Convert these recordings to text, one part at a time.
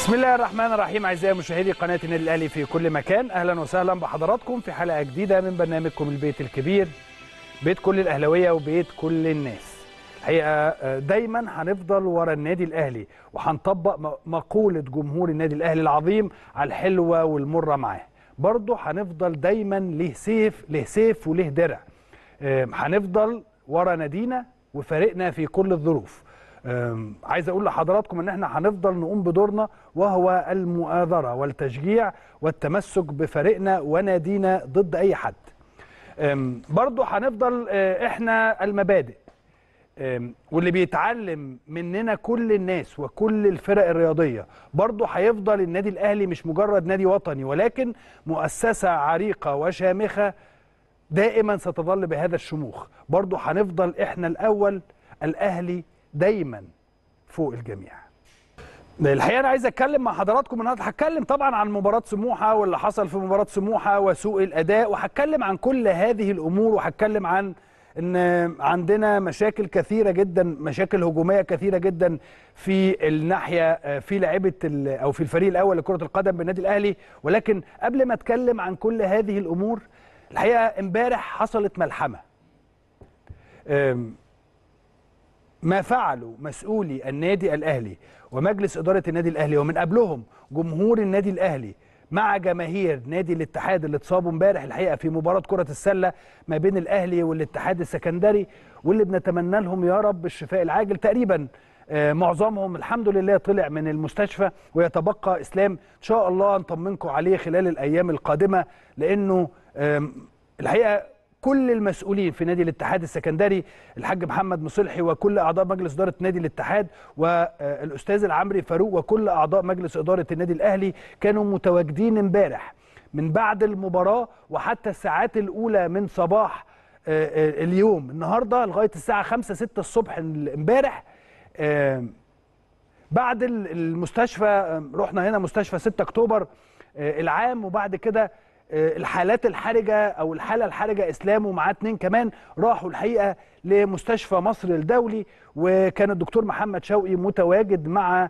بسم الله الرحمن الرحيم اعزائي مشاهدي قناه النادي الاهلي في كل مكان اهلا وسهلا بحضراتكم في حلقه جديده من برنامجكم البيت الكبير بيت كل الاهلاويه وبيت كل الناس الحقيقه دايما هنفضل ورا النادي الاهلي وهنطبق مقوله جمهور النادي الاهلي العظيم على الحلوه والمره معاه برضه هنفضل دايما له سيف له سيف وله درع هنفضل ورا نادينا وفريقنا في كل الظروف عايز اقول لحضراتكم ان احنا هنفضل نقوم بدورنا وهو المؤازره والتشجيع والتمسك بفريقنا ونادينا ضد اي حد برضه هنفضل احنا المبادئ واللي بيتعلم مننا كل الناس وكل الفرق الرياضيه برضه هيفضل النادي الاهلي مش مجرد نادي وطني ولكن مؤسسه عريقه وشامخه دائما ستظل بهذا الشموخ برضه هنفضل احنا الاول الاهلي دايما فوق الجميع الحقيقه انا عايز اتكلم مع حضراتكم النهارده هتكلم طبعا عن مباراه سموحه واللي حصل في مباراه سموحه وسوء الاداء وهتكلم عن كل هذه الامور وهتكلم عن ان عندنا مشاكل كثيره جدا مشاكل هجوميه كثيره جدا في الناحيه في لعيبه او في الفريق الاول لكره القدم بالنادي الاهلي ولكن قبل ما اتكلم عن كل هذه الامور الحقيقه امبارح حصلت ملحمه ما فعله مسؤولي النادي الاهلي ومجلس اداره النادي الاهلي ومن قبلهم جمهور النادي الاهلي مع جماهير نادي الاتحاد اللي اتصابوا امبارح الحقيقه في مباراه كره السله ما بين الاهلي والاتحاد السكندري واللي بنتمنى لهم يا رب الشفاء العاجل تقريبا معظمهم الحمد لله طلع من المستشفى ويتبقى اسلام ان شاء الله نطمنكم عليه خلال الايام القادمه لانه الحقيقه كل المسؤولين في نادي الاتحاد السكندري الحاج محمد مصلحي وكل اعضاء مجلس اداره نادي الاتحاد والاستاذ العمري فاروق وكل اعضاء مجلس اداره النادي الاهلي كانوا متواجدين امبارح من بعد المباراه وحتى الساعات الاولى من صباح اليوم النهارده لغايه الساعه 5 6 الصبح امبارح بعد المستشفى رحنا هنا مستشفى 6 اكتوبر العام وبعد كده الحالات الحرجه او الحاله الحرجه اسلام ومعاه اتنين كمان راحوا الحقيقه لمستشفى مصر الدولي وكان الدكتور محمد شوقي متواجد مع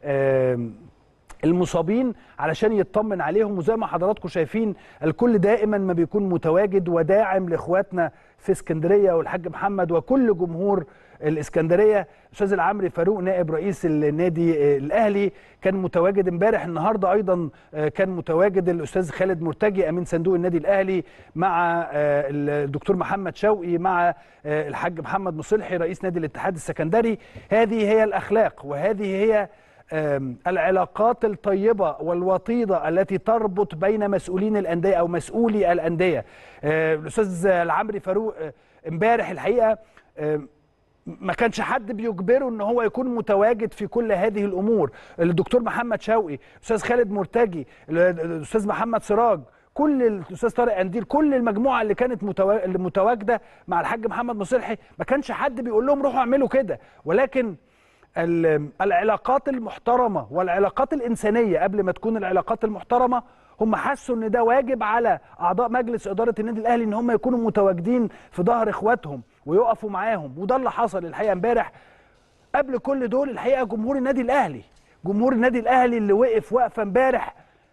المصابين علشان يطمن عليهم وزي ما حضراتكم شايفين الكل دائما ما بيكون متواجد وداعم لاخواتنا في اسكندريه والحاج محمد وكل جمهور الاسكندريه استاذ العمري فاروق نائب رئيس النادي الاهلي كان متواجد امبارح النهارده ايضا كان متواجد الاستاذ خالد مرتجي امين صندوق النادي الاهلي مع الدكتور محمد شوقي مع الحاج محمد مصلحي رئيس نادي الاتحاد السكندري هذه هي الاخلاق وهذه هي العلاقات الطيبة والوطيدة التي تربط بين مسؤولين الأندية أو مسؤولي الأندية الأستاذ العمري فاروق امبارح الحقيقة ما كانش حد بيجبره ان هو يكون متواجد في كل هذه الامور الدكتور محمد شوقي الاستاذ خالد مرتجي الاستاذ محمد سراج كل الاستاذ طارق انديل كل المجموعه اللي كانت متواجده مع الحاج محمد مصلحي ما كانش حد بيقول لهم روحوا اعملوا كده ولكن العلاقات المحترمه والعلاقات الانسانيه قبل ما تكون العلاقات المحترمه هم حسوا ان ده واجب على اعضاء مجلس اداره النادي الاهلي ان هم يكونوا متواجدين في ظهر اخواتهم ويقفوا معاهم وده اللي حصل الحقيقه امبارح قبل كل دول الحقيقه جمهور النادي الاهلي جمهور النادي الاهلي اللي وقف وقفه امبارح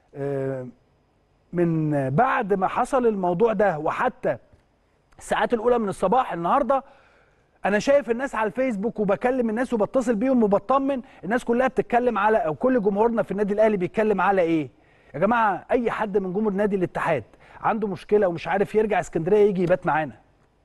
من بعد ما حصل الموضوع ده وحتى الساعات الاولى من الصباح النهارده انا شايف الناس على الفيسبوك وبكلم الناس وبتصل بيهم وبطمن الناس كلها بتتكلم على او كل جمهورنا في النادي الاهلي بيتكلم على ايه يا جماعه اي حد من جمهور نادي الاتحاد عنده مشكله ومش عارف يرجع اسكندريه يجي يبات معانا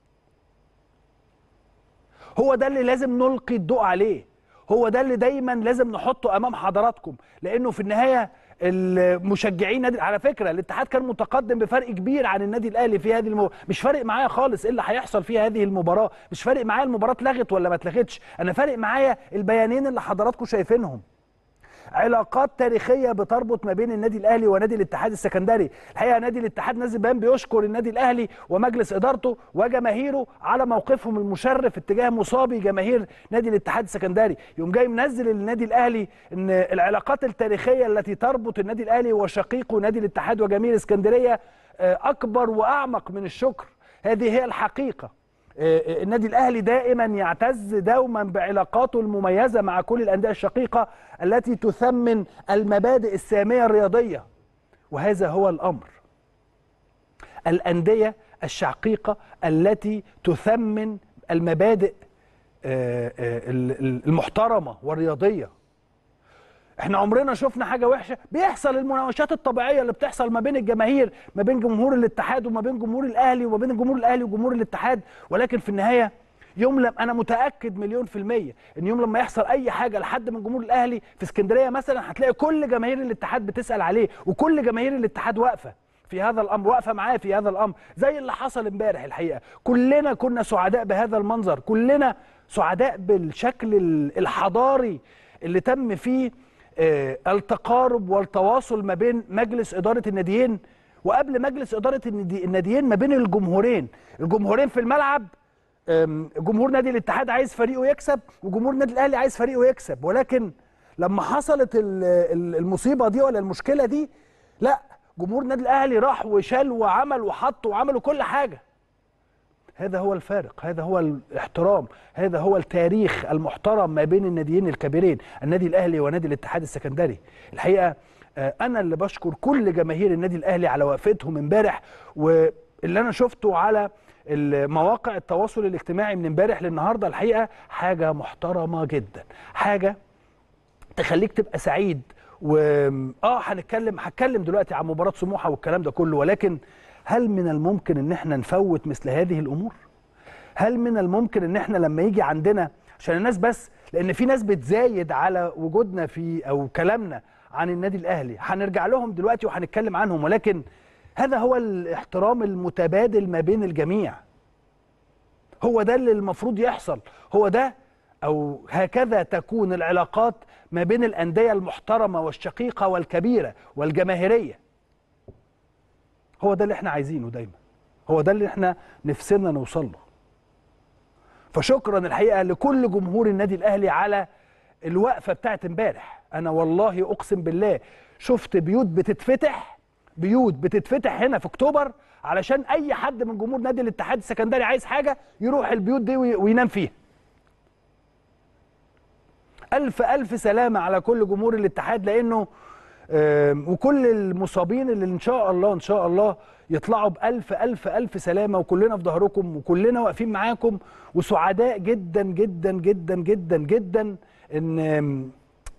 هو ده اللي لازم نلقي الضوء عليه هو ده اللي دايما لازم نحطه امام حضراتكم لانه في النهايه المشجعين نادي على فكره الاتحاد كان متقدم بفرق كبير عن النادي الاهلي في هذه المباراه مش فارق معايا خالص ايه اللي هيحصل في هذه المباراه مش فارق معايا المباراه اتلغت ولا ما اتلغتش انا فارق معايا البيانين اللي حضراتكم شايفينهم علاقات تاريخيه بتربط ما بين النادي الاهلي ونادي الاتحاد السكندري الحقيقه نادي الاتحاد نازل بيان بيشكر النادي الاهلي ومجلس ادارته وجماهيره على موقفهم المشرف اتجاه مصابي جماهير نادي الاتحاد السكندري يوم جاي منزل النادي الاهلي ان العلاقات التاريخيه التي تربط النادي الاهلي وشقيقه نادي الاتحاد وجماهير اسكندريه اكبر واعمق من الشكر هذه هي الحقيقه آه، النادي الاهلي دائما يعتز دوما بعلاقاته المميزه مع كل الانديه الشقيقه التي تثمن المبادئ الساميه الرياضيه وهذا هو الامر الانديه الشقيقه التي تثمن المبادئ آه، آه، ال- ال- المحترمه والرياضيه احنا عمرنا شفنا حاجه وحشه بيحصل المناوشات الطبيعيه اللي بتحصل ما بين الجماهير ما بين جمهور الاتحاد وما بين جمهور الاهلي وما بين الجمهور الاهلي وجمهور الاتحاد ولكن في النهايه يوم لما انا متاكد مليون في الميه ان يوم لما يحصل اي حاجه لحد من جمهور الاهلي في اسكندريه مثلا هتلاقي كل جماهير الاتحاد بتسال عليه وكل جماهير الاتحاد واقفه في هذا الامر واقفه معاه في هذا الامر زي اللي حصل امبارح الحقيقه كلنا كنا سعداء بهذا المنظر كلنا سعداء بالشكل ال- الحضاري اللي تم فيه آه، التقارب والتواصل ما بين مجلس اداره الناديين وقبل مجلس اداره النادي- الناديين ما بين الجمهورين الجمهورين في الملعب آم، جمهور نادي الاتحاد عايز فريقه يكسب وجمهور النادي الاهلي عايز فريقه يكسب ولكن لما حصلت ال- ال- المصيبه دي ولا المشكله دي لا جمهور النادي الاهلي راح وشال وعمل وحط وعمل كل حاجه هذا هو الفارق هذا هو الاحترام هذا هو التاريخ المحترم ما بين الناديين الكبيرين النادي الاهلي ونادي الاتحاد السكندري الحقيقه آه، انا اللي بشكر كل جماهير النادي الاهلي على وقفتهم امبارح واللي انا شفته على مواقع التواصل الاجتماعي من امبارح للنهارده الحقيقه حاجه محترمه جدا حاجه تخليك تبقى سعيد و اه هنتكلم هتكلم دلوقتي عن مباراه سموحه والكلام ده كله ولكن هل من الممكن ان احنا نفوت مثل هذه الامور؟ هل من الممكن ان احنا لما يجي عندنا عشان الناس بس لان في ناس بتزايد على وجودنا في او كلامنا عن النادي الاهلي هنرجع لهم دلوقتي وهنتكلم عنهم ولكن هذا هو الاحترام المتبادل ما بين الجميع هو ده اللي المفروض يحصل هو ده او هكذا تكون العلاقات ما بين الانديه المحترمه والشقيقه والكبيره والجماهيريه هو ده اللي احنا عايزينه دايما هو ده اللي احنا نفسنا نوصل له فشكرا الحقيقه لكل جمهور النادي الاهلي على الوقفه بتاعت امبارح انا والله اقسم بالله شفت بيوت بتتفتح بيوت بتتفتح هنا في اكتوبر علشان اي حد من جمهور نادي الاتحاد السكندري عايز حاجه يروح البيوت دي وي- وينام فيها الف الف سلامه على كل جمهور الاتحاد لانه آم، وكل المصابين اللي ان شاء الله ان شاء الله يطلعوا بالف الف الف سلامه وكلنا في ظهركم وكلنا واقفين معاكم وسعداء جدا جدا جدا جدا جدا ان آم،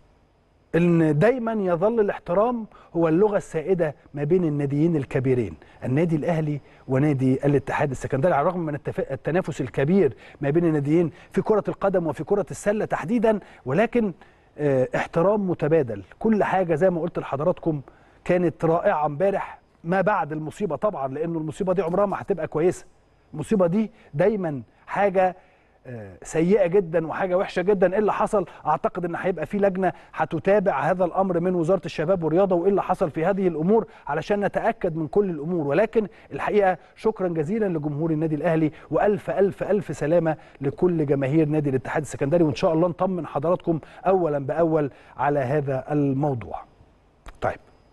ان دايما يظل الاحترام هو اللغه السائده ما بين الناديين الكبيرين النادي الاهلي ونادي الاتحاد السكندري على الرغم من التف- التنافس الكبير ما بين الناديين في كره القدم وفي كره السله تحديدا ولكن آه، احترام متبادل كل حاجه زي ما قلت لحضراتكم كانت رائعه امبارح ما بعد المصيبه طبعا لانه المصيبه دي عمرها ما هتبقى كويسه المصيبه دي دايما حاجه آه، سيئه جدا وحاجه وحشه جدا ايه اللي حصل اعتقد ان هيبقى في لجنه هتتابع هذا الامر من وزاره الشباب والرياضه وايه اللي حصل في هذه الامور علشان نتاكد من كل الامور ولكن الحقيقه شكرا جزيلا لجمهور النادي الاهلي والف الف الف سلامه لكل جماهير نادي الاتحاد السكندري وان شاء الله نطمن حضراتكم اولا باول على هذا الموضوع طيب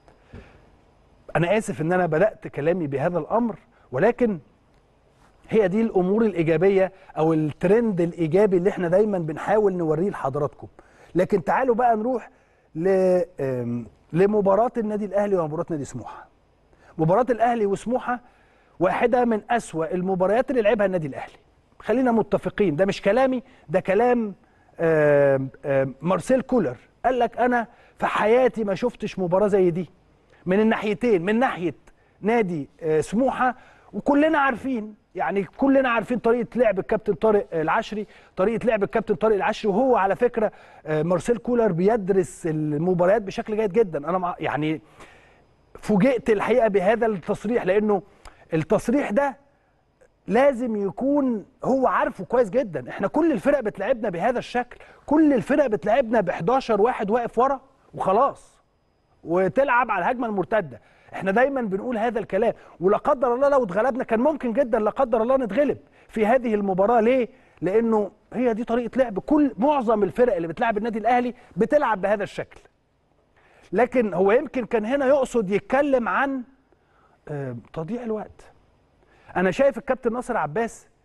انا اسف ان انا بدات كلامي بهذا الامر ولكن هي دي الامور الايجابيه او الترند الايجابي اللي احنا دايما بنحاول نوريه لحضراتكم لكن تعالوا بقى نروح ل آم، لمباراه النادي الاهلي ومباراه نادي سموحه مباراه الاهلي وسموحه واحده من اسوا المباريات اللي لعبها النادي الاهلي خلينا متفقين ده مش كلامي ده كلام آم، آم، مارسيل كولر قال لك انا في حياتي ما شفتش مباراه زي دي من الناحيتين من ناحيه نادي آه، سموحه وكلنا عارفين يعني كلنا عارفين طريقه لعب الكابتن طارق العشري طريقه لعب الكابتن طارق العشري وهو على فكره آه، مارسيل كولر بيدرس المباريات بشكل جيد جدا انا مع يعني فوجئت الحقيقه بهذا التصريح لانه التصريح ده لازم يكون هو عارفه كويس جدا احنا كل الفرق بتلعبنا بهذا الشكل كل الفرق بتلعبنا ب 11 واحد واقف ورا وخلاص وتلعب على الهجمه المرتده احنا دايما بنقول هذا الكلام ولا قدر الله لو اتغلبنا كان ممكن جدا لا قدر الله نتغلب في هذه المباراه ليه لانه هي دي طريقه لعب كل معظم الفرق اللي بتلعب النادي الاهلي بتلعب بهذا الشكل لكن هو يمكن كان هنا يقصد يتكلم عن آه، تضييع الوقت انا شايف الكابتن ناصر عباس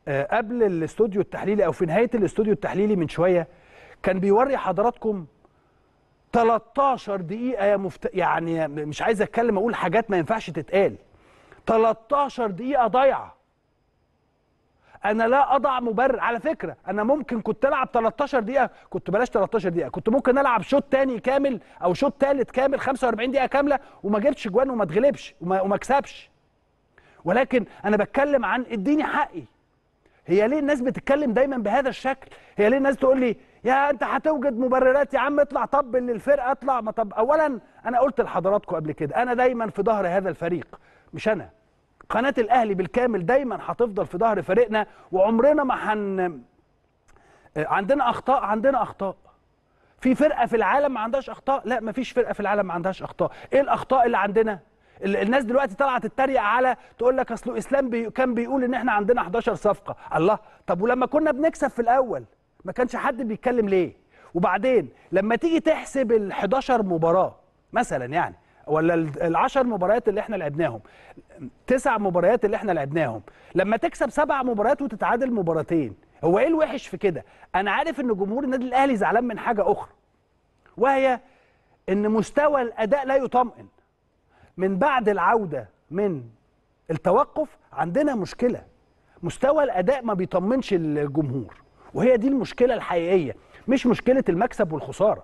آه، قبل الاستوديو التحليلي او في نهايه الاستوديو التحليلي من شويه كان بيوري حضراتكم 13 دقيقه يا مفت... يعني مش عايز اتكلم اقول حاجات ما ينفعش تتقال 13 دقيقه ضايعه انا لا اضع مبرر على فكره انا ممكن كنت العب 13 دقيقه كنت بلاش 13 دقيقه كنت ممكن العب شوط تاني كامل او شوط تالت كامل 45 دقيقه كامله وما جبتش جوان وما اتغلبش وما, وما اكسبش ولكن انا بتكلم عن اديني حقي هي ليه الناس بتتكلم دايما بهذا الشكل هي ليه الناس تقول لي يا انت هتوجد مبررات يا عم اطلع طبل للفرقه اطلع ما طب اولا انا قلت لحضراتكم قبل كده انا دايما في ظهر هذا الفريق مش انا قناه الاهلي بالكامل دايما هتفضل في ظهر فريقنا وعمرنا ما هن عندنا اخطاء عندنا اخطاء في فرقه في العالم ما عندهاش اخطاء لا ما فيش فرقه في العالم ما عندهاش اخطاء ايه الاخطاء اللي عندنا ال- الناس دلوقتي طالعه تتريق على تقول لك اصل اسلام بي كان بيقول ان احنا عندنا 11 صفقه الله طب ولما كنا بنكسب في الاول ما كانش حد بيتكلم ليه وبعدين لما تيجي تحسب ال 11 مباراه مثلا يعني ولا ال 10 مباريات اللي احنا لعبناهم تسع مباريات اللي احنا لعبناهم لما تكسب سبع مباريات وتتعادل مباراتين هو ايه الوحش في كده انا عارف ان جمهور النادي الاهلي زعلان من حاجه اخرى وهي ان مستوى الاداء لا يطمئن من بعد العوده من التوقف عندنا مشكله مستوى الاداء ما بيطمنش الجمهور وهي دي المشكله الحقيقيه مش مشكله المكسب والخساره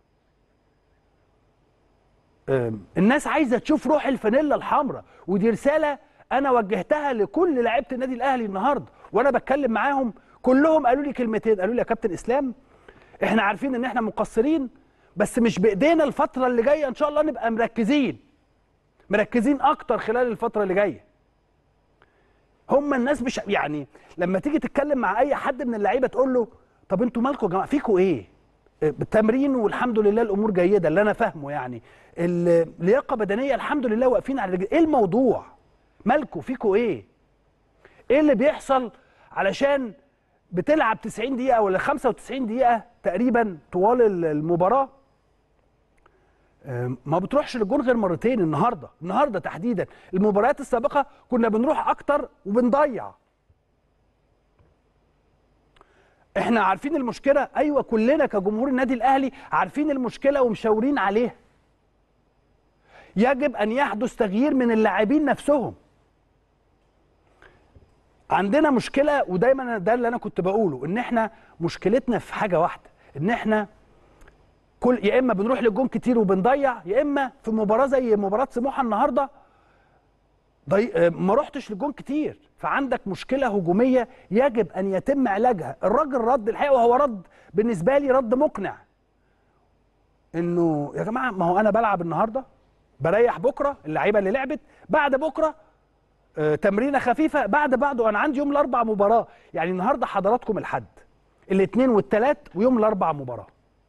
أم، الناس عايزه تشوف روح الفانيلا الحمراء ودي رساله انا وجهتها لكل لعيبه النادي الاهلي النهارده وانا بتكلم معاهم كلهم قالوا لي كلمتين قالوا لي يا كابتن اسلام احنا عارفين ان احنا مقصرين بس مش بايدينا الفتره اللي جايه ان شاء الله نبقى مركزين مركزين اكتر خلال الفتره اللي جايه هم الناس مش يعني لما تيجي تتكلم مع اي حد من اللعيبه تقول له طب انتوا مالكم يا جماعه فيكم ايه بالتمرين والحمد لله الامور جيده اللي انا فاهمه يعني اللياقه بدنيه الحمد لله واقفين على رجل ايه الموضوع مالكم فيكم ايه ايه اللي بيحصل علشان بتلعب 90 دقيقه ولا 95 دقيقه تقريبا طوال المباراه ما بتروحش للجون غير مرتين النهارده النهارده تحديدا المباريات السابقه كنا بنروح اكتر وبنضيع احنا عارفين المشكله ايوه كلنا كجمهور النادي الاهلي عارفين المشكله ومشاورين عليها يجب ان يحدث تغيير من اللاعبين نفسهم عندنا مشكله ودايما ده اللي انا كنت بقوله ان احنا مشكلتنا في حاجه واحده ان احنا كل يا اما بنروح للجون كتير وبنضيع يا اما في مباراه زي مباراه سموحه النهارده ضي... ما رحتش للجون كتير فعندك مشكله هجوميه يجب ان يتم علاجها الراجل رد الحقيقه وهو رد بالنسبه لي رد مقنع انه يا جماعه ما هو انا بلعب النهارده بريح بكره اللعيبه اللي لعبت بعد بكره آه تمرينه خفيفه بعد بعده انا عندي يوم الاربع مباراه يعني النهارده حضراتكم الحد الاثنين والثلاث ويوم الاربع مباراه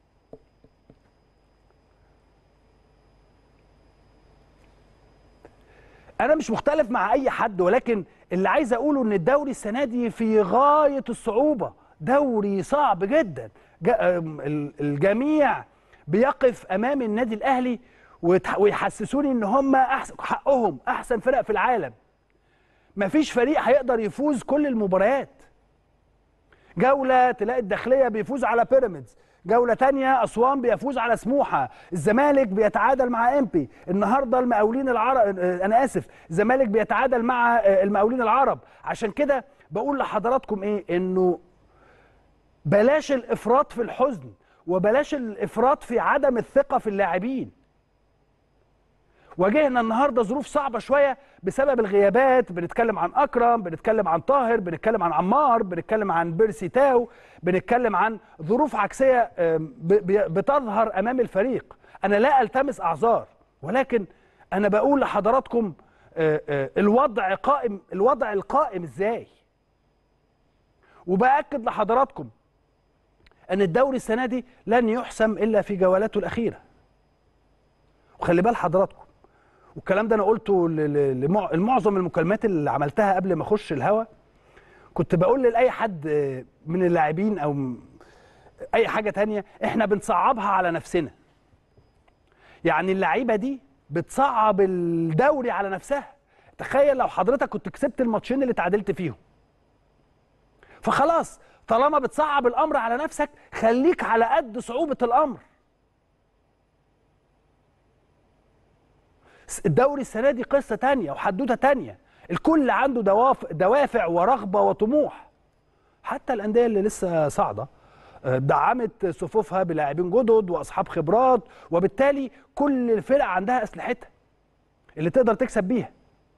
انا مش مختلف مع اي حد ولكن اللي عايز اقوله ان الدوري السنه دي في غايه الصعوبه دوري صعب جدا الجميع بيقف امام النادي الاهلي ويحسسوني ان هم احسن حقهم احسن فرق في العالم مفيش فريق هيقدر يفوز كل المباريات جوله تلاقي الداخليه بيفوز على بيراميدز جولة تانية أسوان بيفوز على سموحة الزمالك بيتعادل مع إمبي النهاردة المقاولين العرب أنا آسف الزمالك بيتعادل مع المقاولين العرب عشان كده بقول لحضراتكم إيه إنه بلاش الإفراط في الحزن وبلاش الإفراط في عدم الثقة في اللاعبين واجهنا النهارده ظروف صعبه شويه بسبب الغيابات بنتكلم عن اكرم بنتكلم عن طاهر بنتكلم عن عمار بنتكلم عن بيرسي تاو بنتكلم عن ظروف عكسيه بتظهر امام الفريق انا لا التمس اعذار ولكن انا بقول لحضراتكم الوضع قائم الوضع القائم ازاي وباكد لحضراتكم ان الدوري السنه دي لن يحسم الا في جولاته الاخيره وخلي بال حضراتكم والكلام ده انا قلته لمعظم المكالمات اللي عملتها قبل ما اخش الهوا كنت بقول لاي حد من اللاعبين او اي حاجه تانية احنا بنصعبها على نفسنا يعني اللعيبه دي بتصعب الدوري على نفسها تخيل لو حضرتك كنت كسبت الماتشين اللي اتعادلت فيهم فخلاص طالما بتصعب الامر على نفسك خليك على قد صعوبه الامر الدوري السنه دي قصه تانية وحدوته تانية الكل عنده دوافع, دوافع ورغبه وطموح حتى الانديه اللي لسه صاعده آه، دعمت صفوفها بلاعبين جدد واصحاب خبرات وبالتالي كل الفرق عندها اسلحتها اللي تقدر تكسب بيها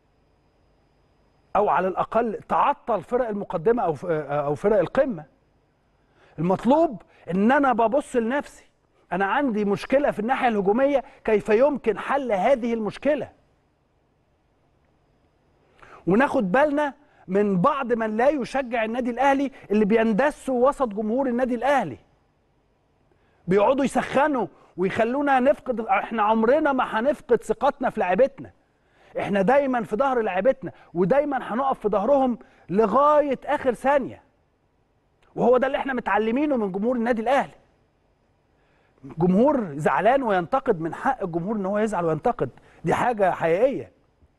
او على الاقل تعطل فرق المقدمه او آه، او فرق القمه المطلوب ان انا ببص لنفسي انا عندي مشكله في الناحيه الهجوميه كيف يمكن حل هذه المشكله وناخد بالنا من بعض من لا يشجع النادي الاهلي اللي بيندسوا وسط جمهور النادي الاهلي بيقعدوا يسخنوا ويخلونا نفقد احنا عمرنا ما هنفقد ثقتنا في لعيبتنا احنا دايما في ظهر لعيبتنا ودايما هنقف في ظهرهم لغايه اخر ثانيه وهو ده اللي احنا متعلمينه من جمهور النادي الاهلي جمهور زعلان وينتقد من حق الجمهور ان هو يزعل وينتقد دي حاجه حقيقيه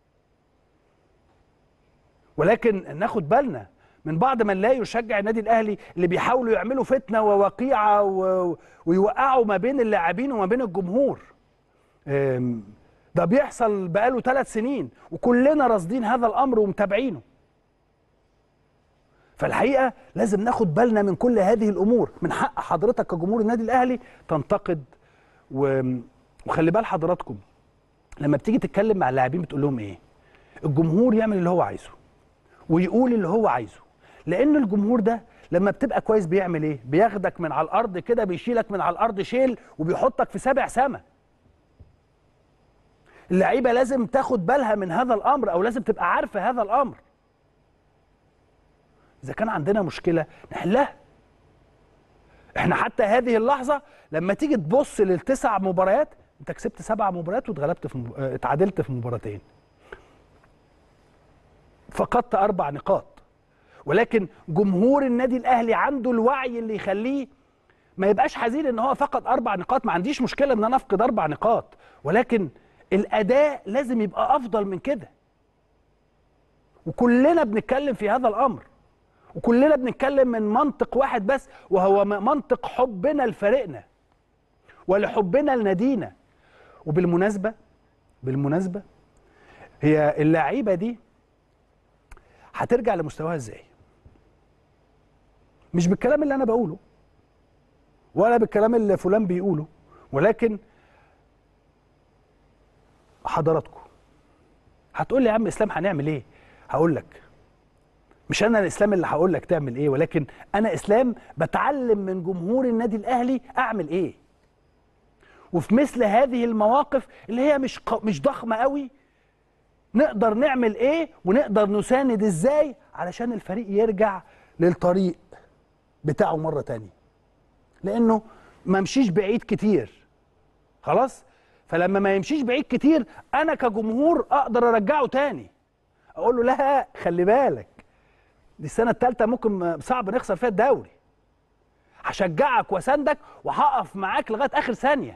ولكن ناخد بالنا من بعض من لا يشجع النادي الاهلي اللي بيحاولوا يعملوا فتنه ووقيعه و... ويوقعوا ما بين اللاعبين وما بين الجمهور أم، ده بيحصل بقاله ثلاث سنين وكلنا راصدين هذا الامر ومتابعينه فالحقيقه لازم ناخد بالنا من كل هذه الامور من حق حضرتك كجمهور النادي الاهلي تنتقد و... وخلي بال حضراتكم لما بتيجي تتكلم مع اللاعبين بتقول لهم ايه الجمهور يعمل اللي هو عايزه ويقول اللي هو عايزه لان الجمهور ده لما بتبقى كويس بيعمل ايه بياخدك من على الارض كده بيشيلك من على الارض شيل وبيحطك في سابع سما اللعيبه لازم تاخد بالها من هذا الامر او لازم تبقى عارفه هذا الامر اذا كان عندنا مشكله نحلها احنا حتى هذه اللحظه لما تيجي تبص للتسع مباريات انت كسبت سبع مباريات واتغلبت في مب... اه، اتعادلت في مباراتين فقدت اربع نقاط ولكن جمهور النادي الاهلي عنده الوعي اللي يخليه ما يبقاش حزين ان هو فقد اربع نقاط ما عنديش مشكله ان انا افقد اربع نقاط ولكن الاداء لازم يبقى افضل من كده وكلنا بنتكلم في هذا الامر وكلنا بنتكلم من منطق واحد بس وهو م- منطق حبنا لفريقنا ولحبنا لنادينا وبالمناسبه بالمناسبه هي اللعيبه دي هترجع لمستواها ازاي مش بالكلام اللي انا بقوله ولا بالكلام اللي فلان بيقوله ولكن حضراتكم هتقول لي يا عم اسلام هنعمل ايه هقول لك مش انا الاسلام اللي هقول لك تعمل ايه ولكن انا اسلام بتعلم من جمهور النادي الاهلي اعمل ايه وفي مثل هذه المواقف اللي هي مش ق- مش ضخمه قوي نقدر نعمل ايه ونقدر نساند ازاي علشان الفريق يرجع للطريق بتاعه مره تانية لانه ما مشيش بعيد كتير خلاص فلما ما يمشيش بعيد كتير انا كجمهور اقدر ارجعه تاني اقول له لا خلي بالك دي السنه الثالثه ممكن صعب نخسر فيها الدوري هشجعك واساندك وهقف معاك لغايه اخر ثانيه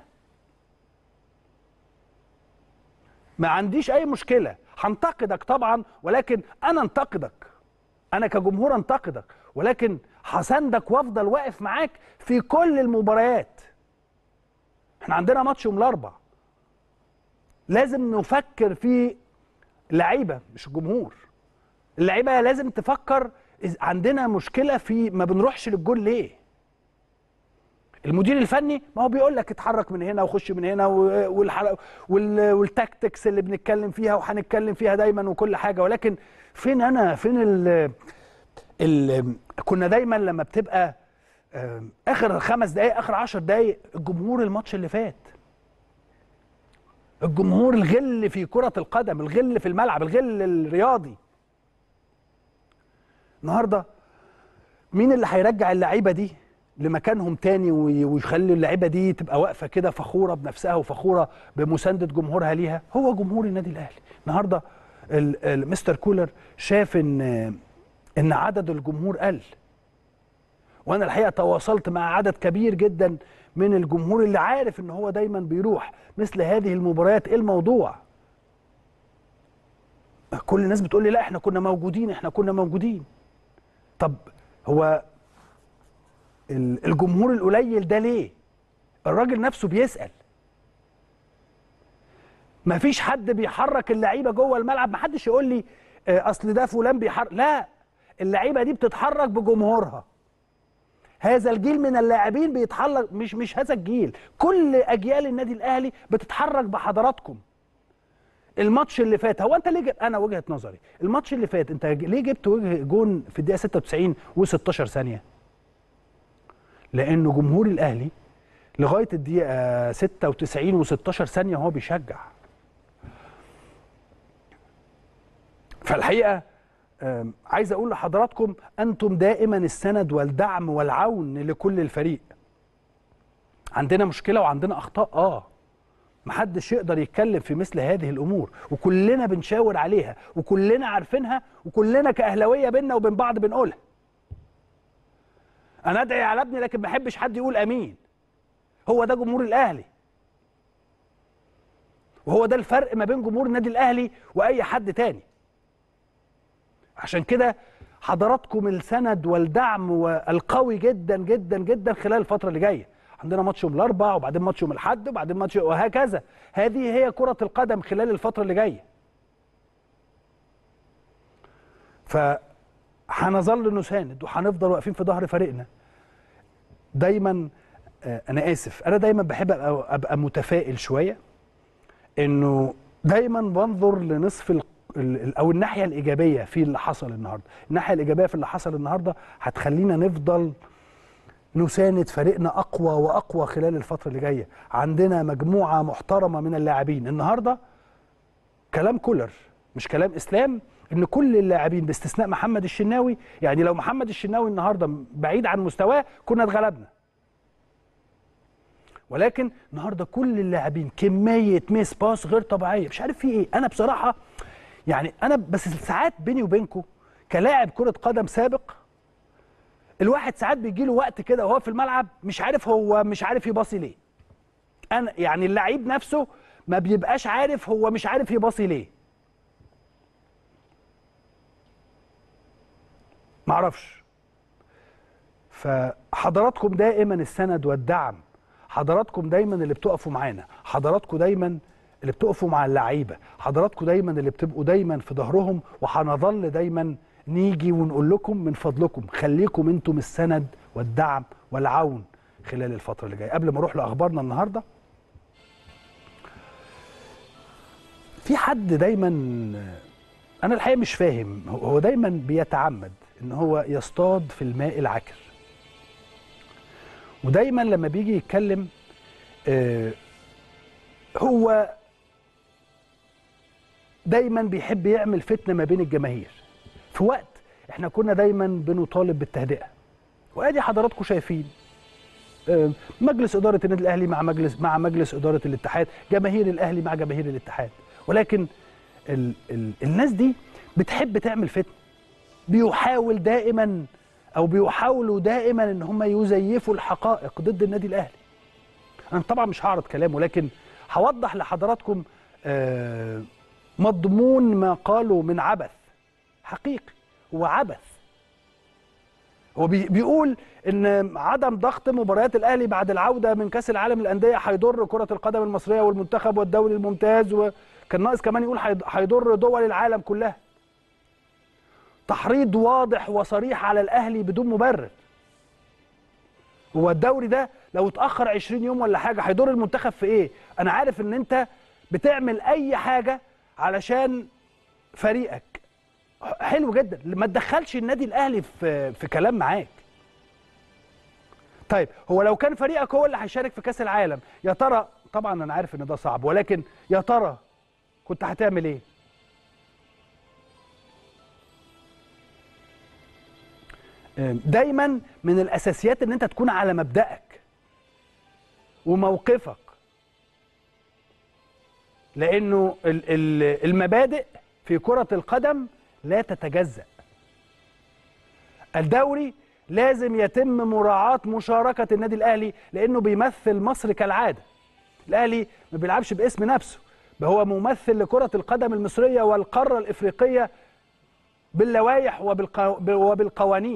ما عنديش اي مشكله هنتقدك طبعا ولكن انا انتقدك انا كجمهور انتقدك ولكن هساندك وافضل واقف معاك في كل المباريات احنا عندنا ماتش يوم الاربع لازم نفكر في اللعيبه مش الجمهور اللعيبه لازم تفكر إذ عندنا مشكله في ما بنروحش للجول ليه المدير الفني ما هو بيقول لك اتحرك من هنا وخش من هنا و- والحر... وال... والتاكتكس اللي بنتكلم فيها وهنتكلم فيها دايما وكل حاجه ولكن فين انا فين ال... ال... كنا دايما لما بتبقى آم، اخر خمس دقائق اخر عشر دقائق الجمهور الماتش اللي فات الجمهور الغل في كرة القدم الغل في الملعب الغل الرياضي النهارده مين اللي هيرجع اللعيبه دي لمكانهم تاني وي- ويخلي اللعيبه دي تبقى واقفه كده فخوره بنفسها وفخوره بمسانده جمهورها ليها هو جمهور النادي الاهلي النهارده ال- ال- مستر كولر شاف ان ان عدد الجمهور قل وانا الحقيقه تواصلت مع عدد كبير جدا من الجمهور اللي عارف ان هو دايما بيروح مثل هذه المباريات ايه الموضوع كل الناس بتقول لي لا احنا كنا موجودين احنا كنا موجودين طب هو ال- الجمهور القليل ده ليه الراجل نفسه بيسأل مفيش حد بيحرك اللعيبه جوه الملعب محدش يقول لي آه، اصل ده فلان بيحرك لا اللعيبه دي بتتحرك بجمهورها هذا الجيل من اللاعبين بيتحرك مش مش هذا الجيل كل اجيال النادي الاهلي بتتحرك بحضراتكم الماتش اللي فات هو انت ليه جب... انا وجهه نظري الماتش اللي فات انت ج- ليه جبت وجه جون في الدقيقه 96 و16 ثانيه لانه جمهور الاهلي لغايه الدقيقه 96 و16 ثانيه هو بيشجع فالحقيقه آم، عايز اقول لحضراتكم انتم دائما السند والدعم والعون لكل الفريق عندنا مشكله وعندنا اخطاء اه محدش يقدر يتكلم في مثل هذه الامور وكلنا بنشاور عليها وكلنا عارفينها وكلنا كاهلاويه بينا وبين بعض بنقولها انا ادعي على ابني لكن ما احبش حد يقول امين هو ده جمهور الاهلي وهو ده الفرق ما بين جمهور النادي الاهلي واي حد تاني عشان كده حضراتكم السند والدعم والقوي جدا جدا جدا خلال الفتره اللي جايه عندنا ماتش يوم الاربعاء وبعدين ماتش يوم الاحد وبعدين ماتش وهكذا هذه هي كره القدم خلال الفتره اللي جايه فهنظل نساند وهنفضل واقفين في ظهر فريقنا دايما آه، انا اسف انا دايما بحب ابقى, أبقى متفائل شويه انه دايما بنظر لنصف ال- ال- او الناحيه الايجابيه في اللي حصل النهارده الناحيه الايجابيه في اللي حصل النهارده هتخلينا نفضل نساند فريقنا اقوى واقوى خلال الفتره اللي جايه عندنا مجموعه محترمه من اللاعبين النهارده كلام كولر مش كلام اسلام ان كل اللاعبين باستثناء محمد الشناوي يعني لو محمد الشناوي النهارده بعيد عن مستواه كنا اتغلبنا ولكن النهارده كل اللاعبين كميه ميس باس غير طبيعيه مش عارف في ايه انا بصراحه يعني انا بس ساعات بيني وبينكم كلاعب كره قدم سابق الواحد ساعات بيجي له وقت كده وهو في الملعب مش عارف هو مش عارف يباصي ليه انا يعني اللعيب نفسه ما بيبقاش عارف هو مش عارف يباصي ليه معرفش فحضراتكم دائما السند والدعم حضراتكم دايما اللي بتقفوا معانا حضراتكم دايما اللي بتقفوا مع اللعيبه حضراتكم دايما اللي بتبقوا دايما في ظهرهم وهنظل دايما نيجي ونقول لكم من فضلكم خليكم انتم السند والدعم والعون خلال الفتره اللي جايه قبل ما اروح لاخبارنا النهارده في حد دايما انا الحقيقه مش فاهم هو هو دايما بيتعمد ان هو يصطاد في الماء العكر ودايما لما بيجي يتكلم آه، هو دايما بيحب يعمل فتنه ما بين الجماهير في وقت احنا كنا دايما بنطالب بالتهدئه وادي حضراتكم شايفين آه، مجلس اداره النادي الاهلي مع مجلس مع مجلس اداره الاتحاد جماهير الاهلي مع جماهير الاتحاد ولكن ال ال الناس دي بتحب تعمل فتنه بيحاول دائما او بيحاولوا دائما ان هم يزيفوا الحقائق ضد النادي الاهلي انا طبعا مش هعرض كلامه لكن هوضح لحضراتكم آه، مضمون ما قالوا من عبث حقيقي هو عبث هو بي- بيقول ان عدم ضغط مباريات الاهلي بعد العوده من كاس العالم للانديه هيضر كره القدم المصريه والمنتخب والدوري الممتاز وكان ناقص كمان يقول هيض- هيضر دول العالم كلها تحريض واضح وصريح على الاهلي بدون مبرر هو الدوري ده لو اتاخر 20 يوم ولا حاجه هيضر المنتخب في ايه انا عارف ان انت بتعمل اي حاجه علشان فريقك حلو جدا ما تدخلش النادي الاهلي في في كلام معاك طيب هو لو كان فريقك هو اللي هيشارك في كاس العالم يا ترى طبعا انا عارف ان ده صعب ولكن يا ترى كنت هتعمل ايه دايما من الاساسيات ان انت تكون على مبدأك وموقفك لانه ال- ال- المبادئ في كرة القدم لا تتجزأ الدوري لازم يتم مراعاة مشاركة النادي الأهلي لأنه بيمثل مصر كالعادة الأهلي ما بيلعبش باسم نفسه ده هو ممثل لكرة القدم المصرية والقارة الإفريقية باللوائح وبالقو... وبالقوانين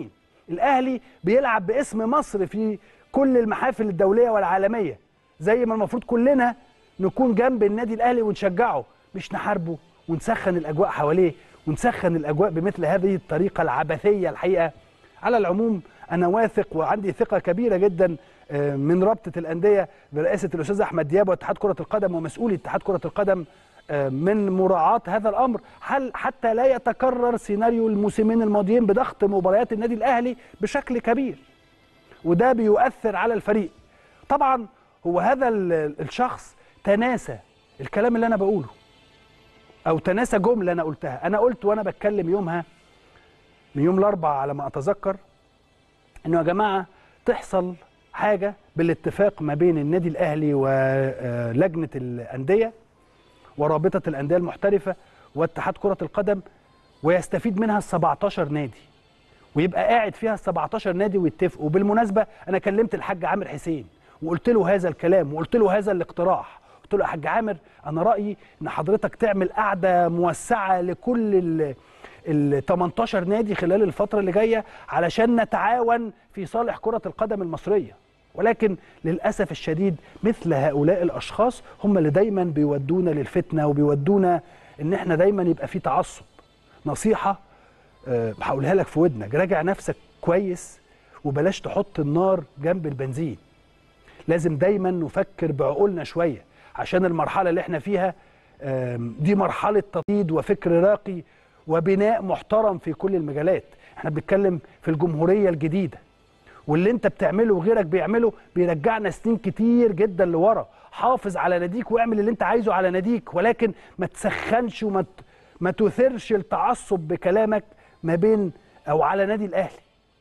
الاهلي بيلعب باسم مصر في كل المحافل الدوليه والعالميه زي ما المفروض كلنا نكون جنب النادي الاهلي ونشجعه مش نحاربه ونسخن الاجواء حواليه ونسخن الاجواء بمثل هذه الطريقه العبثيه الحقيقه على العموم انا واثق وعندي ثقه كبيره جدا آه، من رابطه الانديه برئاسه الاستاذ احمد دياب واتحاد كره القدم ومسؤولي اتحاد كره القدم آه، من مراعاه هذا الامر حل حتى لا يتكرر سيناريو الموسمين الماضيين بضغط مباريات النادي الاهلي بشكل كبير وده بيؤثر على الفريق طبعا هو هذا ال- الشخص تناسى الكلام اللي انا بقوله او تناسى جمله انا قلتها انا قلت وانا بتكلم يومها من يوم الاربعاء على ما اتذكر انه يا جماعه تحصل حاجه بالاتفاق ما بين النادي الاهلي ولجنه الانديه ورابطه الانديه المحترفه واتحاد كره القدم ويستفيد منها ال 17 نادي ويبقى قاعد فيها ال 17 نادي ويتفقوا بالمناسبه انا كلمت الحاج عامر حسين وقلت له هذا الكلام وقلت له هذا الاقتراح قلت له يا حاج عامر انا رايي ان حضرتك تعمل قعده موسعه لكل ال ال 18 نادي خلال الفتره اللي جايه علشان نتعاون في صالح كره القدم المصريه ولكن للاسف الشديد مثل هؤلاء الاشخاص هم اللي دايما بيودونا للفتنه وبيودونا ان احنا دايما يبقى في تعصب نصيحه أه هقولها لك في ودنك راجع نفسك كويس وبلاش تحط النار جنب البنزين لازم دايما نفكر بعقولنا شويه عشان المرحله اللي احنا فيها آم، دي مرحله تطيد وفكر راقي وبناء محترم في كل المجالات احنا بنتكلم في الجمهوريه الجديده واللي انت بتعمله وغيرك بيعمله بيرجعنا سنين كتير جدا لورا حافظ على ناديك واعمل اللي انت عايزه على ناديك ولكن ما تسخنش وما ت- ما تثيرش التعصب بكلامك ما بين او على نادي الاهلي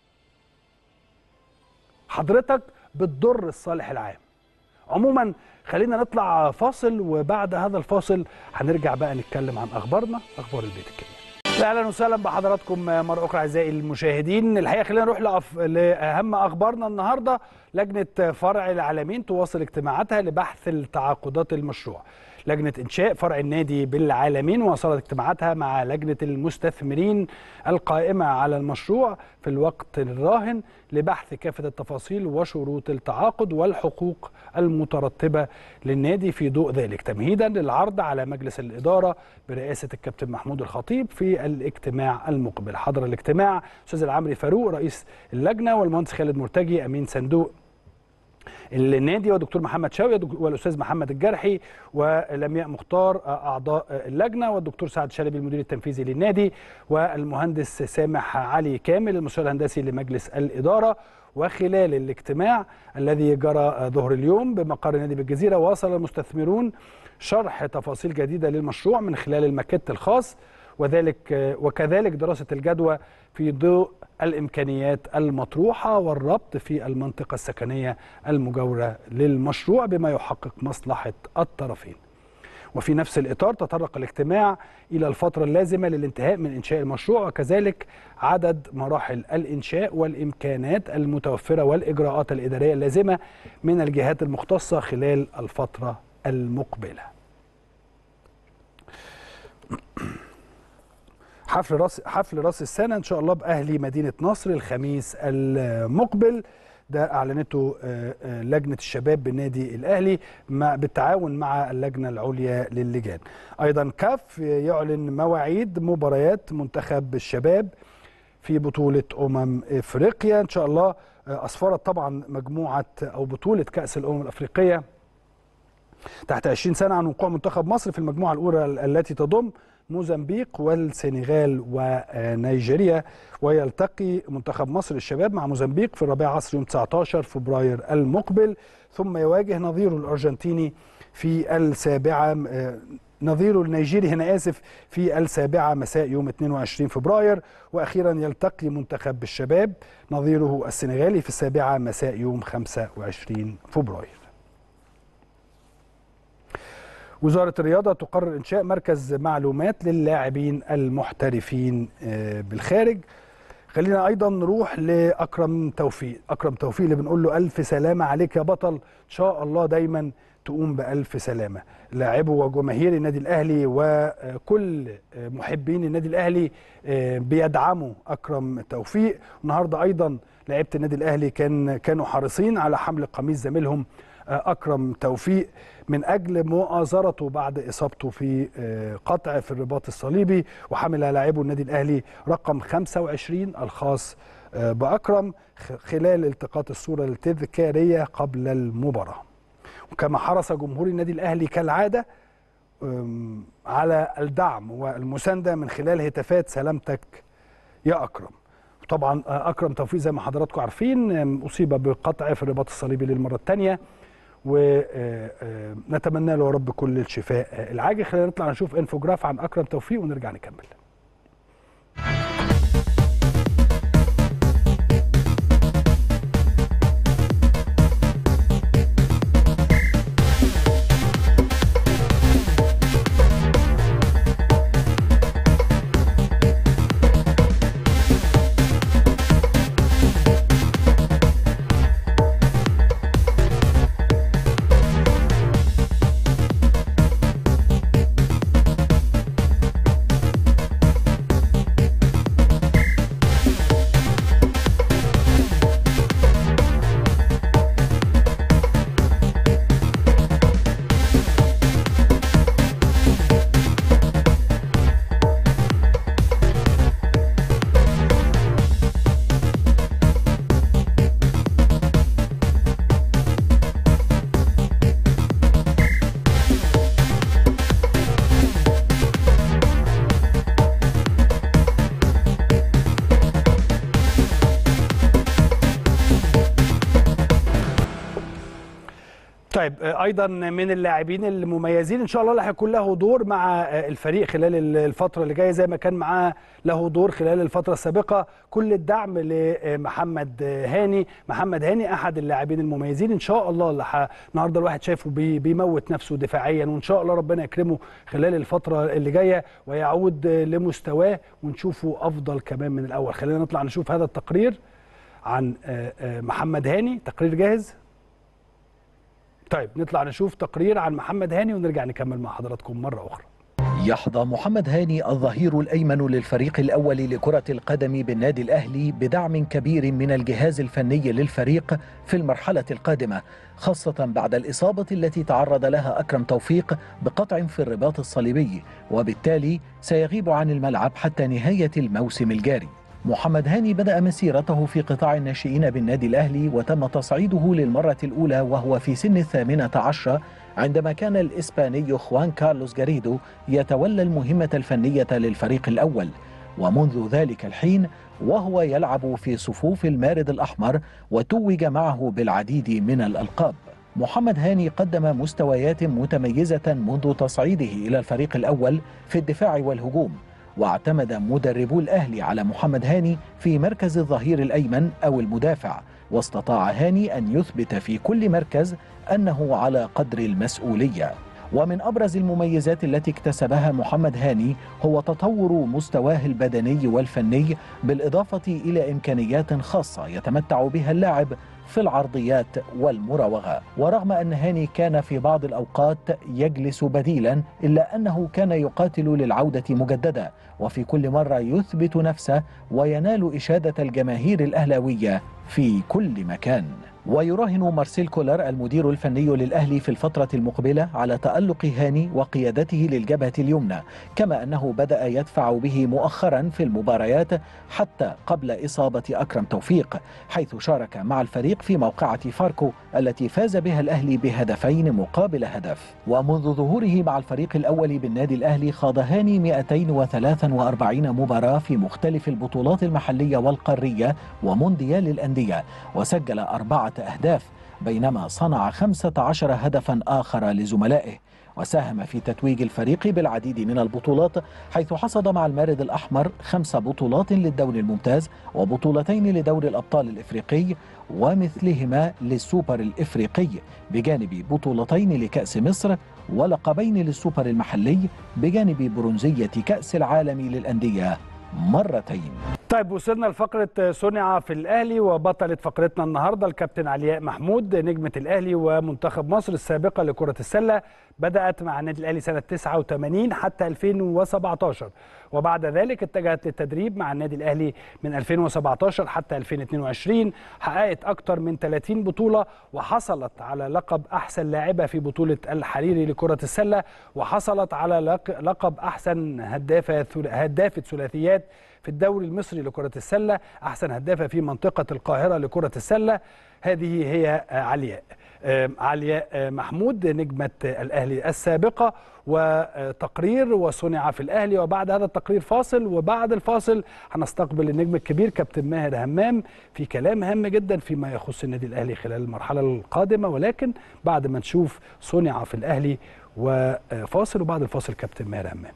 حضرتك بتضر الصالح العام عموما خلينا نطلع فاصل وبعد هذا الفاصل هنرجع بقى نتكلم عن اخبارنا اخبار البيت الكبير اهلا وسهلا بحضراتكم مره اخرى اعزائي المشاهدين الحقيقه خلينا نروح لأف... لاهم اخبارنا النهارده لجنه فرع العالمين تواصل اجتماعاتها لبحث التعاقدات المشروع لجنه انشاء فرع النادي بالعالمين واصلت اجتماعاتها مع لجنه المستثمرين القائمه على المشروع في الوقت الراهن لبحث كافه التفاصيل وشروط التعاقد والحقوق المترتبه للنادي في ضوء ذلك تمهيدا للعرض على مجلس الاداره برئاسه الكابتن محمود الخطيب في الاجتماع المقبل حضر الاجتماع استاذ العمري فاروق رئيس اللجنه والمهندس خالد مرتجي امين صندوق النادي والدكتور محمد شوقي والاستاذ محمد الجرحي ولمياء مختار اعضاء اللجنه والدكتور سعد شلبي المدير التنفيذي للنادي والمهندس سامح علي كامل المستشار الهندسي لمجلس الاداره وخلال الاجتماع الذي جرى ظهر اليوم بمقر النادي بالجزيره واصل المستثمرون شرح تفاصيل جديده للمشروع من خلال الماكيت الخاص وذلك وكذلك دراسه الجدوى في ضوء الامكانيات المطروحه والربط في المنطقه السكنيه المجاوره للمشروع بما يحقق مصلحه الطرفين. وفي نفس الاطار تطرق الاجتماع الى الفتره اللازمه للانتهاء من انشاء المشروع وكذلك عدد مراحل الانشاء والامكانات المتوفره والاجراءات الاداريه اللازمه من الجهات المختصه خلال الفتره المقبله. حفل راس حفل راس السنه ان شاء الله باهلي مدينه نصر الخميس المقبل ده اعلنته آه، آه، لجنه الشباب بالنادي الاهلي مع بالتعاون مع اللجنه العليا للجان ايضا كاف يعلن مواعيد مباريات منتخب الشباب في بطوله امم افريقيا ان شاء الله آه، اسفرت طبعا مجموعه او بطوله كاس الامم الافريقيه تحت 20 سنه عن وقوع منتخب مصر في المجموعه الاولى التي تضم موزمبيق والسنغال ونيجيريا ويلتقي منتخب مصر الشباب مع موزمبيق في الرابع عصر يوم 19 فبراير المقبل ثم يواجه نظيره الارجنتيني في السابعه آه، نظيره النيجيري هنا اسف في السابعه مساء يوم 22 فبراير واخيرا يلتقي منتخب الشباب نظيره السنغالي في السابعه مساء يوم 25 فبراير وزارة الرياضة تقرر إنشاء مركز معلومات للاعبين المحترفين آه، بالخارج خلينا أيضا نروح لأكرم توفيق أكرم توفيق اللي بنقول له ألف سلامة عليك يا بطل إن شاء الله دايما تقوم بألف سلامة لاعبو وجماهير النادي الأهلي وكل محبين النادي الأهلي بيدعموا أكرم توفيق النهاردة أيضا لعيبة النادي الأهلي كان كانوا حريصين على حمل قميص زميلهم أكرم توفيق من أجل مؤازرته بعد إصابته في قطع في الرباط الصليبي وحمل لاعبو النادي الأهلي رقم 25 الخاص بأكرم خلال التقاط الصورة التذكارية قبل المباراة وكما حرص جمهور النادي الأهلي كالعادة على الدعم والمساندة من خلال هتافات سلامتك يا أكرم طبعا أكرم توفيق زي ما حضراتكم عارفين أصيب بقطع في الرباط الصليبي للمرة الثانية ونتمنى له يا رب كل الشفاء العاجل خلينا نطلع نشوف انفوجراف عن أكرم توفيق ونرجع نكمل طيب ايضا من اللاعبين المميزين ان شاء الله اللي هيكون له دور مع الفريق خلال الفتره اللي جايه زي ما كان معاه له دور خلال الفتره السابقه كل الدعم لمحمد هاني محمد هاني احد اللاعبين المميزين ان شاء الله اللي النهارده الواحد شايفه بي بيموت نفسه دفاعيا وان شاء الله ربنا يكرمه خلال الفتره اللي جايه ويعود لمستواه ونشوفه افضل كمان من الاول خلينا نطلع نشوف هذا التقرير عن محمد هاني تقرير جاهز طيب نطلع نشوف تقرير عن محمد هاني ونرجع نكمل مع حضراتكم مرة أخرى يحظى محمد هاني الظهير الأيمن للفريق الأول لكرة القدم بالنادي الأهلي بدعم كبير من الجهاز الفني للفريق في المرحلة القادمة خاصة بعد الإصابة التي تعرض لها أكرم توفيق بقطع في الرباط الصليبي وبالتالي سيغيب عن الملعب حتى نهاية الموسم الجاري محمد هاني بدأ مسيرته في قطاع الناشئين بالنادي الأهلي وتم تصعيده للمرة الأولى وهو في سن الثامنة عشرة عندما كان الإسباني خوان كارلوس جاريدو يتولى المهمة الفنية للفريق الأول ومنذ ذلك الحين وهو يلعب في صفوف المارد الأحمر وتوج معه بالعديد من الألقاب محمد هاني قدم مستويات متميزة منذ تصعيده إلى الفريق الأول في الدفاع والهجوم واعتمد مدربو الأهلي على محمد هاني في مركز الظهير الأيمن أو المدافع واستطاع هاني أن يثبت في كل مركز أنه على قدر المسؤولية ومن أبرز المميزات التي اكتسبها محمد هاني هو تطور مستواه البدني والفني بالإضافة إلى إمكانيات خاصة يتمتع بها اللاعب في العرضيات والمراوغة ورغم أن هاني كان في بعض الأوقات يجلس بديلا إلا أنه كان يقاتل للعودة مجددا وفي كل مرة يثبت نفسه وينال إشادة الجماهير الأهلاوية في كل مكان ويراهن مارسيل كولر المدير الفني للأهلي في الفترة المقبلة على تألق هاني وقيادته للجبهة اليمنى كما أنه بدأ يدفع به مؤخرا في المباريات حتى قبل إصابة أكرم توفيق حيث شارك مع الفريق في موقعة فاركو التي فاز بها الأهلي بهدفين مقابل هدف ومنذ ظهوره مع الفريق الأول بالنادي الأهلي خاض هاني 243 مباراة في مختلف البطولات المحلية والقارية ومونديال الأندية وسجل أربعة أهداف بينما صنع 15 هدفا آخر لزملائه وساهم في تتويج الفريق بالعديد من البطولات حيث حصد مع المارد الأحمر خمس بطولات للدوري الممتاز وبطولتين لدوري الأبطال الإفريقي ومثلهما للسوبر الإفريقي بجانب بطولتين لكأس مصر ولقبين للسوبر المحلي بجانب برونزية كأس العالم للأندية مرتين طيب وصلنا لفقرة صنع في الأهلي وبطلة فقرتنا النهاردة الكابتن علياء محمود نجمة الأهلي ومنتخب مصر السابقة لكرة السلة بدأت مع النادي الأهلي سنة 89 حتى 2017 وبعد ذلك اتجهت للتدريب مع النادي الأهلي من 2017 حتى 2022 حققت أكثر من 30 بطولة وحصلت على لقب أحسن لاعبة في بطولة الحريري لكرة السلة وحصلت على لقب أحسن هدافة هدافة ثلاثيات في الدوري المصري لكرة السلة أحسن هدافة في منطقة القاهرة لكرة السلة هذه هي علياء علياء محمود نجمة الأهلي السابقة وتقرير وصنع في الأهلي وبعد هذا التقرير فاصل وبعد الفاصل هنستقبل النجم الكبير كابتن ماهر همام في كلام هام جدا فيما يخص النادي الأهلي خلال المرحلة القادمة ولكن بعد ما نشوف صنع في الأهلي وفاصل وبعد الفاصل كابتن ماهر همام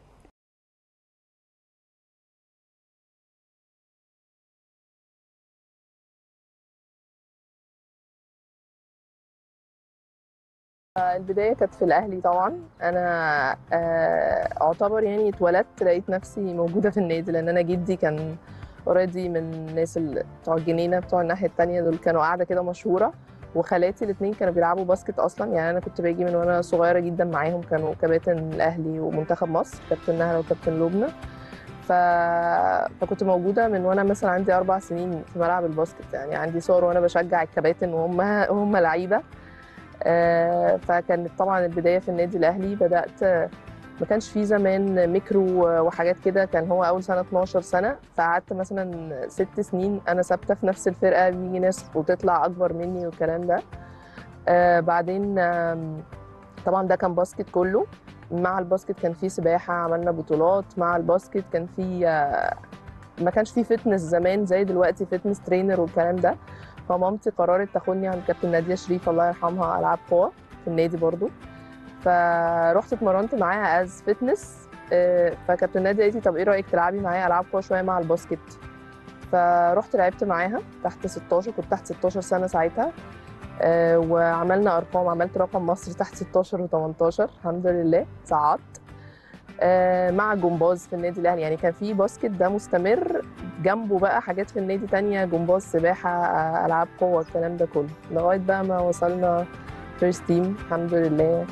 البداية كانت في الأهلي طبعا أنا أعتبر يعني اتولدت لقيت نفسي موجودة في النادي لأن أنا جدي كان اوريدي من الناس اللي بتوع الجنينة بتوع الناحية التانية دول كانوا قاعدة كده مشهورة وخالاتي الاثنين كانوا بيلعبوا باسكت أصلا يعني أنا كنت باجي من وأنا صغيرة جدا معاهم كانوا كباتن الأهلي ومنتخب مصر كابتن نهرة وكابتن لبنى ف... فكنت موجودة من وأنا مثلا عندي أربع سنين في ملعب الباسكت يعني عندي صور وأنا بشجع الكباتن وهم هم لعيبة آه فكانت طبعا البدايه في النادي الاهلي بدات ما كانش في زمان ميكرو وحاجات كده كان هو اول سنه 12 سنه فقعدت مثلا ست سنين انا ثابته في نفس الفرقه بيجي ناس وتطلع اكبر مني والكلام ده آه بعدين آه طبعا ده كان باسكت كله مع الباسكت كان في سباحه عملنا بطولات مع الباسكت كان في ما كانش في فتنس زمان زي دلوقتي فتنس ترينر والكلام ده فمامتي قررت تاخدني عند كابتن ناديه شريف الله يرحمها العاب قوه في النادي برضو فرحت اتمرنت معاها از فتنس فكابتن ناديه قالت لي طب ايه رايك تلعبي معايا العاب قوه شويه مع الباسكت فرحت لعبت معاها تحت 16 كنت تحت 16 سنه ساعتها وعملنا ارقام عملت رقم مصر تحت 16 و18 الحمد لله صعدت مع جمباز في النادي الاهلي يعني كان في باسكت ده مستمر جنبه بقى حاجات في النادي تانية جمباز سباحة ألعاب قوة الكلام ده كله لغاية بقى ما وصلنا فيرست تيم الحمد لله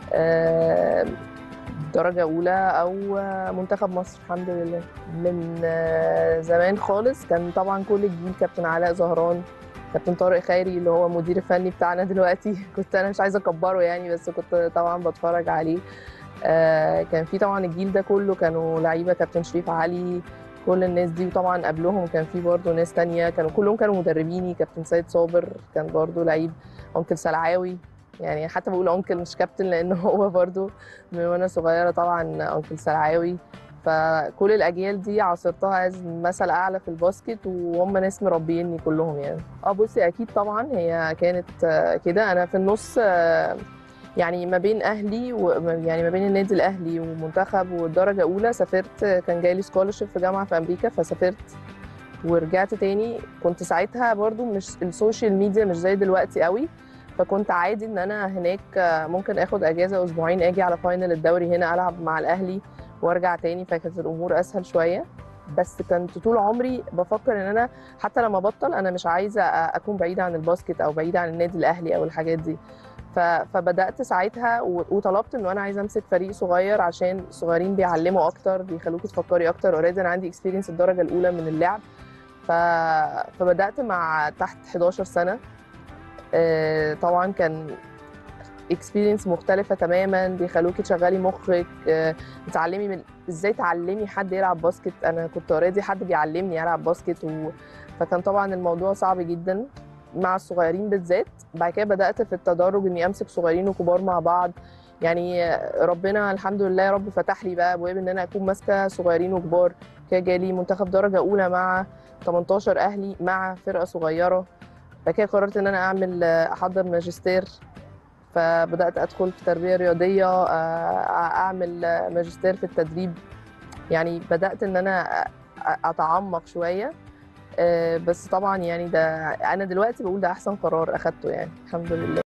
درجة أولى أو منتخب مصر الحمد لله من زمان خالص كان طبعا كل الجيل كابتن علاء زهران كابتن طارق خيري اللي هو المدير الفني بتاعنا دلوقتي كنت أنا مش عايزة أكبره يعني بس كنت طبعا بتفرج عليه آه كان في طبعا الجيل ده كله كانوا لعيبه كابتن شريف علي كل الناس دي وطبعا قبلهم كان في برضه ناس تانية كانوا كلهم كانوا مدربيني كابتن سيد صابر كان برضه لعيب انكل سلعاوي يعني حتى بقول انكل مش كابتن لان هو برضه من وانا صغيره طبعا انكل سلعاوي فكل الاجيال دي عاصرتها از مثل اعلى في الباسكت وهم ناس مربيني كلهم يعني اه بصي اكيد طبعا هي كانت كده انا في النص يعني ما بين اهلي و... يعني ما بين النادي الاهلي ومنتخب والدرجه اولى سافرت كان جاي لي سكولرشيب في جامعه في امريكا فسافرت ورجعت تاني كنت ساعتها برضو مش السوشيال ميديا مش زي دلوقتي قوي فكنت عادي ان انا هناك ممكن اخد اجازه اسبوعين اجي على فاينل الدوري هنا العب مع الاهلي وارجع تاني فكانت الامور اسهل شويه بس كنت طول عمري بفكر ان انا حتى لما بطل انا مش عايزه اكون بعيده عن الباسكت او بعيده عن النادي الاهلي او الحاجات دي فبدات ساعتها وطلبت انه انا عايزه امسك فريق صغير عشان الصغيرين بيعلموا اكتر بيخلوكي تفكري اكتر اوريدي انا عندي اكسبيرينس الدرجه الاولى من اللعب ف... فبدات مع تحت 11 سنه طبعا كان اكسبيرينس مختلفه تماما بيخلوكي تشغلي مخك تتعلمي من ازاي تعلمي حد يلعب باسكت انا كنت اوريدي حد بيعلمني العب باسكت و... فكان طبعا الموضوع صعب جدا مع الصغيرين بالذات بعد كده بدات في التدرج اني امسك صغيرين وكبار مع بعض يعني ربنا الحمد لله يا رب فتح لي بقى ابواب ان انا اكون ماسكه صغيرين وكبار كده جالي منتخب درجه اولى مع 18 اهلي مع فرقه صغيره بعد كده قررت ان انا اعمل احضر ماجستير فبدات ادخل في تربيه رياضيه اعمل ماجستير في التدريب يعني بدات ان انا اتعمق شويه بس طبعا يعني ده انا دلوقتي بقول ده احسن قرار اخدته يعني الحمد لله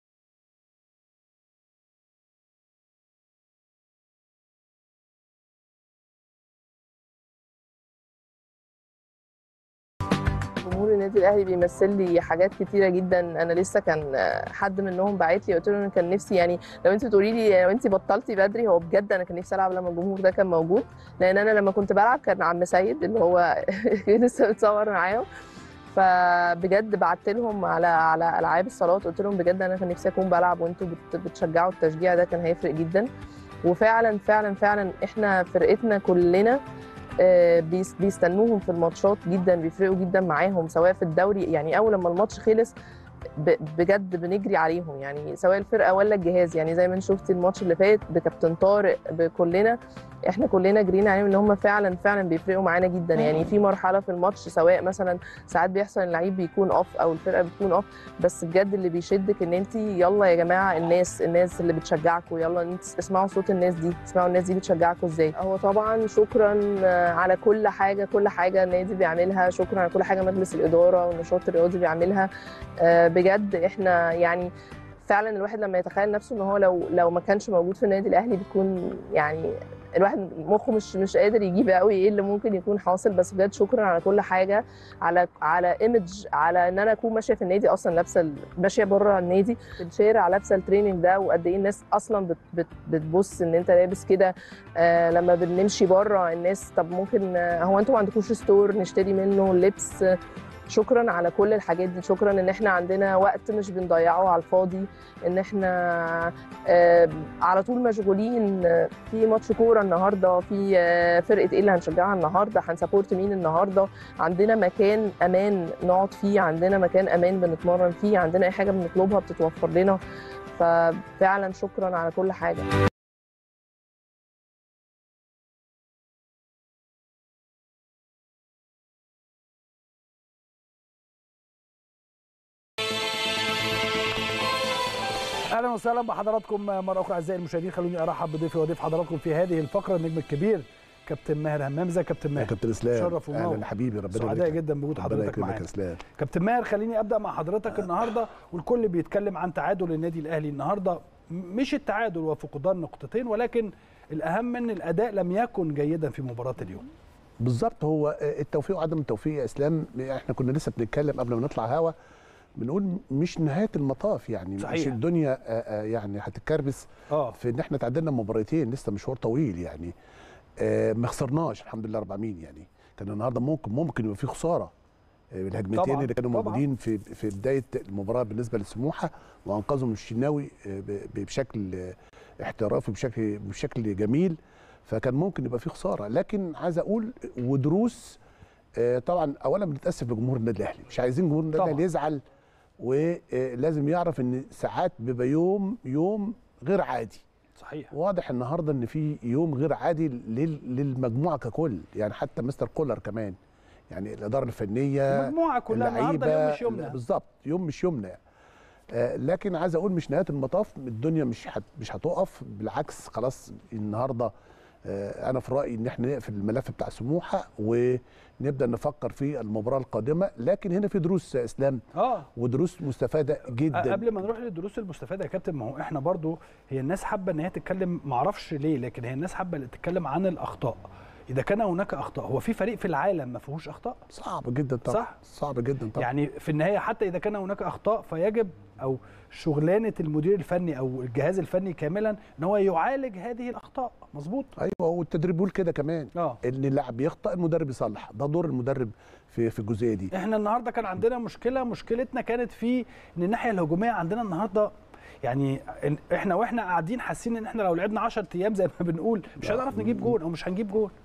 جمهور النادي الاهلي بيمثل لي حاجات كتيره جدا انا لسه كان حد منهم باعت لي قلت له انا كان نفسي يعني لو انت تقولي لي لو انت بطلتي بدري هو بجد انا كان نفسي العب لما الجمهور ده كان موجود لان انا لما كنت بلعب كان عم سيد اللي هو لسه متصور معاهم فبجد بعت لهم على على العاب الصالات قلت لهم بجد انا كان نفسي اكون بلعب وانتوا بت- بتشجعوا التشجيع ده كان هيفرق جدا وفعلا فعلا فعلا احنا فرقتنا كلنا آه، بيس- بيستنوهم في الماتشات جدا بيفرقوا جدا معاهم سواء في الدوري يعني اول لما الماتش خلص ب- بجد بنجري عليهم يعني سواء الفرقه ولا الجهاز يعني زي ما انت شفتي الماتش اللي فات بكابتن طارق بكلنا احنا كلنا جرينا عليهم ان هم فعلا فعلا بيفرقوا معانا جدا يعني في مرحله في الماتش سواء مثلا ساعات بيحصل ان اللعيب بيكون اوف او الفرقه بتكون اوف بس بجد اللي بيشدك ان انت يلا يا جماعه الناس الناس اللي بتشجعكم يلا انت اسمعوا صوت الناس دي اسمعوا الناس دي بتشجعكم ازاي هو طبعا شكرا آه، على كل حاجه كل حاجه النادي بيعملها شكرا على كل حاجه مجلس الاداره والنشاط الرياضي بيعملها آه، بجد احنا يعني فعلا الواحد لما يتخيل نفسه ان هو لو لو ما كانش موجود في النادي الاهلي بيكون يعني الواحد مخه مش مش قادر يجيب قوي ايه اللي ممكن يكون حاصل بس بجد شكرا على كل حاجه على على ايمج على ان انا اكون ماشيه في النادي اصلا لابسه ال- ماشيه بره النادي في الشارع لابسه التريننج ده وقد ايه الناس اصلا بت بت بتبص ان انت لابس كده آه لما بنمشي بره الناس طب ممكن آه، هو انتوا ما عندكوش ستور نشتري منه لبس آه، شكرا على كل الحاجات دي شكرا ان احنا عندنا وقت مش بنضيعه على الفاضي ان احنا آه، على طول مشغولين آه، في ماتش كوره النهارده في آه، فرقه ايه اللي هنشجعها النهارده هنسابورت مين النهارده عندنا مكان امان نقعد فيه عندنا مكان امان بنتمرن فيه عندنا اي حاجه بنطلبها بتتوفر لنا ففعلا شكرا على كل حاجه اهلا وسهلا بحضراتكم مره اخرى اعزائي المشاهدين خلوني ارحب بضيفي وضيف حضراتكم في هذه الفقره النجم الكبير كابتن ماهر همام ازيك يا كابتن يا ماهر كابتن اسلام شرف ونور. اهلا حبيبي ربنا سعداء يبارك لك. جدا بوجود ربنا حضرتك يكرمك معانا يا اسلام كابتن ماهر خليني ابدا مع حضرتك النهارده والكل بيتكلم عن تعادل النادي الاهلي النهارده م- مش التعادل وفقدان نقطتين ولكن الاهم ان الاداء لم يكن جيدا في مباراه اليوم بالظبط هو التوفيق وعدم التوفيق يا اسلام احنا كنا لسه بنتكلم قبل ما نطلع هوا بنقول مش نهايه المطاف يعني صحيح. مش الدنيا آه، آه، يعني هتتكربس اه في ان احنا تعادلنا مباراتين لسه مشوار طويل يعني آه، ما خسرناش الحمد لله رب العالمين يعني كان النهارده ممكن ممكن يبقى في خساره آه، الهجمتين طبعاً، اللي كانوا طبعاً. موجودين في في بدايه المباراه بالنسبه للسموحه وانقذهم الشناوي آه، ب- بشكل آه، احترافي بشكل بشكل جميل فكان ممكن يبقى في خساره لكن عايز اقول ودروس آه، طبعا اولا بنتاسف لجمهور النادي الاهلي مش عايزين جمهور النادي طبعاً. الاهلي يزعل ولازم يعرف ان ساعات بيبقى يوم يوم غير عادي صحيح واضح النهارده ان في يوم غير عادي لل- للمجموعه ككل يعني حتى مستر كولر كمان يعني الاداره الفنيه المجموعه كلها النهارده يوم مش يومنا بالظبط يوم مش يومنا يعني. آه لكن عايز اقول مش نهايه المطاف الدنيا مش هت مش هتقف بالعكس خلاص النهارده آه انا في رايي ان احنا نقفل الملف بتاع سموحه ونبدا نفكر في المباراه القادمه لكن هنا في دروس يا اسلام اه ودروس مستفاده جدا قبل ما نروح للدروس المستفاده يا كابتن ما هو احنا برضو هي الناس حابه ان هي تتكلم ما اعرفش ليه لكن هي الناس حابه تتكلم عن الاخطاء اذا كان هناك اخطاء هو في فريق في العالم ما فيهوش اخطاء صعب جدا طبعا صح؟ صعب جدا طبعا يعني في النهايه حتى اذا كان هناك اخطاء فيجب او شغلانه المدير الفني او الجهاز الفني كاملا ان هو يعالج هذه الاخطاء مظبوط ايوه والتدريب بيقول كده كمان اه ان اللاعب يخطئ المدرب يصلح ده دور المدرب في في الجزئيه دي احنا النهارده كان عندنا مشكله مشكلتنا كانت في ان الناحيه الهجوميه عندنا النهارده يعني إن- احنا واحنا قاعدين حاسين ان احنا لو لعبنا 10 ايام زي ما بنقول مش هنعرف نجيب جون او مش هنجيب جون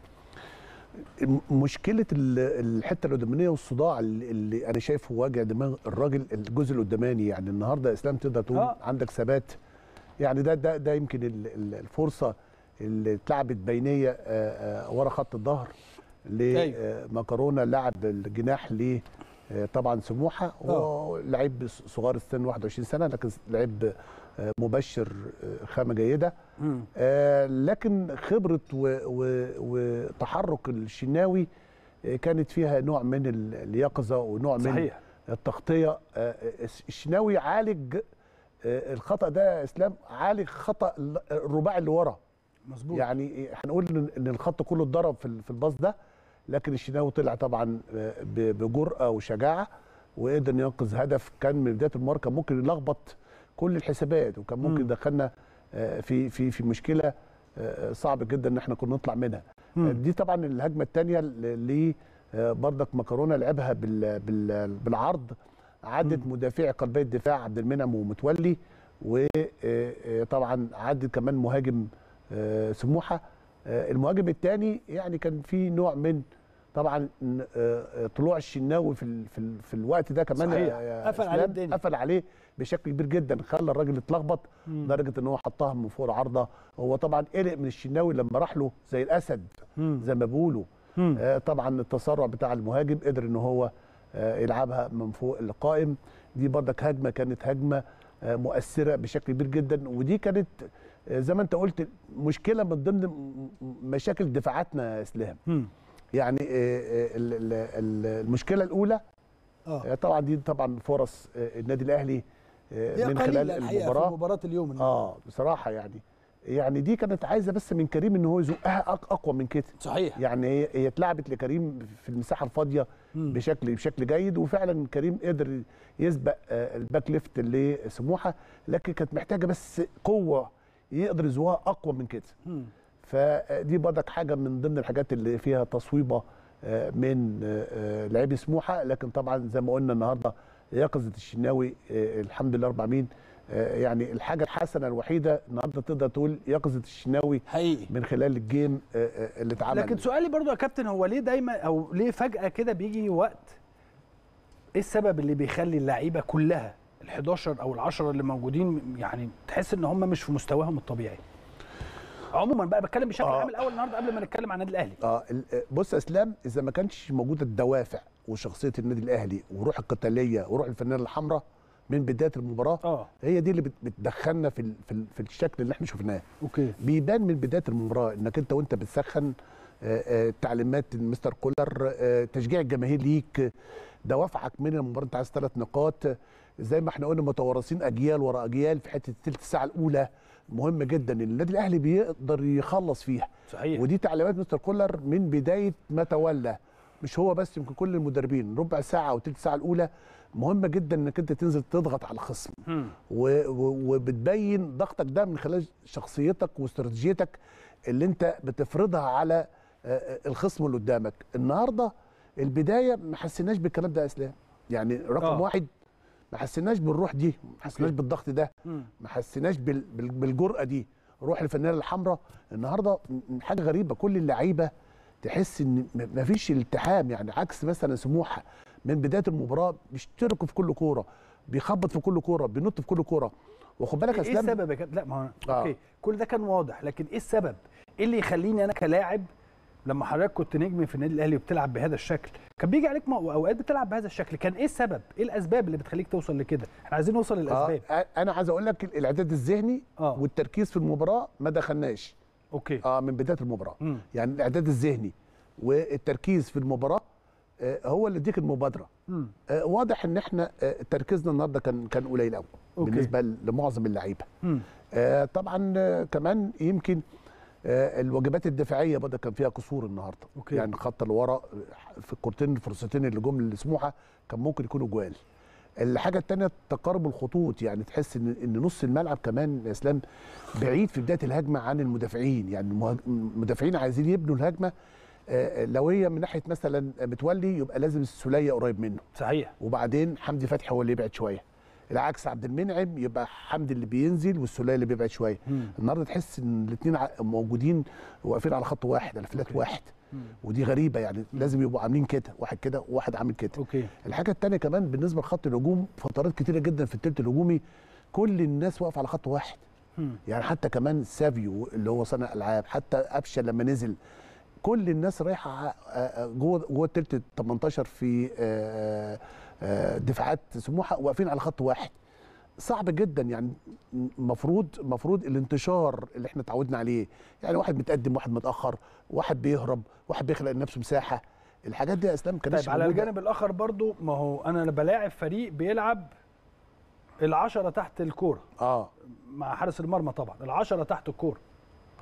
م- مشكله ال- الحته القدامانيه والصداع اللي اللي انا شايفه واجع دماغ الراجل الجزء القداماني يعني النهارده يا اسلام تقدر تقول آه. عندك ثبات يعني ده ده ده يمكن ال- ال- الفرصه اللي اتلعبت بينيه آه، آه، ورا خط الظهر أيوة. لمكرونه لاعب الجناح ل آه، طبعا سموحه آه. هو لعيب صغار السن 21 سنه لكن لعيب آه، مبشر آه، خامه جيده آه، لكن خبرة و- و- وتحرك الشناوي آه، كانت فيها نوع من ال- اليقظة ونوع من صحيح التغطية آه، الشناوي عالج آه، الخطأ ده يا اسلام عالج خطأ ال- الرباعي اللي ورا مظبوط يعني هنقول إن- ان الخط كله اتضرب في ال- في الباص ده لكن الشناوي طلع طبعا آه، ب- بجرأه وشجاعه وقدر ينقذ هدف كان من بدايه المباراه كان ممكن يلخبط كل الحسابات وكان ممكن مم. يدخلنا آه، في في في مشكله آه، صعب جدا ان احنا كنا نطلع منها مم. دي طبعا الهجمه الثانيه اللي آه، بردك مكرونه لعبها بال بال بالعرض عدت مدافعي قلبي الدفاع عبد المنعم ومتولي وطبعا عدت كمان مهاجم آه، سموحه آه، المهاجم الثاني يعني كان في نوع من طبعا آه، آه، طلوع الشناوي في ال- في, ال- في الوقت ده كمان صحيح. يا- يا قفل عليه إسلام، الدنيا. قفل عليه بشكل كبير جدا خلى الراجل اتلخبط مم. لدرجه ان هو حطها من فوق العارضه هو طبعا قلق من الشناوي لما راح له زي الاسد مم. زي ما بيقولوا مم. آه، طبعا التسرع بتاع المهاجم قدر ان هو آه، يلعبها من فوق القائم دي بردك هجمه كانت هجمه آه، مؤثره بشكل كبير جدا ودي كانت آه، زي ما انت قلت مشكله من ضمن م- م- مشاكل دفاعاتنا يا اسلام مم. يعني آه، آه، ال- ال- ال- المشكله الاولى اه آه، طبعا دي طبعا فرص آه، النادي الاهلي آه، هي من قليلة خلال الحقيقة المباراه في مباراة اليوم اه بصراحه يعني يعني دي كانت عايزه بس من كريم ان هو يزقها أق- اقوى من كده صحيح يعني هي هي اتلعبت لكريم في المساحه الفاضيه مم. بشكل بشكل جيد وفعلا كريم قدر يسبق آه، الباك ليفت لسموحه لكن كانت محتاجه بس قوه يقدر يزوها اقوى من كده مم. فدي برضك حاجه من ضمن الحاجات اللي فيها تصويبه آه، من آه، آه، لاعبي سموحه لكن طبعا زي ما قلنا النهارده يقظه الشناوي آه، الحمد لله رب العالمين آه، يعني الحاجه الحسنه الوحيده النهارده تقدر تقول يقظه الشناوي حقيقي من خلال الجيم آه، آه، اللي اتعمل لكن سؤالي برضو يا كابتن هو ليه دايما او ليه فجأة كده بيجي وقت ايه السبب اللي بيخلي اللعيبة كلها ال11 او ال10 اللي موجودين يعني تحس ان هم مش في مستواهم الطبيعي عموما بقى بتكلم بشكل آه. عام الاول النهارده قبل ما نتكلم عن النادي الاهلي اه ال- آه، بص يا اسلام اذا ما كانش موجوده الدوافع وشخصيه النادي الاهلي وروح القتاليه وروح الفنانه الحمراء من بدايه المباراه اه هي دي اللي بت- بتدخلنا في ال- في, ال- في الشكل اللي احنا شفناه اوكي بيبان من بدايه المباراه انك انت وانت بتسخن آه، آه، تعليمات مستر كولر آه، تشجيع الجماهير ليك آه، دوافعك من المباراه انت عايز ثلاث نقاط آه، زي ما احنا قلنا متوارثين اجيال ورا اجيال في حته الثلث ساعه الاولى مهم جدا ان النادي الاهلي بيقدر يخلص فيها صحيح ودي تعليمات مستر كولر من بدايه ما تولى مش هو بس يمكن كل المدربين ربع ساعه او ثلث ساعه الاولى مهمه جدا انك انت تنزل تضغط على الخصم مم. و- و- وبتبين ضغطك ده من خلال شخصيتك واستراتيجيتك اللي انت بتفرضها على آه، آه، الخصم اللي قدامك النهارده البدايه ما حسيناش بالكلام ده يا اسلام يعني رقم آه. آه. واحد ما حسيناش بالروح دي ما حسيناش أوكي. بالضغط ده مم. ما حسيناش بال- بال- بالجرأه دي روح الفنانه الحمراء النهارده م- حاجه غريبه كل اللعيبه تحس ان م- مفيش التحام يعني عكس مثلا سموحه من بدايه المباراه بيشتركوا في كل كوره بيخبط في كل كوره بينط في كل كوره وخد بالك يا ايه اسلام السبب يا كابتن لا ما هو آه. اوكي كل ده كان واضح لكن ايه السبب ايه اللي يخليني انا كلاعب لما حضرتك كنت نجم في النادي الاهلي وبتلعب بهذا الشكل كان بيجي عليك مو- اوقات بتلعب بهذا الشكل كان ايه السبب ايه الاسباب اللي بتخليك توصل لكده احنا عايزين نوصل للاسباب آه انا عايز اقول لك الاعداد الذهني آه. والتركيز في المباراه ما دخلناش اوكي اه من بدايه المباراه مم. يعني الاعداد الذهني والتركيز في المباراه آه هو اللي يديك المبادره مم. آه واضح ان احنا آه تركيزنا النهارده كان كان قليل قوي أوكي. بالنسبه لمعظم اللعيبه مم. آه طبعا آه كمان يمكن آه الواجبات الدفاعيه برضه كان فيها قصور النهارده أوكي. يعني خط اللي ورا آه، في الكورتين الفرصتين اللي جم لسموحه كان ممكن يكونوا جوال الحاجه الثانيه تقارب الخطوط يعني تحس ان ان نص الملعب كمان يا اسلام بعيد في بدايه الهجمه عن المدافعين يعني المهاج- المدافعين عايزين يبنوا الهجمه آه، لو هي من ناحيه مثلا متولي يبقى لازم السوليه قريب منه صحيح وبعدين حمدي فتحي هو اللي يبعد شويه العكس عبد المنعم يبقى حمدي اللي بينزل والسوليه اللي بيبعد شويه مم. النهارده تحس ان الاثنين موجودين واقفين على خط واحد على فلات أوكي. واحد مم. ودي غريبه يعني لازم يبقوا عاملين كده واحد كده وواحد عامل كده اوكي الحاجه الثانيه كمان بالنسبه لخط الهجوم فترات كتيره جدا في الثلث الهجومي كل الناس واقفه على خط واحد مم. يعني حتى كمان سافيو اللي هو صانع العاب حتى قفشه لما نزل كل الناس رايحه ع- آه، جوه جوه الثلث 18 في آه، آه، دفاعات سموحه واقفين على خط واحد صعب جدا يعني المفروض المفروض الانتشار اللي احنا اتعودنا عليه يعني واحد متقدم واحد متاخر واحد بيهرب واحد بيخلق لنفسه مساحه الحاجات دي يا اسلام كانتش طيب على موجودة. الجانب الاخر برضو ما هو انا بلاعب فريق بيلعب العشرة تحت الكوره اه مع حارس المرمى طبعا العشرة تحت الكوره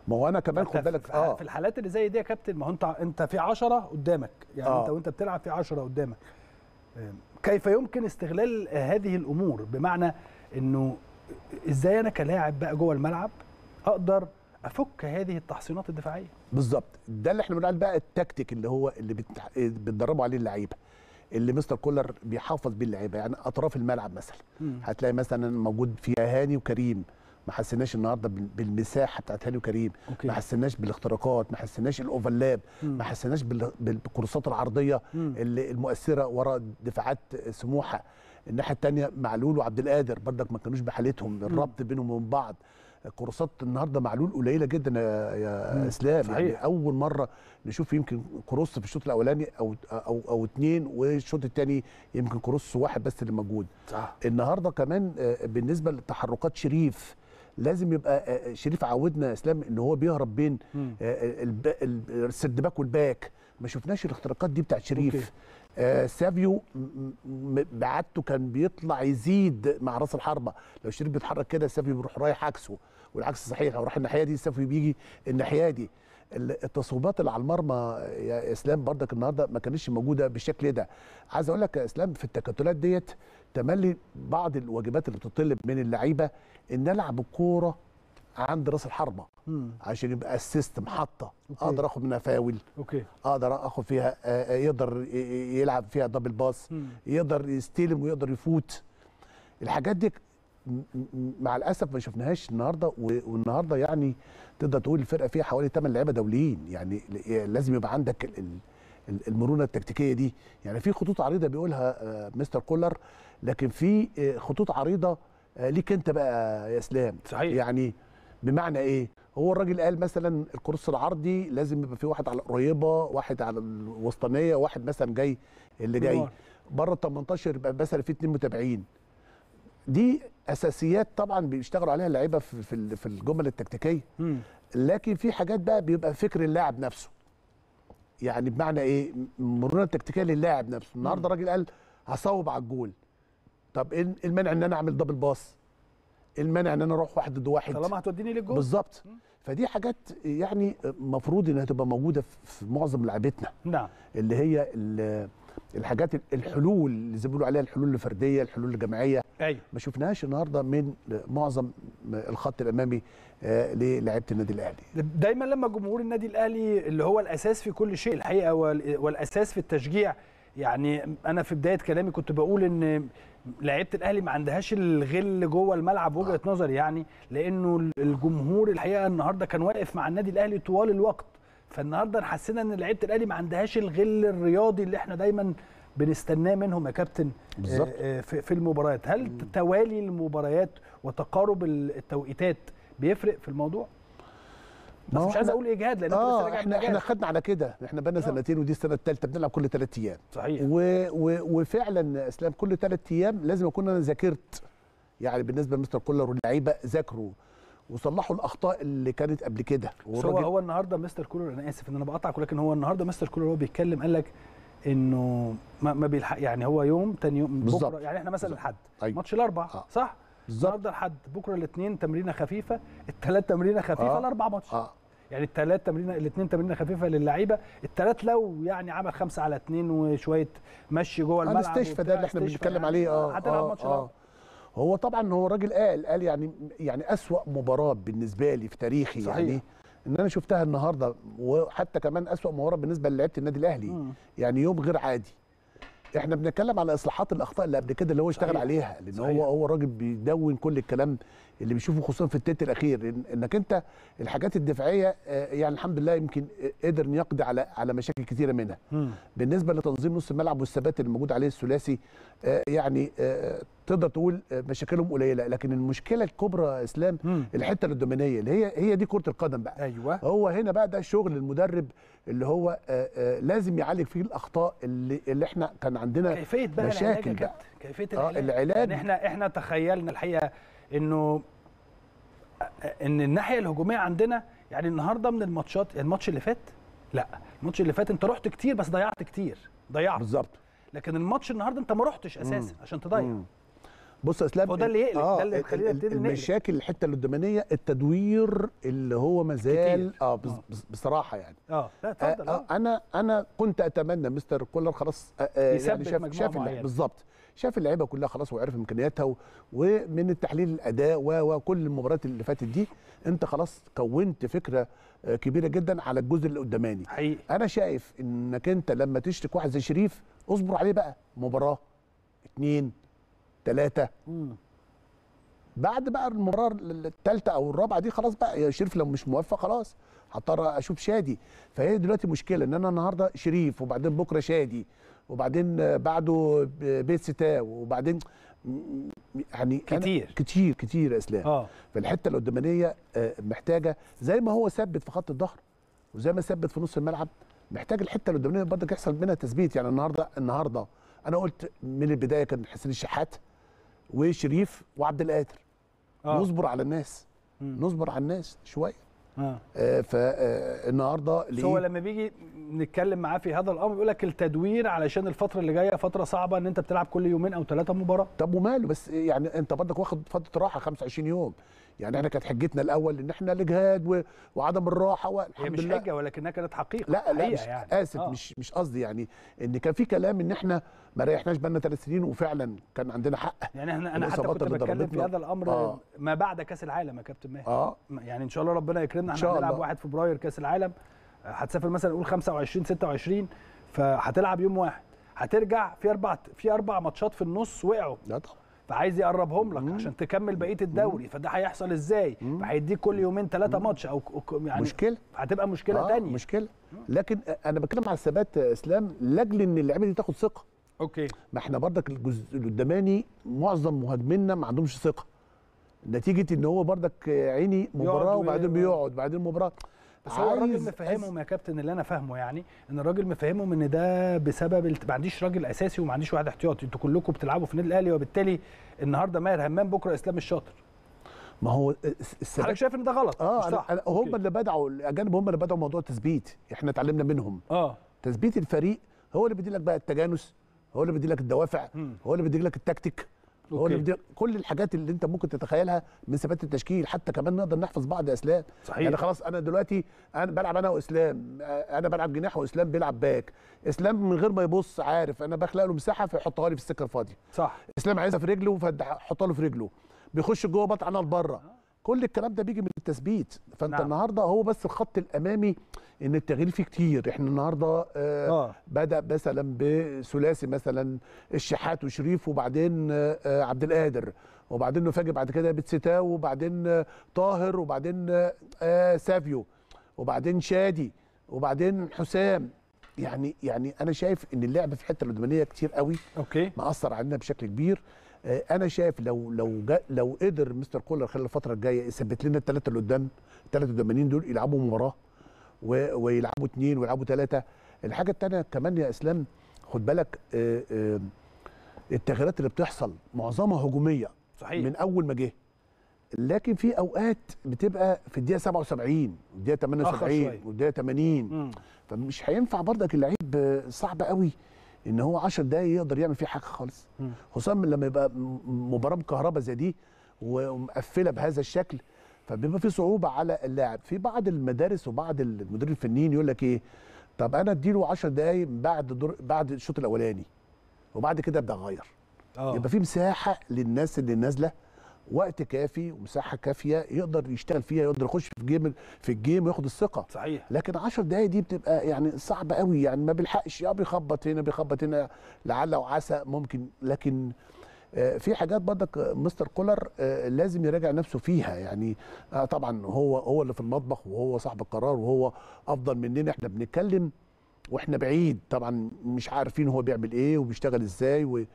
ما هو انا كمان فأنت خد بالك في- اه في الحالات اللي زي دي يا كابتن ما هو انت انت في 10 قدامك يعني آه. انت وانت بتلعب في 10 قدامك آم، كيف يمكن استغلال هذه الامور بمعنى انه ازاي انا كلاعب بقى جوه الملعب اقدر افك هذه التحصينات الدفاعيه بالظبط ده اللي احنا بنقول عليه بقى التكتيك اللي هو اللي بتح... بتدربوا عليه اللعيبه اللي مستر كولر بيحافظ بيه اللعيبه يعني اطراف الملعب مثلا مم. هتلاقي مثلا موجود فيها هاني وكريم ما حسيناش النهارده بال- بالمساحه بتاعت هاني وكريم اوكي ما حسيناش بالاختراقات ما حسيناش الاوفرلاب مم. ما حسيناش بال- بالكورسات العرضيه مم. اللي المؤثره ورا دفاعات سموحه الناحيه الثانيه معلول وعبد القادر برضك ما كانوش بحالتهم الربط بينهم وبين بعض كورسات النهارده معلول قليله جدا يا, يا مم. اسلام صحيح. يعني اول مره نشوف يمكن كروس في الشوط الاولاني او او او اثنين والشوط الثاني يمكن كروس واحد بس اللي موجود صح النهارده كمان آه، بالنسبه لتحركات شريف لازم يبقى آه، شريف عودنا يا اسلام ان هو بيهرب بين مم. آه، الب- الب- السرد باك والباك ما شفناش الاختراقات دي بتاعت أوكي. شريف آه سافيو م- م- بعدته كان بيطلع يزيد مع راس الحربه لو شريف بيتحرك كده سافيو بيروح رايح عكسه والعكس صحيح لو راح الناحيه دي سافيو بيجي الناحيه دي ال- التصويبات اللي على المرمى يا اسلام بردك النهارده ما كانتش موجوده بالشكل ده عايز اقول لك يا اسلام في التكتلات ديت تملي بعض الواجبات اللي بتطلب من اللعيبه ان العب الكوره عند راس الحربه مم. عشان يبقى السيستم محطه أوكي. اقدر اخد منها فاول اوكي اقدر اخد فيها آه، آه، يقدر ي- ي- يلعب فيها دبل باس مم. يقدر يستلم ويقدر يفوت الحاجات دي م- م- مع الاسف ما شفناهاش النهارده و- والنهارده يعني تقدر تقول الفرقه فيها حوالي 8 لعيبه دوليين يعني ل- لازم يبقى عندك ال- ال- ال- المرونه التكتيكيه دي يعني في خطوط عريضه بيقولها آه، مستر كولر لكن في آه، خطوط عريضه آه، ليك انت بقى يا اسلام صحيح. يعني بمعنى ايه هو الراجل قال مثلا الكروس العرضي لازم يبقى في واحد على القريبه واحد على الوسطانيه واحد مثلا جاي اللي جاي بالنار. بره ال 18 يبقى مثلا في اتنين متابعين دي اساسيات طبعا بيشتغلوا عليها اللعيبه في في ال- في الجمل التكتيكيه مم. لكن في حاجات بقى بيبقى فكر اللاعب نفسه يعني بمعنى ايه المرونه التكتيكيه للاعب نفسه النهارده الراجل قال هصوب على الجول طب ايه المانع ان انا اعمل دبل باس إيه المانع ان انا اروح واحد ضد واحد طالما هتوديني للجول بالظبط فدي حاجات يعني المفروض انها تبقى موجوده في معظم لعبتنا نعم اللي هي ال- الحاجات الحلول اللي زي ما بيقولوا عليها الحلول الفرديه الحلول الجماعيه ايوه ما شفناهاش النهارده من معظم الخط الامامي آه، للاعيبه النادي الاهلي دايما لما جمهور النادي الاهلي اللي هو الاساس في كل شيء الحقيقه وال- والاساس في التشجيع يعني انا في بدايه كلامي كنت بقول ان لعيبه الاهلي ما عندهاش الغل جوه الملعب وجهه نظري يعني لانه الجمهور الحقيقه النهارده كان واقف مع النادي الاهلي طوال الوقت فالنهارده حسينا ان لعيبه الاهلي ما عندهاش الغل الرياضي اللي احنا دايما بنستناه منهم يا كابتن بالظبط. آه، آه، في في المباريات هل توالي المباريات وتقارب التوقيتات بيفرق في الموضوع بس هو مش عايز إحنا- اقول اجهاد لان انت لسه اه راجع من احنا احنا إجهاد. خدنا على كده احنا بقالنا آه. سنتين ودي السنه الثالثه بنلعب كل ثلاث ايام صحيح و و وفعلا يا اسلام كل ثلاث ايام لازم اكون انا ذاكرت يعني بالنسبه لمستر كولر واللعيبه ذاكروا وصلحوا الاخطاء اللي كانت قبل كده بس هو هو النهارده مستر كولر انا اسف ان انا بقطعك ولكن هو النهارده مستر كولر هو بيتكلم قال لك انه ما, ما بيلحق يعني هو يوم تاني يوم بالظبط. بكره يعني احنا مثلا بالظبط. الحد أيوة. ماتش الاربع آه. صح؟ بالظبط النهارده الحد بكره الاثنين تمرينه خفيفه الثلاث تمرينه خفيفه آه. الاربع ماتش اه يعني الثلاث تمرينه الاثنين تمرينه خفيفه للعيبه الثلاث لو يعني عمل خمسه على اثنين وشويه مشي جوه الملعب الاستشفى ده وبتاع، اللي احنا استشفى بنتكلم يعني عليه اه هتلعب آه، ماتش آه. الأربع. هو طبعا هو راجل قال قال يعني يعني اسوا مباراه بالنسبه لي في تاريخي صحيح. يعني ان انا شفتها النهارده وحتى كمان اسوا مباراه بالنسبه للعيبه النادي الاهلي مم. يعني يوم غير عادي احنا بنتكلم على اصلاحات الاخطاء اللي قبل كده اللي هو اشتغل صحيح. عليها لان صحيح. هو هو راجل بيدون كل الكلام اللي بيشوفه خصوصا في التلت الاخير إن انك انت الحاجات الدفاعيه آه، يعني الحمد لله يمكن قدر إن يقضي على على مشاكل كثيره منها مم. بالنسبه لتنظيم نص الملعب والثبات اللي موجود عليه الثلاثي آه، يعني آه، تقدر تقول آه، مشاكلهم قليله لكن المشكله الكبرى يا اسلام مم. الحته الدومينيه اللي هي هي دي كره القدم بقى ايوه هو هنا بقى ده شغل المدرب اللي هو آه، آه، لازم يعالج فيه الاخطاء اللي اللي احنا كان عندنا كيفيه بقى مشاكل العلاج يا بقى. كابتن كيفيه آه، العلاج العلاج. يعني احنا احنا تخيلنا الحقيقه انه ان الناحيه الهجوميه عندنا يعني النهارده من الماتشات الماتش اللي فات لا الماتش اللي فات انت رحت كتير بس ضيعت كتير ضيعت بالظبط لكن الماتش النهارده انت ما رحتش اساسا عشان تضيع مم. بص يا اسلام هو ده اللي يقلق، ده اللي ال- يخلينا ال- نبتدي نقلق. المشاكل الحته القدامانيه التدوير اللي هو مازال كتير. اه بص- آه. بص- بصراحه يعني اه لا آه اتفضل آه اه انا انا كنت اتمنى مستر كولر خلاص آه آه يثبت يعني شاف مجموعة شاف اللعيبة- معينة. بالظبط شاف اللعيبه كلها خلاص وعرف امكانياتها و- ومن التحليل الاداء و- وكل المباريات اللي فاتت دي انت خلاص كونت فكره آه كبيره جدا على الجزء اللي قداماني حقيقي انا شايف انك انت لما تشتك واحد زي شريف اصبر عليه بقى مباراه اتنين تلاته مم. بعد بقى المباراه الثالثه او الرابعه دي خلاص بقى يا شريف لو مش موفق خلاص هضطر اشوف شادي فهي دلوقتي مشكله ان انا النهارده شريف وبعدين بكره شادي وبعدين آه، بعده ب- بيت ستاو وبعدين م- يعني أنا- كتير. كتير كتير يا اسلام اه فالحته القدامانيه آه، محتاجه زي ما هو ثبت في خط الظهر وزي ما ثبت في نص الملعب محتاج الحته القدامانيه برضك يحصل منها تثبيت يعني النهارده النهارده انا قلت من البدايه كان حسين الشحات وشريف وعبد القادر اه نصبر على الناس مم. نصبر على الناس شويه اه آه فالنهارده بس هو لما بيجي نتكلم معاه في هذا الامر بيقول لك التدوير علشان الفتره اللي جايه فتره صعبه ان انت بتلعب كل يومين او ثلاثه مباراه طب وماله بس يعني انت برضك واخد فتره راحه 25 يوم يعني احنا كانت حجتنا الاول ان احنا الاجهاد و... وعدم الراحه هي والحمد مش لله حجه ولكنها كانت حقيقه لا لا حقيقة مش يعني. اسف آه. مش مش قصدي يعني ان كان في كلام ان احنا ما ريحناش بالنا ثلاث سنين وفعلا كان عندنا حق يعني احنا انا حتى الإصابات كنت اللي بتكلم في ضربتنا. هذا الامر آه. ما بعد كاس العالم يا كابتن ماهر اه يعني ان شاء الله ربنا يكرمنا إن احنا شاء هنلعب الله. 1 فبراير كاس العالم هتسافر مثلا نقول 25 26 فهتلعب يوم واحد هترجع في اربع في اربع ماتشات في النص وقعوا لا طبعا فعايز يقربهم لك مم. عشان تكمل بقيه الدوري فده هيحصل ازاي مم. فهيديك كل يومين ثلاثه ماتش او أو- يعني مشكله هتبقى مشكله آه تانية مشكله لكن انا بتكلم على الثبات يا اسلام لاجل ان اللعيبه دي تاخد ثقه اوكي ما احنا برضك الجزء القداماني معظم مهاجمينا ما عندهمش ثقه نتيجه ان هو برضك عيني مباراه يقعد وبعدين و- بيقعد بعدين مباراه بس هو الراجل عايز- مفهمهم يا كابتن اللي انا فاهمه يعني ان الراجل مفهمهم ان ده بسبب الت... ما عنديش راجل اساسي وما عنديش واحد احتياطي انتوا كلكم بتلعبوا في النادي الاهلي وبالتالي النهارده ماهر همام بكره اسلام الشاطر ما هو الثبات حضرتك شايف ان ده غلط مش اه صح أنا أنا هم أوكي. اللي بدعوا الاجانب هم اللي بدعوا موضوع التثبيت احنا اتعلمنا منهم اه تثبيت الفريق هو اللي بيدي لك بقى التجانس هو اللي بيدي لك الدوافع مم. هو اللي بيدي لك التكتيك هو أوكي. اللي بيدي كل الحاجات اللي انت ممكن تتخيلها من ثبات التشكيل حتى كمان نقدر نحفظ بعض يا اسلام صحيح. يعني خلاص انا دلوقتي انا بلعب انا واسلام آه، انا بلعب جناح واسلام بيلعب باك اسلام من غير ما يبص عارف انا بخلق له مساحه فيحطها لي في السكه الفاضيه صح اسلام عايزها في رجله فحطها له في رجله بيخش جوه بطل عنها لبره كل الكلام ده بيجي من التثبيت فانت نعم. نعم. النهارده هو بس الخط الامامي ان التغيير فيه كتير احنا النهارده آه اه بدا مثلا بثلاثي مثلا الشحات وشريف وبعدين آه آه، عبد القادر وبعدين نفاجئ بعد كده بتستاو وبعدين آه طاهر وبعدين آه آه سافيو وبعدين شادي وبعدين حسام يعني يعني انا شايف ان اللعب في الحته القدامانيه كتير قوي اوكي مأثر علينا بشكل كبير آه، انا شايف لو لو جا لو قدر مستر كولر خلال الفتره الجايه يثبت لنا الثلاثه اللي قدام الثلاثه قدامانيين دول يلعبوا مباراه و- ويلعبوا اثنين ويلعبوا ثلاثه الحاجه الثانيه كمان يا اسلام خد بالك آه، آه، التغييرات اللي بتحصل معظمها هجوميه صحيح من اول ما جه لكن في اوقات بتبقى في الدقيقه 77 والدقيقه 78 شوية. والدقيقه 80 مم. فمش هينفع برضك اللعيب آه، صعب قوي ان هو 10 دقايق يقدر يعمل فيه حاجه خالص مم. خصوصا من لما يبقى م- مباراه مكهربه زي دي ومقفله بهذا الشكل فبيبقى في صعوبه على اللاعب في بعض المدارس وبعض المديرين الفنيين يقول لك ايه طب انا اديله 10 دقايق بعد دور بعد الشوط الاولاني وبعد كده ابدا اغير اه يبقى في مساحه للناس اللي نازله وقت كافي ومساحه كافيه يقدر يشتغل فيها يقدر يخش في جيم في الجيم وياخد الثقه صحيح لكن 10 دقايق دي بتبقى يعني صعبه قوي يعني ما بيلحقش يا بيخبط هنا بيخبط هنا لعل وعسى ممكن لكن آه، في حاجات برضك آه، مستر كولر آه، لازم يراجع نفسه فيها يعني آه، طبعا هو هو اللي في المطبخ وهو صاحب القرار وهو افضل مننا احنا بنتكلم واحنا بعيد طبعا مش عارفين هو بيعمل ايه وبيشتغل ازاي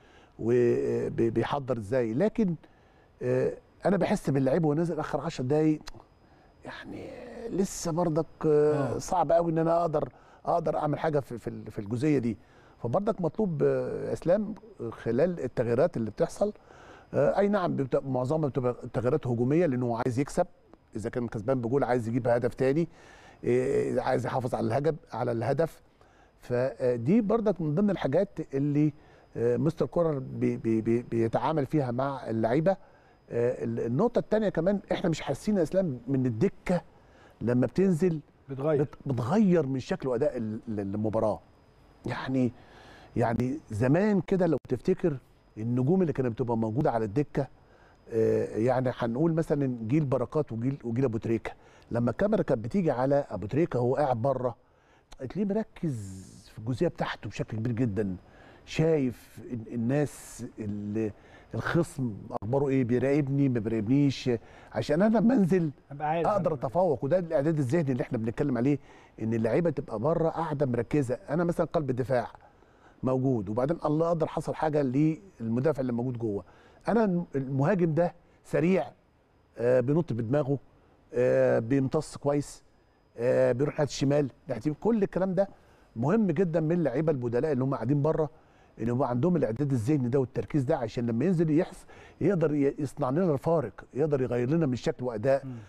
وبيحضر ازاي لكن آه، انا بحس باللعيب وهو نازل اخر 10 دقايق يعني لسه برضك آه، آه. صعب قوي ان انا اقدر اقدر اعمل حاجه في في ال- في الجزئيه دي فبرضك مطلوب آه، يا اسلام خلال التغييرات اللي بتحصل آه، اي نعم بتبقى معظمها بتبقى تغييرات هجوميه لانه هو عايز يكسب اذا كان كسبان بجول عايز يجيب هدف تاني آه، عايز يحافظ على الهدف على الهدف فدي برضك من ضمن الحاجات اللي آه، مستر كولر بي بي بي بيتعامل فيها مع اللعيبه آه، ال- النقطه الثانيه كمان احنا مش حاسين يا اسلام من الدكه لما بتنزل بتغير بت- بتغير من شكل واداء ال- ال- المباراه يعني يعني زمان كده لو تفتكر النجوم اللي كانت بتبقى موجوده على الدكه آه، يعني هنقول مثلا جيل بركات وجيل وجيل ابو تريكه لما الكاميرا كانت بتيجي على ابو تريكه وهو قاعد بره تلاقيه مركز في الجزئيه بتاعته بشكل كبير جدا شايف ال- الناس ال- الخصم اخباره ايه بيراقبني ما بيراقبنيش عشان انا لما انزل ابقى عارف اقدر اتفوق وده الاعداد الذهني اللي احنا بنتكلم عليه ان اللعيبه تبقى بره قاعده مركزه انا مثلا قلب الدفاع موجود وبعدين الله قدر حصل حاجه للمدافع اللي موجود جوه انا المهاجم ده سريع آه بينط بدماغه آه بيمتص كويس آه بيروح ناحيه الشمال ناحيه اليمين. كل الكلام ده مهم جدا من اللعيبه البدلاء اللي هم قاعدين بره ان يبقى عندهم الاعداد الذهني ده والتركيز ده عشان لما ينزل يحس يقدر ي- يصنع لنا الفارق يقدر يغير لنا من شكل واداء آه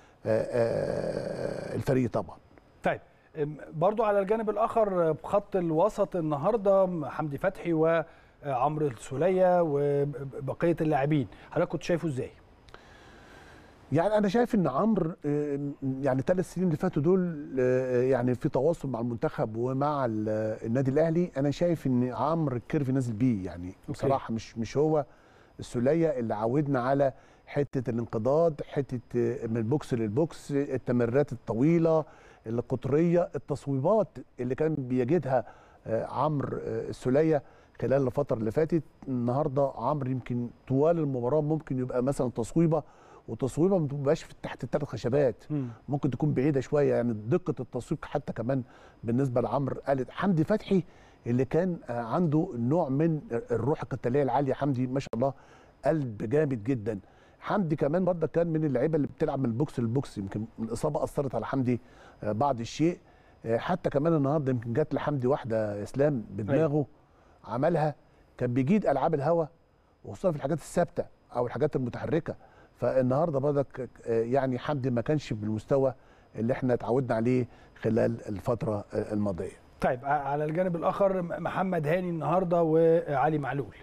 آه الفريق طبعا طيب أم، برضو على الجانب الاخر آه، بخط الوسط النهارده حمدي فتحي وعمرو السوليه وبقيه اللاعبين حضرتك كنت شايفه ازاي؟ يعني انا شايف ان عمرو آه، يعني ثلاث سنين اللي فاتوا دول آه، يعني في تواصل مع المنتخب ومع ال- النادي الاهلي انا شايف ان عمرو الكيرف نازل بيه يعني بصراحه مش مش هو السوليه اللي عودنا على حته الانقضاض حته آه، من البوكس للبوكس التمريرات الطويله القطريه التصويبات اللي كان بيجدها آه، عمرو آه، السوليه خلال الفتره اللي فاتت النهارده عمرو يمكن طوال المباراه ممكن يبقى مثلا تصويبه وتصويبه ما بتبقاش في تحت الثلاث خشبات ممكن تكون بعيده شويه يعني دقه التصويب حتى كمان بالنسبه لعمرو قالت حمدي فتحي اللي كان آه، عنده نوع من الروح القتاليه العاليه حمدي ما شاء الله قلب جامد جدا حمدي كمان برضه كان من اللعيبه اللي بتلعب من البوكس للبوكس يمكن الاصابه اثرت على حمدي آه، بعض الشيء آه، حتى كمان النهارده يمكن جات لحمدي واحده يا اسلام بدماغه عملها كان بيجيد العاب الهوا وخصوصا في الحاجات الثابته او الحاجات المتحركه فالنهارده برضك آه، يعني حمدي ما كانش بالمستوى اللي احنا اتعودنا عليه خلال الفتره آه، الماضيه طيب ع- على الجانب الاخر م- محمد هاني النهارده وعلي معلول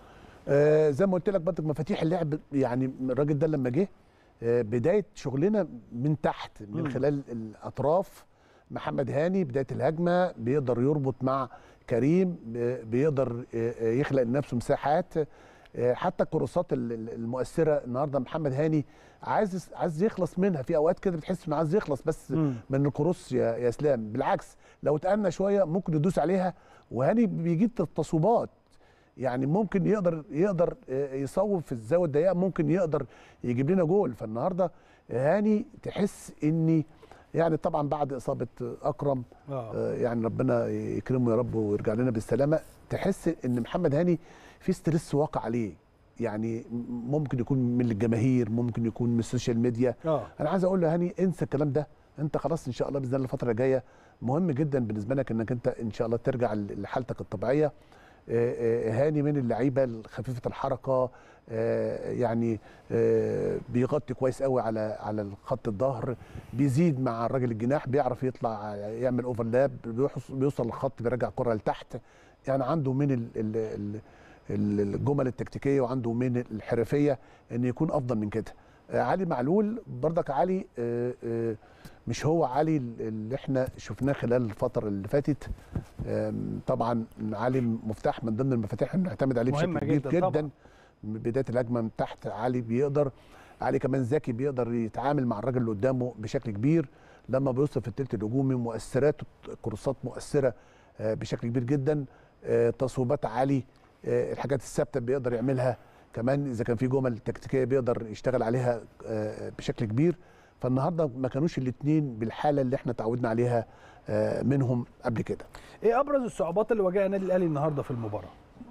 آه زي ما قلت لك برضك مفاتيح اللعب يعني الراجل ده لما جه آه بدايه شغلنا من تحت من مم. خلال الاطراف محمد هاني بدايه الهجمه بيقدر يربط مع كريم آه، بيقدر آه، آه، يخلق لنفسه مساحات آه، حتى الكروسات ال- ال- المؤثره النهارده محمد هاني عايز عايز يخلص منها في اوقات كده بتحس انه عايز يخلص بس مم. من الكروس يا يا اسلام بالعكس لو اتأنى شويه ممكن يدوس عليها وهاني بيجيب تصويبات يعني ممكن يقدر يقدر آه، يصوب في الزاويه الضيقه ممكن يقدر يجيب لنا جول فالنهارده هاني تحس اني يعني طبعا بعد اصابه اكرم اه آه، يعني ربنا يكرمه يا رب ويرجع لنا بالسلامه تحس ان محمد هاني في ستريس واقع عليه يعني ممكن يكون من الجماهير ممكن يكون من السوشيال ميديا اه انا عايز اقول له هاني انسى الكلام ده انت خلاص ان شاء الله باذن الله الفتره الجايه مهم جدا بالنسبه لك انك انت ان شاء الله ترجع لحالتك الطبيعيه آه، آه، هاني من اللعيبه خفيفه الحركه آه، يعني آه، بيغطي كويس قوي على على خط الظهر بيزيد مع الراجل الجناح بيعرف يطلع يعمل اوفرلاب بيوص- بيوصل للخط بيرجع الكره لتحت يعني عنده من ال ال ال ال- الجمل التكتيكيه وعنده من الحرفيه ان يكون افضل من كده آه، علي معلول برضك علي آه، آه، مش هو علي اللي احنا شفناه خلال الفتره اللي فاتت آم، طبعا علي مفتاح من ضمن المفاتيح اللي نعتمد عليه مهمة بشكل كبير جداً جدا, طبعاً. جداً من بدايه الهجمه من تحت علي بيقدر علي كمان ذكي بيقدر يتعامل مع الراجل اللي قدامه بشكل كبير لما بيوصل في الثلث الهجومي مؤثراته كروسات مؤثره آه، بشكل كبير جدا آه، تصويبات علي آه، الحاجات الثابته بيقدر يعملها كمان اذا كان في جمل تكتيكيه بيقدر يشتغل عليها آه، بشكل كبير فالنهارده ما كانوش الاثنين بالحاله اللي احنا تعودنا عليها آه، منهم قبل كده ايه ابرز الصعوبات اللي واجهها النادي الاهلي النهارده في المباراه؟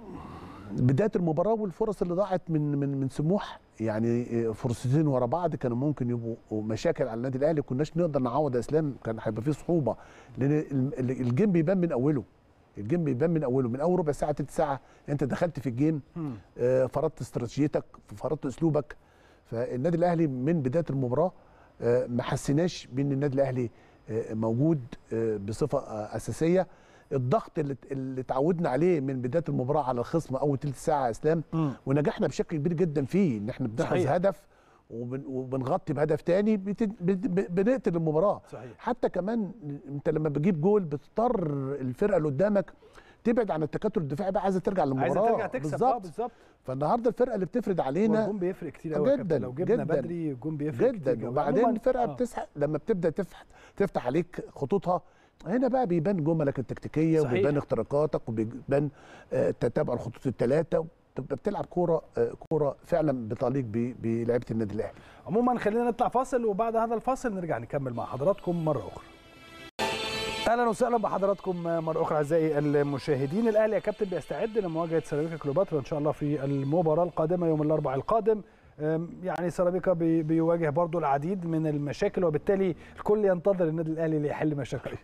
بدايه المباراه والفرص اللي ضاعت من من من سموح يعني فرصتين ورا بعض كانوا ممكن يبقوا مشاكل على النادي الاهلي كناش نقدر نعوض يا اسلام كان هيبقى فيه صعوبه لان ال- ال- الجيم بيبان من اوله الجيم بيبان من اوله من اول ربع ساعه تلت ساعه انت دخلت في الجيم آه، فرضت استراتيجيتك فرضت اسلوبك فالنادي الاهلي من بدايه المباراه آه، ما حسيناش بان النادي الاهلي آه، موجود آه، بصفه آه، اساسيه الضغط اللي اللي اتعودنا عليه من بدايه المباراه على الخصم اول ثلث ساعه يا اسلام مم. ونجحنا بشكل كبير جدا فيه ان احنا بنحرز صحيح. هدف وبن وبنغطي بهدف تاني بت- بت- بنقتل المباراه صحيح حتى كمان انت لما بتجيب جول بتضطر الفرقه اللي قدامك تبعد عن التكتل الدفاعي بقى عايزه ترجع للمباراه عايزه ترجع تكسب اه بالظبط بالظبط فالنهارده الفرقه اللي بتفرد علينا والجون بيفرق كتير قوي يا جداً، كابتن لو جبنا جداً. بدري الجون بيفرق كتير جدا جداً. وبعدين عموماً، الفرقه آه. بتسحق لما بتبدا تفتح تفتح عليك خطوطها هنا بقى بيبان جملك التكتيكيه صحيح. وبيبان اختراقاتك وبيبان آه، تتابع الخطوط الثلاثه تبقى بتلعب كوره آه، كوره فعلا بتليق ب- بلعيبه النادي الاهلي عموما خلينا نطلع فاصل وبعد هذا الفاصل نرجع نكمل مع حضراتكم مره اخرى اهلا وسهلا بحضراتكم مره اخرى اعزائي المشاهدين الاهلي يا كابتن بيستعد لمواجهه سيراميكا كليوباترا ان شاء الله في المباراه القادمه يوم الاربعاء القادم أم، يعني سيراميكا بي- بيواجه برضو العديد من المشاكل وبالتالي الكل ينتظر النادي الاهلي ليحل مشاكله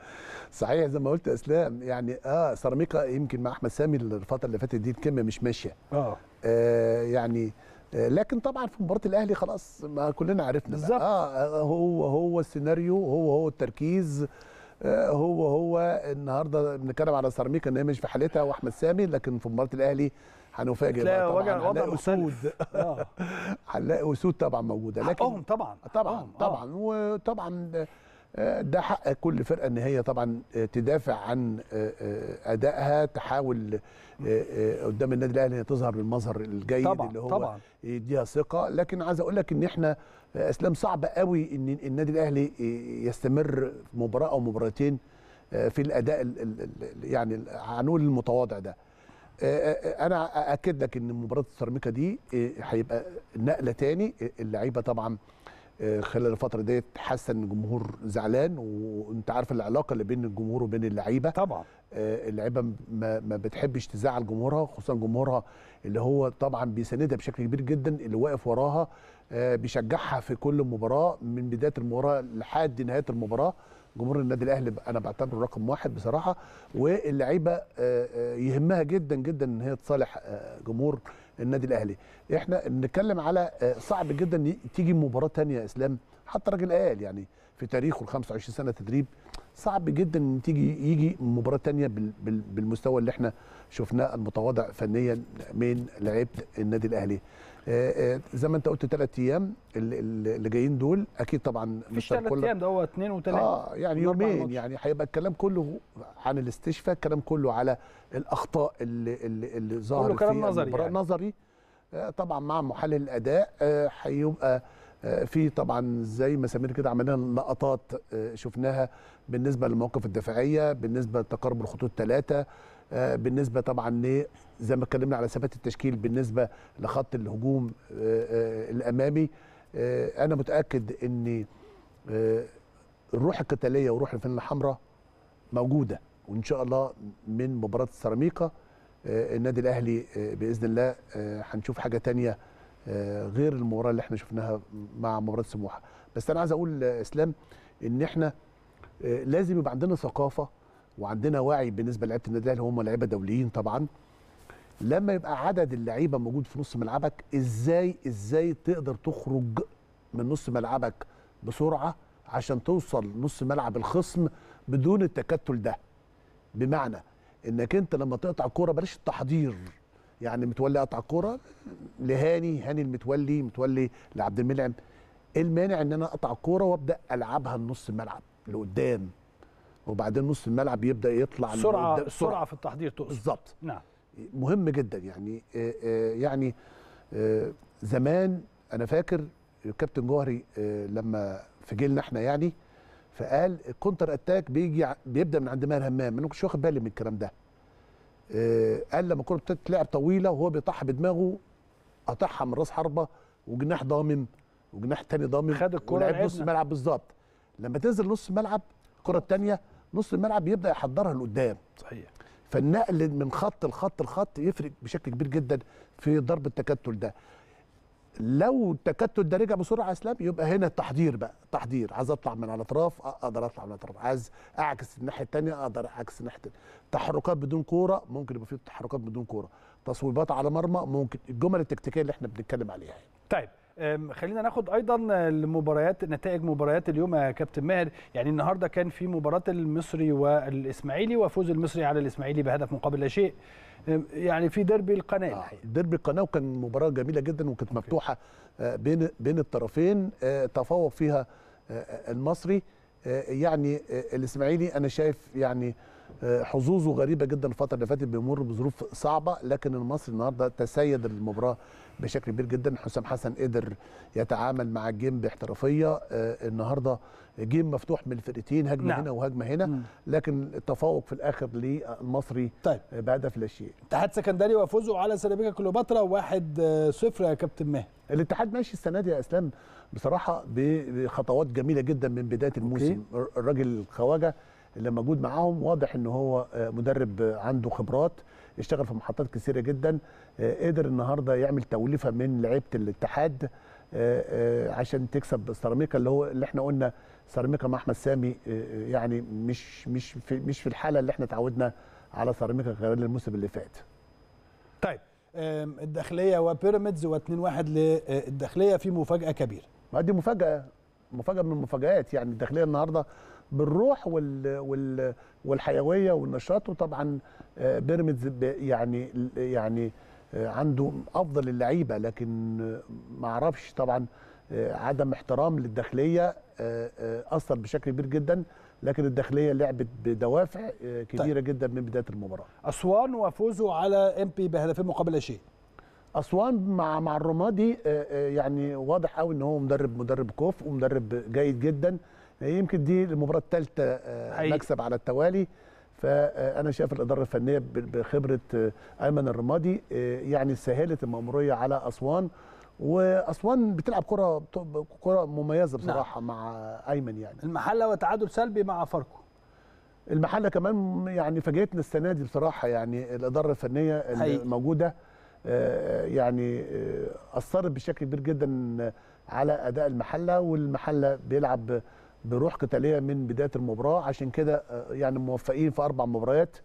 صحيح زي ما قلت يا اسلام يعني اه سيراميكا يمكن مع احمد سامي الفتره اللي فاتت دي الكلمه مش ماشيه اه آه يعني آه لكن طبعا في مباراه الاهلي خلاص ما كلنا عرفنا بقى. بالظبط. اه هو هو السيناريو هو هو التركيز آه هو هو النهارده بنتكلم على سيراميكا ان هي مش في حالتها واحمد سامي لكن في مباراه الاهلي هنفاجئ بقى تلاقي طبعا وضع وضع هنلاقي مختلف اسود اه هنلاقي اسود طبعا موجوده لكن حقهم طبعا طبعا حقهم، آه. طبعا وطبعا آه، ده حق كل فرقه ان هي طبعا آه، تدافع عن آه، آه، ادائها تحاول آه، آه، قدام النادي الاهلي ان هي تظهر بالمظهر الجيد طبعا اللي هو طبعا يديها ثقه لكن عايز اقول لك ان احنا آه، اسلام صعب قوي ان النادي الاهلي آه، يستمر في مباراه او مباراتين آه، في الاداء ال- ال- ال- يعني ال- هنقول المتواضع ده آه، آه، انا اكد لك ان مباراه السيراميكا دي آه، هيبقى نقله تاني آه، اللعيبه طبعا آه، خلال الفتره ديت حاسه ان الجمهور زعلان وانت عارف العلاقه اللي بين الجمهور وبين اللعيبه طبعا آه، اللعيبه ما, ما بتحبش تزعل جمهورها خصوصا جمهورها اللي هو طبعا بيساندها بشكل كبير جدا اللي واقف وراها آه، بيشجعها في كل مباراه من بدايه المباراه لحد نهايه المباراه جمهور النادي الاهلي انا بعتبره رقم واحد بصراحه واللعيبه آه، آه، يهمها جدا جدا ان هي تصالح آه، جمهور النادي الاهلي احنا بنتكلم على آه، صعب جدا ي- تيجي مباراه تانية يا اسلام حتى راجل قال يعني في تاريخه ال 25 سنه تدريب صعب جدا ان تيجي يجي مباراه تانية بال- بال- بالمستوى اللي احنا شفناه المتواضع فنيا من لعيبه النادي الاهلي آه، آه، زي ما انت قلت ثلاث ايام اللي- اللي اللي جايين دول اكيد طبعا مفيش مستر ثلاث كولر- ايام ده هو اثنين وثلاثه اه يعني من أربع يومين ماتش. يعني هيبقى الكلام كله عن الاستشفاء الكلام كله على الاخطاء اللي اللي, اللي ظهرت كلام في نظري المباراة. يعني. نظري آه طبعا مع محلل الاداء آه هيبقى آه في طبعا زي ما سمير كده عملنا لقطات آه شفناها بالنسبه للمواقف الدفاعيه بالنسبه لتقارب الخطوط الثلاثه آه بالنسبه طبعا ل زي ما اتكلمنا على ثبات التشكيل بالنسبه لخط الهجوم آه آه الامامي آه انا متاكد ان آه الروح القتاليه وروح الفانيلا الحمراء موجوده وان شاء الله من مباراه السيراميكا آه، النادي الاهلي آه، باذن الله آه، هنشوف حاجه تانية آه، غير المباراه اللي احنا شفناها مع مباراه سموحه بس انا عايز اقول آه، اسلام ان احنا آه، لازم يبقى عندنا ثقافه وعندنا وعي بالنسبه لعيبه النادي الاهلي هم لعيبه دوليين طبعا لما يبقى عدد اللعيبه موجود في نص ملعبك ازاي ازاي تقدر تخرج من نص ملعبك بسرعه عشان توصل نص ملعب الخصم بدون التكتل ده بمعنى انك انت لما تقطع كوره بلاش التحضير يعني متولي قطع كوره لهاني هاني المتولي متولي لعبد المنعم ايه المانع ان انا اقطع الكوره وابدا العبها لنص الملعب لقدام وبعدين نص الملعب يبدا يطلع سرعه لقدام. سرعه في التحضير تقصد بالظبط نعم مهم جدا يعني آه، آه، يعني آه، زمان انا فاكر الكابتن جوهري آه، لما في جيلنا احنا يعني فقال الكونتر اتاك بيجي ع- بيبدا من عند ماهر همام انا ما كنتش واخد بالي من الكلام ده آه، قال لما الكوره بتتلعب طويله وهو بيطحها بدماغه قطعها من راس حربه وجناح ضامم وجناح تاني ضامم خد الكرة ولعب لعبنا. نص الملعب بالظبط لما تنزل نص الملعب الكره الثانيه نص الملعب بيبدا يحضرها لقدام صحيح فالنقل من خط لخط لخط يفرق بشكل كبير جدا في ضرب التكتل ده لو التكتل ده رجع بسرعه يا اسلام يبقى هنا التحضير بقى تحضير عايز اطلع من على اطراف اقدر اطلع من على اطراف عايز اعكس الناحيه الثانيه اقدر اعكس الناحيه الثانيه تحركات بدون كوره ممكن يبقى في تحركات بدون كوره تصويبات على مرمى ممكن الجمل التكتيكيه اللي احنا بنتكلم عليها طيب أم، خلينا ناخد ايضا المباريات نتائج مباريات اليوم يا كابتن ماهر يعني النهارده كان في مباراه المصري والاسماعيلي وفوز المصري على الاسماعيلي بهدف مقابل لا شيء أم، يعني في ديربي القناه آه، الحقيقه ديربي القناه وكان مباراه جميله جدا وكانت مفتوحه آه، بين بين الطرفين آه، تفوق فيها آه، المصري آه، يعني آه، الاسماعيلي انا شايف يعني آه، حظوظه غريبه جدا الفتره اللي فاتت بيمر بظروف صعبه لكن المصري النهارده تسيد المباراه بشكل كبير جدا حسام حسن قدر يتعامل مع الجيم باحترافيه آه، النهارده جيم مفتوح من الفرقتين هجمه نعم. هنا وهجمه هنا مم. لكن التفوق في الاخر للمصري طيب آه، بهدف لا شيء اتحاد سكندري وفوزه على سيراميكا كليوباترا 1-0 يا كابتن ماهر الاتحاد ماشي السنه دي يا اسلام بصراحه ب- بخطوات جميله جدا من بدايه الموسم الراجل خواجه اللي موجود معاهم واضح ان هو آه، مدرب آه، عنده خبرات اشتغل في محطات كثيره جدا آه، قدر النهارده يعمل توليفه من لعيبه الاتحاد آه، آه، عشان تكسب سيراميكا اللي هو اللي احنا قلنا سيراميكا مع احمد سامي آه، يعني مش مش في مش في الحاله اللي احنا اتعودنا على سيراميكا خلال الموسم اللي فات طيب أم، الداخليه وبيراميدز و2-1 للداخليه في مفاجاه كبيره ما دي مفاجأة مفاجأة من المفاجآت يعني الداخلية النهارده بالروح وال وال والحيوية والنشاط وطبعا آه، بيراميدز ب- يعني يعني آه، عنده أفضل اللعيبة لكن آه، ما أعرفش طبعا آه، عدم احترام للداخلية آه، آه، أثر بشكل كبير جدا لكن الداخلية لعبت بدوافع آه، كبيرة جدا من بداية المباراة اسوان وفوزه على ام بي بهدفين مقابل لا شيء اسوان مع مع الرمادي آه، آه، يعني واضح قوي ان هو مدرب مدرب كوف ومدرب جيد جدا آه، يمكن دي المباراه الثالثه حقيقي. مكسب على التوالي فانا شايف الاداره الفنيه ب- بخبره آه، ايمن الرمادي آه، يعني سهلت الماموريه على اسوان واسوان بتلعب كره كره مميزه بصراحه مع ايمن يعني المحله وتعادل سلبي مع فاركو المحله كمان يعني فاجئتنا السنه دي بصراحه يعني الاداره الفنيه حقيقي. الموجوده آه، يعني آه، اثرت بشكل كبير جدا على اداء المحله والمحله بيلعب بروح قتاليه من بدايه المباراه عشان كده آه، يعني موفقين في اربع مباريات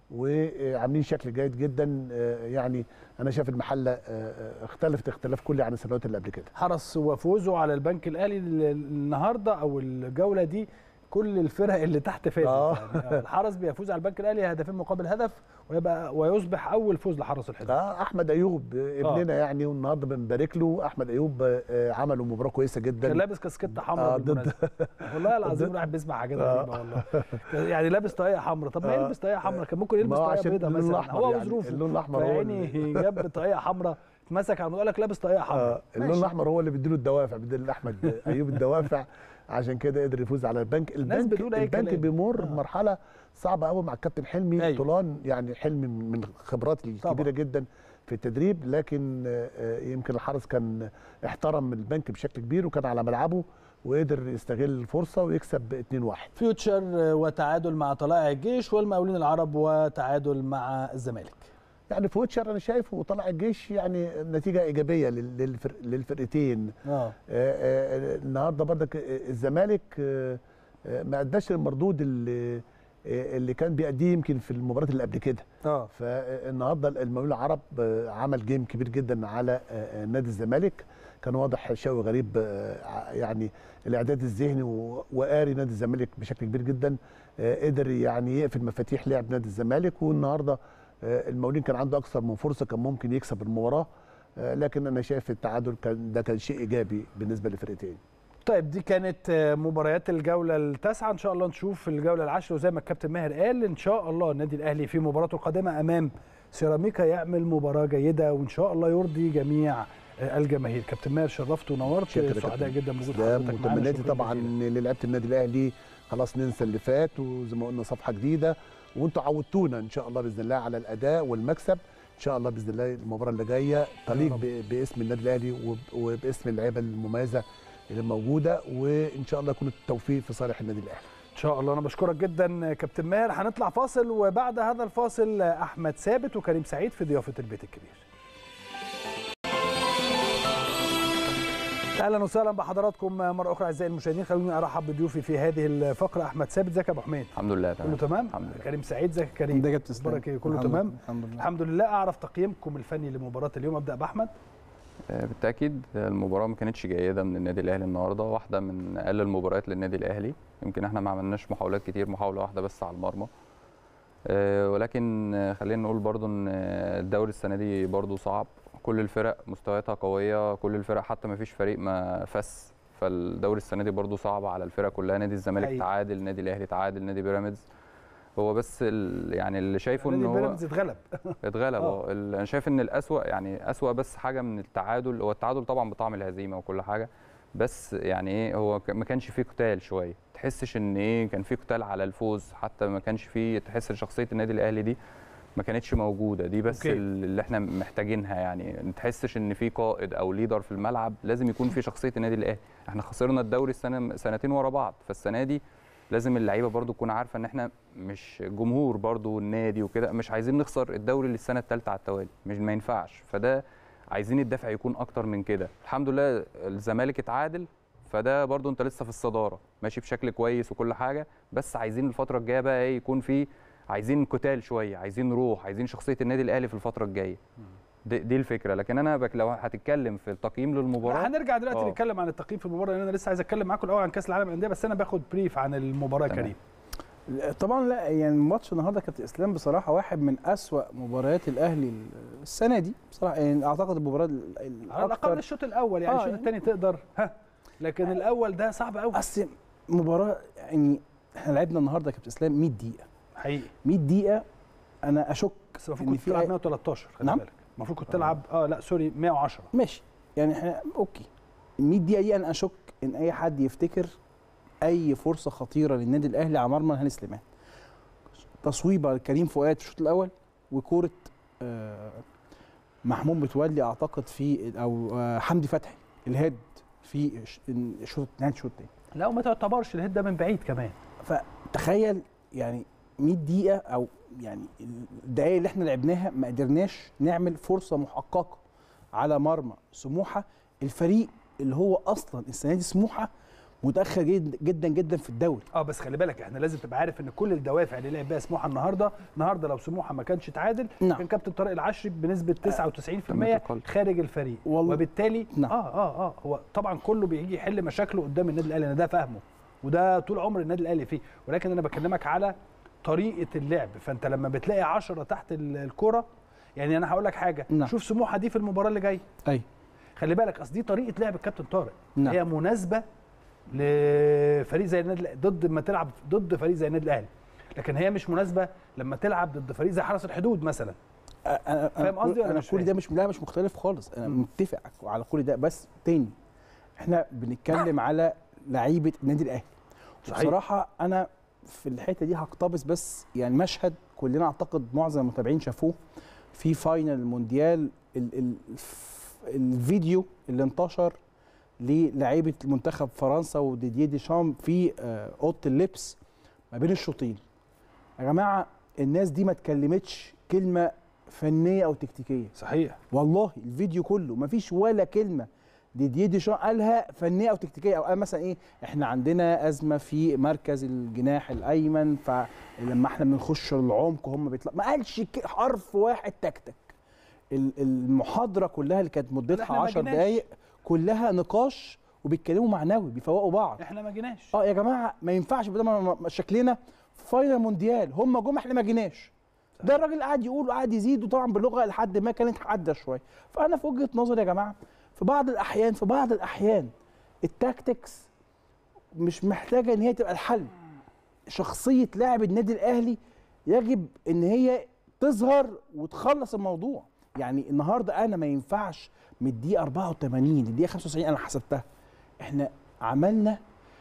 وعاملين شكل جيد جدا آه، يعني انا شايف المحله آه، آه، اختلفت اختلاف كلي عن السنوات اللي قبل كده حرس وفوزه على البنك الاهلي ال- النهارده او الجوله دي كل الفرق اللي تحت فازت آه. يعني الحرس بيفوز على البنك الاهلي هدفين مقابل هدف ويبقى ويصبح اول فوز لحرس الحدود اه احمد ايوب آه، ابننا يعني والنهارده بنبارك له احمد ايوب آه، عملوا مباراه كويسه جدا كان لابس كاسكته حمراء آه، آه ضد بالمناسبة. والله العظيم ضد- الواحد بيسمع حاجات آه. غريبه والله يعني لابس طاقيه حمراء طب ما آه. يلبس طاقيه حمراء كان ممكن يلبس ما هو طاقيه عشان بيضاء اللون مثلا الأحمر هو يعني، وظروفه اللون الأحمر هو يعني جاب طاقيه حمراء اتمسك على الموضوع لك لابس طاقيه حمراء آه اللون ماشي. الاحمر هو اللي بيديله الدوافع بيديله لاحمد ايوب الدوافع عشان كده قدر يفوز على البنك الناس البنك بتقول أي البنك كلام. بيمر آه. بمرحله صعبه قوي مع الكابتن حلمي أيوة. طولان يعني حلمي من الخبرات الكبيره طبعا. جدا في التدريب لكن آه، آه، يمكن الحرس كان احترم البنك بشكل كبير وكان على ملعبه وقدر يستغل الفرصه ويكسب 2-1 فيوتشر وتعادل مع طلائع الجيش والمقاولين العرب وتعادل مع الزمالك يعني فوتشر انا شايفه وطلع الجيش يعني نتيجه ايجابيه لل- للفرق للفرقتين اه آه، آه، النهارده برضك آه، الزمالك آه، آه، ما اداش المردود اللي آه، اللي كان بيأديه يمكن في المباراه اللي قبل كده اه فالنهارده المقاولين العرب آه، عمل جيم كبير جدا على آه، نادي الزمالك كان واضح شوي غريب آه، ع- يعني الاعداد الذهني و- وقاري نادي الزمالك بشكل كبير جدا آه، قدر يعني يقفل مفاتيح لعب نادي الزمالك والنهارده آه، المقاولين كان عنده اكثر من فرصه كان ممكن يكسب المباراه آه، لكن انا شايف التعادل كان ده كان شيء ايجابي بالنسبه للفرقتين طيب دي كانت آه، مباريات الجوله التاسعه ان شاء الله نشوف الجوله العاشره وزي ما الكابتن ماهر قال ان شاء الله النادي الاهلي في مباراته القادمه امام سيراميكا يعمل مباراه جيده وان شاء الله يرضي جميع آه، الجماهير كابتن ماهر شرفت ونورت شكرا يا سعداء كابتن جدا بوجود اسلام حضرتك معانا وتمنياتي شكراً طبعا جزيلاً. للعيبه النادي الاهلي خلاص ننسى اللي فات وزي ما قلنا صفحه جديده وانتوا عودتونا ان شاء الله باذن الله على الاداء والمكسب ان شاء الله باذن الله المباراه اللي جايه تليق رب. ب- باسم النادي الاهلي وب- وباسم اللعيبه المميزه اللي موجوده وان شاء الله يكون التوفيق في صالح النادي الاهلي ان شاء الله انا بشكرك جدا كابتن ماهر هنطلع فاصل وبعد هذا الفاصل احمد ثابت وكريم سعيد في ضيافه البيت الكبير اهلا وسهلا بحضراتكم مره اخرى اعزائي المشاهدين خلوني ارحب بضيوفي في هذه الفقره احمد ثابت ازيك يا ابو حميد الحمد لله تمام كله تمام الحمد لله. كريم سعيد ازيك يا كريم ده كابتن اسلام اخبارك ايه كله الحمد تمام لله، الحمد لله الحمد لله اعرف تقييمكم الفني لمباراه اليوم ابدا باحمد آه، بالتاكيد المباراه ما كانتش جيده من النادي الاهلي النهارده واحده من اقل المباريات للنادي الاهلي يمكن احنا ما عملناش محاولات كتير محاوله واحده بس على المرمى آه، ولكن آه، خلينا نقول برضو ان آه، الدوري السنه دي برضو صعب كل الفرق مستوياتها قويه كل الفرق حتى ما فيش فريق ما فس فالدوري السنه دي برضو صعب على الفرق كلها نادي الزمالك حقيقي. تعادل النادي الاهلي تعادل نادي بيراميدز هو بس ال- يعني اللي شايفه ان نادي هو بيراميدز اتغلب اتغلب آه. اه ال- انا شايف ان الاسوأ يعني اسوأ بس حاجه من التعادل هو التعادل طبعا بطعم الهزيمه وكل حاجه بس يعني ايه هو ك- ما كانش فيه قتال شويه تحسش ان ايه كان فيه قتال على الفوز حتى ما كانش فيه تحس ان شخصيه النادي الاهلي دي ما كانتش موجوده دي بس أوكي. ال- اللي احنا محتاجينها يعني ما تحسش ان في قائد او ليدر في الملعب لازم يكون في شخصيه النادي الاهلي احنا خسرنا الدوري السنه سنتين ورا بعض فالسنه دي لازم اللعيبه برضو تكون عارفه ان احنا مش جمهور برضو النادي وكده مش عايزين نخسر الدوري للسنه الثالثه على التوالي مش ما ينفعش فده عايزين الدفع يكون اكتر من كده الحمد لله الزمالك اتعادل فده برضو انت لسه في الصداره ماشي بشكل كويس وكل حاجه بس عايزين الفتره الجايه بقى ايه يكون في عايزين قتال شويه عايزين روح عايزين شخصيه النادي الاهلي في الفتره الجايه دي, دي الفكره لكن انا بك لو هتتكلم في التقييم لا، للمباراه هنرجع دلوقتي آه. نتكلم عن التقييم في المباراه لان انا لسه عايز اتكلم معاكم الاول عن كاس العالم للانديه بس انا باخد بريف عن المباراه تمام. كريم طبعا لا يعني ماتش النهارده كابتن اسلام بصراحه واحد من أسوأ مباريات الاهلي السنه دي بصراحه يعني اعتقد المباراه ال- ال- على الاقل الأكتر- الشوط الاول يعني آه، الشوط يعني- الثاني تقدر ها لكن الاول ده صعب قوي اصل مباراه يعني احنا لعبنا النهارده يا كابتن اسلام 100 دقيقه حقيقي 100 دقيقه انا اشك بس المفروض إن كنت في تلعب أي- 113 خلي نعم؟ بالك المفروض كنت تلعب اه لا سوري 110 ماشي يعني احنا اوكي ال 100 دقيقه دي انا اشك ان اي حد يفتكر اي فرصه خطيره للنادي الاهلي على مرمى هاني سليمان تصويبه لكريم فؤاد في الشوط الاول وكوره آه، محمود متولي اعتقد في او آه، حمدي فتحي الهيد في ش- الشوط نهايه الشوط الثاني لا وما تعتبرش الهيد ده من بعيد كمان فتخيل يعني 100 دقيقة أو يعني الدقايق اللي احنا لعبناها ما قدرناش نعمل فرصة محققة على مرمى سموحة الفريق اللي هو أصلا السنة دي سموحة متأخر جدا جدا جدا في الدوري اه بس خلي بالك احنا لازم تبقى عارف ان كل الدوافع اللي لعب بيها سموحه النهارده النهارده لو سموحه ما كانش تعادل نعم. كان كابتن طارق العشري بنسبه 99% التقلب. خارج الفريق والله. وبالتالي نعم. اه اه اه هو طبعا كله بيجي يحل مشاكله قدام النادي الاهلي انا ده فاهمه وده طول عمر النادي الاهلي فيه ولكن انا بكلمك على طريقه اللعب فانت لما بتلاقي 10 تحت ال- الكره يعني انا هقول لك حاجه نعم. شوف سموحه دي في المباراه اللي جايه أي خلي بالك اصل دي طريقه لعب الكابتن طارق نعم. هي مناسبه لفريق زي النادي الأهلي- ضد ما تلعب ضد فريق زي النادي الاهلي لكن هي مش مناسبه لما تلعب ضد فريق زي حرس الحدود مثلا انا فاهم قصدي ولا انا مش كل فاهم؟ ده مش لا مش مختلف خالص انا مم. متفق على كل ده بس تاني احنا بنتكلم على لعيبه النادي الاهلي صحيح. بصراحه انا في الحته دي هقتبس بس يعني مشهد كلنا اعتقد معظم المتابعين شافوه في فاينل المونديال ال ال الفيديو اللي انتشر للاعيبه منتخب فرنسا وديدييه ديشام في آه، اوضه اللبس ما بين الشوطين يا جماعه الناس دي ما اتكلمتش كلمه فنيه او تكتيكيه صحيح والله الفيديو كله ما فيش ولا كلمه ديدييه ديشان قالها فنيه او تكتيكيه او قال مثلا ايه احنا عندنا ازمه في مركز الجناح الايمن فلما احنا بنخش العمق هم بيطلعوا ما قالش ك- حرف واحد تكتك ال- المحاضره كلها اللي كانت مدتها إحنا ما 10 جيناش. دقائق كلها نقاش وبيتكلموا معنوي بيفوقوا بعض احنا ما جيناش اه يا جماعه ما ينفعش بدل ما ما- شكلنا في فاينل مونديال هم جم احنا ما جيناش ده الراجل قاعد يقول وقاعد يزيد وطبعا باللغه لحد ما كانت حاده شويه فانا في وجهه نظري يا جماعه في بعض الاحيان في بعض الاحيان التاكتكس مش محتاجه ان هي تبقى الحل شخصيه لاعب النادي الاهلي يجب ان هي تظهر وتخلص الموضوع يعني النهارده انا ما ينفعش من الدقيقه 84 للدقيقه 95 انا حسبتها احنا عملنا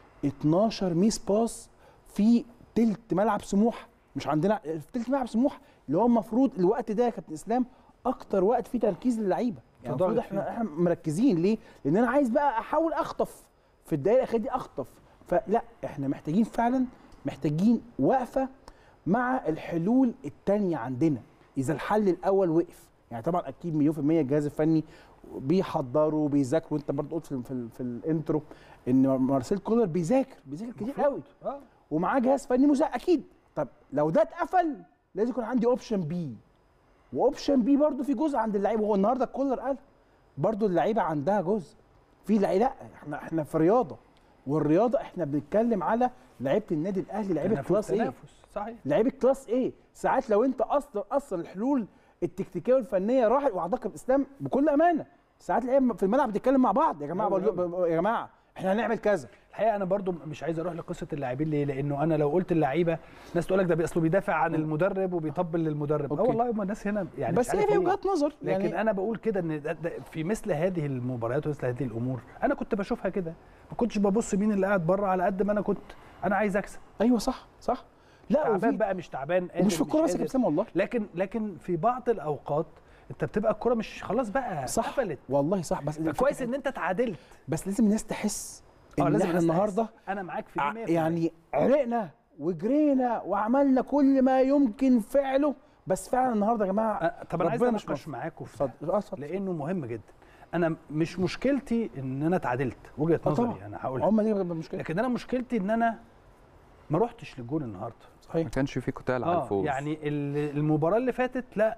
12 ميس باس في تلت ملعب سموحه مش عندنا في تلت ملعب سموحه اللي هو المفروض الوقت ده يا كابتن اسلام اكتر وقت فيه تركيز للعيبه يعني تضغط المفروض احنا فيه. احنا مركزين ليه؟ لان انا عايز بقى احاول اخطف في الدقائق الاخيره دي اخطف فلا احنا محتاجين فعلا محتاجين وقفه مع الحلول التانية عندنا اذا الحل الاول وقف يعني طبعا اكيد مليون في المية الجهاز الفني بيحضروا بيذاكروا انت برضه قلت في, في, في الانترو ان مارسيل كولر بيذاكر بيذاكر كتير قوي اه ومعاه جهاز فني مساعد اكيد طب لو ده اتقفل لازم يكون عندي اوبشن بي واوبشن بي برضه في جزء عند اللعيب وهو النهارده الكولر قال برضو اللعيبه عندها جزء في لعيبه لا احنا احنا في رياضه والرياضه احنا بنتكلم على لعيبه النادي الاهلي لعيبه تنافس- كلاس ايه تنافس صحيح لعيبه كلاس ايه ساعات لو انت اصلا اصلا الحلول التكتيكيه والفنيه راحت واعتقد اسلام بكل امانه ساعات اللعيبه في الملعب بتتكلم مع بعض يا جماعه أيوة، بقول يا جماعه احنا هنعمل كذا الحقيقه انا برضو مش عايز اروح لقصه اللاعبين ليه لانه انا لو قلت اللعيبه ناس تقول لك ده اصله بيدافع عن المدرب وبيطبل للمدرب اه أوكي. والله هم الناس هنا يعني بس مش هي عارف في ليه. وجهات نظر لكن يعني انا بقول كده ان ده ده في مثل هذه المباريات ومثل هذه الامور انا كنت بشوفها كده ما كنتش ببص مين اللي قاعد بره على قد ما انا كنت انا عايز اكسب ايوه صح صح لا تعبان وفي بقى مش تعبان قادر ومش في الكوره بس يا قادر. كابتن والله لكن لكن في بعض الاوقات انت بتبقى الكوره مش خلاص بقى صح قفلت والله صح بس كويس ان انت اتعادلت بس لازم الناس تحس اه ان لازم احنا الناس النهارده تحس. انا معاك في ع- دي 100% يعني عرقنا وجرينا وعملنا كل ما يمكن فعله بس فعلا النهارده يا جماعه أه، طب انا عايز ربنا مش اناقش موفق. معاكم في اتفضل اه اتفضل لانه مهم جدا انا مش مشكلتي ان انا اتعادلت وجهه اه نظري طبعا انا هقول هم دي المشكله لكن انا مشكلتي ان انا ما رحتش للجون النهارده صحيح ما كانش في قتال على اه الفوز يعني ال- المباراه اللي فاتت لا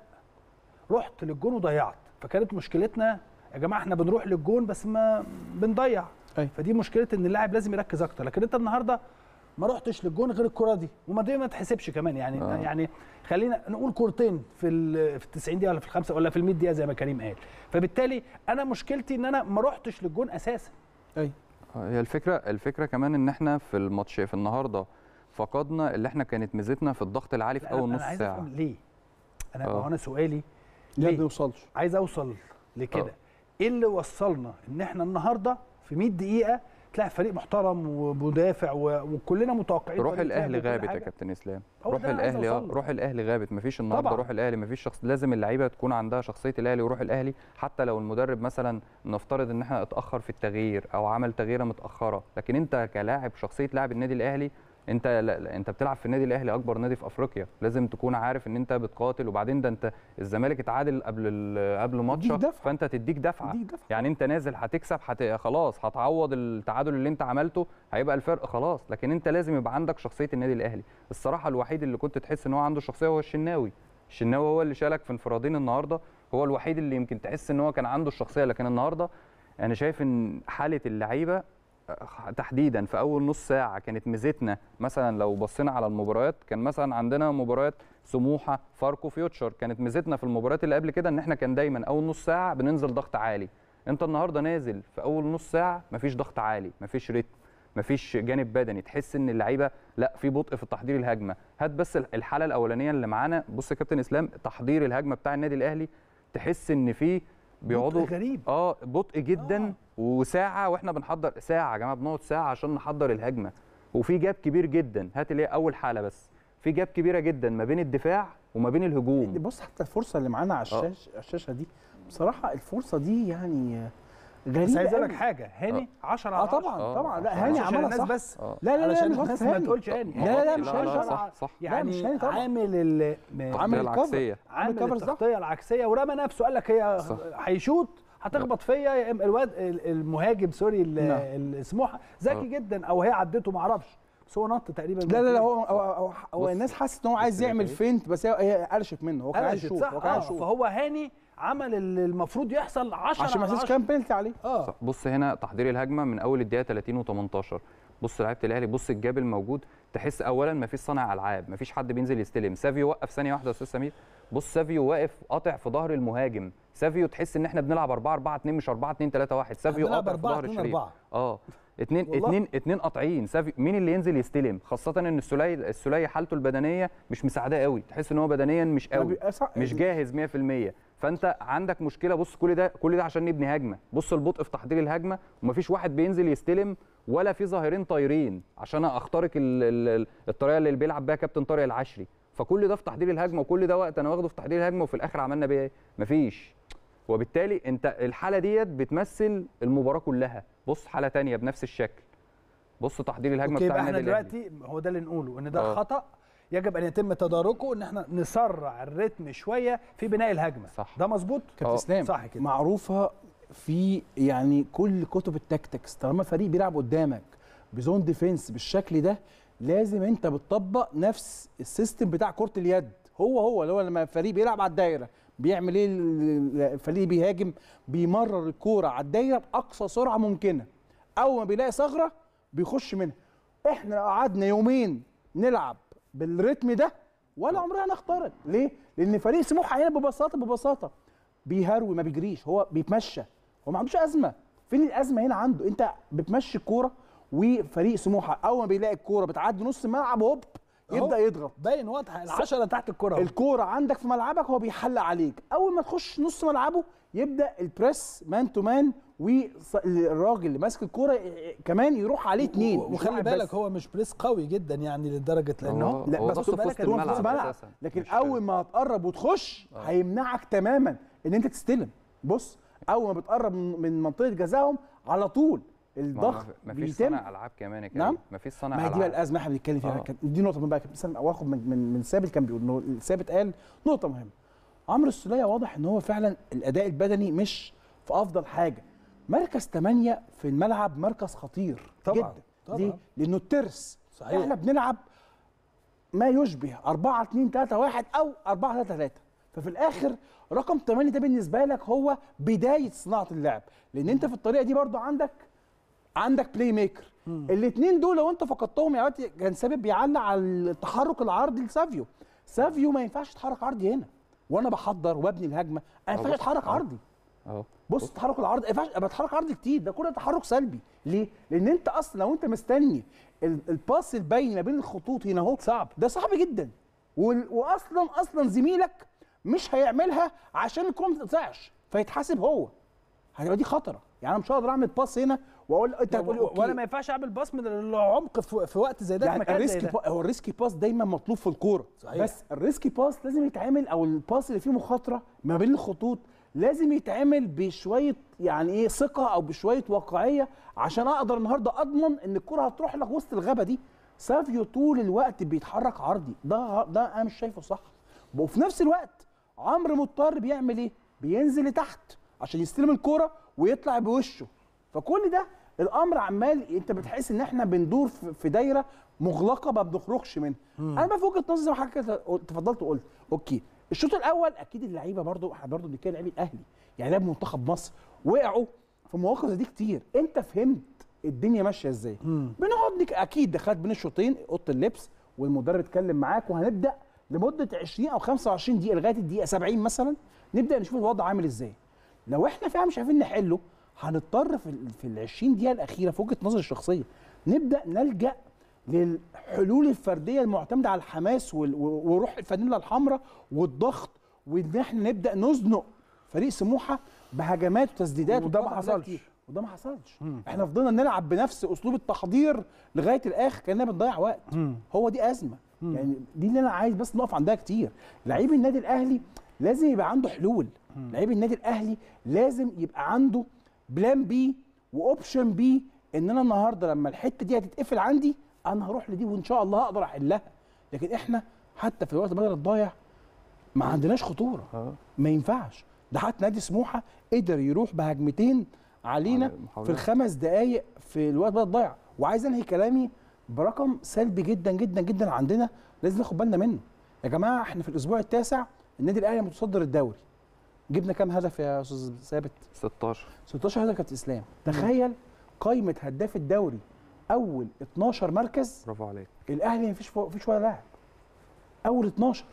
رحت للجون وضيعت فكانت مشكلتنا يا جماعه احنا بنروح للجون بس ما بنضيع أي. فدي مشكله ان اللاعب لازم يركز اكتر لكن انت النهارده ما رحتش للجون غير الكره دي وما دي ما تحسبش كمان يعني آه. آه. يعني خلينا نقول كورتين في ال في ال 90 دقيقه ولا في الخمسه ولا في ال 100 دقيقه زي ما كريم قال فبالتالي انا مشكلتي ان انا ما رحتش للجون اساسا اي آه، هي الفكره الفكره كمان ان احنا في الماتش في النهارده فقدنا اللي احنا كانت ميزتنا في الضغط العالي في لا، اول أنا نص عايز ساعه أفهم ليه انا آه. ما هو انا سؤالي ليه ليه؟ ما بيوصلش عايز اوصل لكده آه. ايه اللي وصلنا ان احنا النهارده في 100 دقيقه تلاقي فريق محترم ومدافع و- وكلنا متوقعين روح طريقة الاهلي لعب وكل غابت يا حاجة. كابتن اسلام هو روح ده أنا عايز الاهلي اه أوصل له. روح الاهلي غابت مفيش النهارده طبعاً. روح الاهلي مفيش شخص لازم اللعيبه تكون عندها شخصيه الاهلي وروح الاهلي حتى لو المدرب مثلا نفترض ان احنا اتاخر في التغيير او عمل تغييره متاخره لكن انت كلاعب شخصيه لاعب النادي الاهلي انت لا لا انت بتلعب في النادي الاهلي اكبر نادي في افريقيا لازم تكون عارف ان انت بتقاتل وبعدين ده انت الزمالك اتعادل قبل ال- قبل ماتشك دفعة. فانت تديك دفعه دي دفعه يعني انت نازل هتكسب هت... خلاص هتعوض التعادل اللي انت عملته هيبقى الفرق خلاص لكن انت لازم يبقى عندك شخصيه النادي الاهلي الصراحه الوحيد اللي كنت تحس ان هو عنده شخصيه هو الشناوي الشناوي هو اللي شالك في انفرادين النهارده هو الوحيد اللي يمكن تحس ان هو كان عنده الشخصيه لكن النهارده انا شايف ان حاله اللعيبه آه، تحديدا في اول نص ساعه كانت ميزتنا مثلا لو بصينا على المباريات كان مثلا عندنا مباريات سموحه فاركو فيوتشر كانت ميزتنا في المباريات اللي قبل كده ان احنا كان دايما اول نص ساعه بننزل ضغط عالي انت النهارده نازل في اول نص ساعه مفيش ضغط عالي مفيش ريتم مفيش جانب بدني تحس ان اللعيبه لا في بطء في تحضير الهجمه هات بس الحاله الاولانيه اللي معانا بص يا كابتن اسلام تحضير الهجمه بتاع النادي الاهلي تحس ان في بيقعدوا بطء غريب اه بطء جدا آه. وساعه واحنا بنحضر ساعه يا جماعه بنقعد ساعه عشان نحضر الهجمه وفي جاب كبير جدا هات اللي هي اول حاله بس في جاب كبيره جدا ما بين الدفاع وما بين الهجوم بص حتى الفرصه اللي معانا على الشاشه الشاشه دي بصراحه الفرصه دي يعني غريبه بس عايز اقول لك قوي. حاجه هاني 10 اه على 10 طبعا آه. طبعا لا عشان هاني عشان عملها الناس صح بس اه لا لا لا علشان مش الناس قصدي ما هاني تقولش هاني لا لا لا مش لا هاني لا طبعا. صح صح يعني مش هاني طبعا. عامل ال عامل التغطية الكفر. العكسيه عامل كفر صح. التغطيه العكسيه ورمى نفسه قال لك هي صح. هيشوط هتخبط فيا يا إما الواد ال- المهاجم سوري ال- نعم. السموحه ذكي جدا او هي عدته ما اعرفش بس هو نط تقريبا لا لا لا هو هو, هو, هو بص. الناس حست ان هو عايز بص يعمل كده. فينت بس هي هي قلشت منه هو كان عايز قلشت يشوط صح هو كان عايز آه يشوط فهو هاني عمل اللي المفروض يحصل 10 عشان ما على فيش 10. كان بينالتي عليه اه صح. بص هنا تحضير الهجمه من اول الدقيقه 30 و18 بص لعيبه الاهلي بص الجاب الموجود تحس اولا ما فيش صانع العاب ما فيش حد بينزل يستلم سافيو وقف ثانيه واحده يا استاذ سمير بص سافيو واقف قاطع في ظهر المهاجم سافيو تحس ان احنا بنلعب 4 4 2 مش 4 2 3 1 سافيو بنلعب قاطع في 4 ظهر 2 الشريف 4 اه اتنين والله. اتنين اتنين قاطعين سافي مين اللي ينزل يستلم خاصه ان السوليه السوليه حالته البدنيه مش مساعداه قوي تحس ان هو بدنيا مش ما قوي بيبقى صح- مش جاهز 100% فانت عندك مشكله بص كل ده كل ده عشان نبني هجمه بص البطء في تحضير الهجمه ومفيش واحد بينزل يستلم ولا في ظاهرين طايرين عشان اخترق ال- ال- الطريقه اللي بيلعب بيها كابتن طارق العشري فكل ده في تحضير الهجمه وكل ده وقت انا واخده في تحضير الهجمه وفي الاخر عملنا بيه ايه مفيش وبالتالي انت الحاله ديت بتمثل المباراه كلها بص حاله تانية بنفس الشكل بص تحضير الهجمه اوكي بتاع بقى احنا النادي الأهلي. دلوقتي هو ده اللي نقوله ان ده آه. خطا يجب ان يتم تداركه ان احنا نسرع الريتم شويه في بناء الهجمه صح. ده مظبوط كابتن آه. اسلام صح كده. معروفه في يعني كل كتب التكتكس طالما فريق بيلعب قدامك بزون ديفense بالشكل ده لازم انت بتطبق نفس السيستم بتاع كره اليد هو هو اللي هو لما فريق بيلعب على الدايره بيعمل ايه ال- الفريق بيهاجم بيمرر الكوره على الدايره باقصى سرعه ممكنه اول ما بيلاقي ثغره بيخش منها احنا لو قعدنا يومين نلعب بالريتم ده ولا عمرنا هنخترق ليه لان فريق سموحه هنا ببساطه ببساطه بيهروي ما بيجريش هو بيتمشى هو ما عندوش ازمه فين الازمه هنا عنده انت بتمشي الكوره وفريق سموحه اول ما بيلاقي الكوره بتعدي نص الملعب هوب يبدا أهو. يضغط باين واضح العشرة تحت الكرة أهو. الكوره عندك في ملعبك هو بيحلق عليك اول ما تخش نص ملعبه يبدا البريس مان تو مان والراجل اللي ماسك الكوره كمان يروح عليه اتنين مش وخلي واحد بالك بس. هو مش بريس قوي جدا يعني لدرجه لان هو- هو لا هو بس ضغطه خد في بالك وسط إن هو في الملعب نص الملعب. أساساً. لكن مش- اول ما هتقرب وتخش هيمنعك تماما ان انت تستلم بص اول ما بتقرب من من منطقه جزائهم على طول ما هو الضغط ما فيش بيتم صانع العاب كمان يا كريم نعم؟ ما فيش صانع ما هي العاب دي بقى الازمه احنا بنتكلم فيها آه. كان- دي نقطه بقى مثلا واخد من من من ثابت كان بيقول انه ثابت قال نقطه مهمه عمرو السوليه واضح ان هو فعلا الاداء البدني مش في افضل حاجه مركز 8 في الملعب مركز خطير طبعاً، جدا طبعاً. ليه؟ لانه الترس صحيح. احنا بنلعب ما يشبه 4 2 3 1 او 4 3 3 ففي الاخر رقم 8 ده بالنسبه لك هو بدايه صناعه اللعب لان انت في الطريقه دي برضو عندك عندك بلاي ميكر الاثنين دول لو انت فقدتهم يا وقت كان سبب بيعلق على التحرك العرضي لسافيو سافيو ما ينفعش يتحرك عرضي هنا وانا بحضر وابني الهجمه انا ما ينفعش بص، اتحرك أهو. عرضي اهو بص التحرك العرضي ما ينفعش ابقى اتحرك عرضي كتير ده كله تحرك سلبي ليه؟ لان انت اصلا لو انت مستني ال- الباس الباين ما بين الخطوط هنا اهو صعب ده صعب جدا وال- واصلا اصلا زميلك مش هيعملها عشان الكوره ما تتقطعش فيتحاسب هو هتبقى دي خطره يعني انا مش هقدر اعمل باس هنا واقول انت هتقول لي وانا ما ينفعش اعمل باص من العمق في, في وقت زي ده في يعني مكان زي الريسكي ده با... هو الريسكي باس دايما مطلوب في الكوره صحيح. بس الريسكي باس لازم يتعمل او الباس اللي فيه مخاطره ما بين الخطوط لازم يتعمل بشويه يعني ايه ثقه او بشويه واقعيه عشان اقدر النهارده اضمن ان الكره هتروح لك وسط الغابه دي سافيو طول الوقت بيتحرك عرضي ده ده انا مش شايفه صح وفي نفس الوقت عمرو مضطر بيعمل ايه بينزل لتحت عشان يستلم الكوره ويطلع بوشه فكل ده الامر عمال انت بتحس ان احنا بندور في في دايره مغلقه ما بنخرجش منها انا بقى في وجهه نظري زي ما حضرتك كده قلت- تفضلت وقلت اوكي الشوط الاول اكيد اللعيبه برضو احنا برضو بنتكلم لعيبه الاهلي يعني لعيبه منتخب مصر وقعوا في مواقف زي دي كتير انت فهمت الدنيا ماشيه ازاي بنقعد نك... اكيد دخلت بين الشوطين اوضه اللبس والمدرب اتكلم معاك وهنبدا لمده 20 او 25 دقيقه لغايه الدقيقه 70 مثلا نبدا نشوف الوضع عامل ازاي لو احنا فعلا مش عارفين نحله هنضطر في ال- في ال 20 دقيقه الاخيره في وجهه نظري الشخصيه نبدا نلجا للحلول الفرديه المعتمده على الحماس وال- و- وروح الفانيلا الحمراء والضغط وان احنا نبدا نزنق فريق سموحه بهجمات وتسديدات وده ما وقطع حصلش. كتير. وده ما حصلش احنا فضلنا نلعب بنفس اسلوب التحضير لغايه الاخر كاننا بنضيع وقت هو دي ازمه يعني دي اللي انا عايز بس نقف عندها كتير لعيب النادي الاهلي لازم يبقى عنده حلول لعيب النادي الاهلي لازم يبقى عنده بلان بي واوبشن بي ان انا النهارده لما الحته دي هتتقفل عندي انا هروح لدي وان شاء الله هقدر احلها لكن احنا حتى في الوقت بدل الضايع ما عندناش خطوره اه ما ينفعش ده حتى نادي سموحه قدر يروح بهجمتين علينا على في محاولات. الخمس دقائق في الوقت بدل الضايع وعايز انهي كلامي برقم سلبي جدا جدا جدا عندنا لازم ناخد بالنا منه يا جماعه احنا في الاسبوع التاسع النادي الاهلي متصدر الدوري جبنا كام هدف يا استاذ ثابت 16 16 هدف كابتن اسلام تخيل قائمه هداف الدوري اول 12 مركز برافو عليك الاهلي مفيش فوق مفيش ولا لاعب اول 12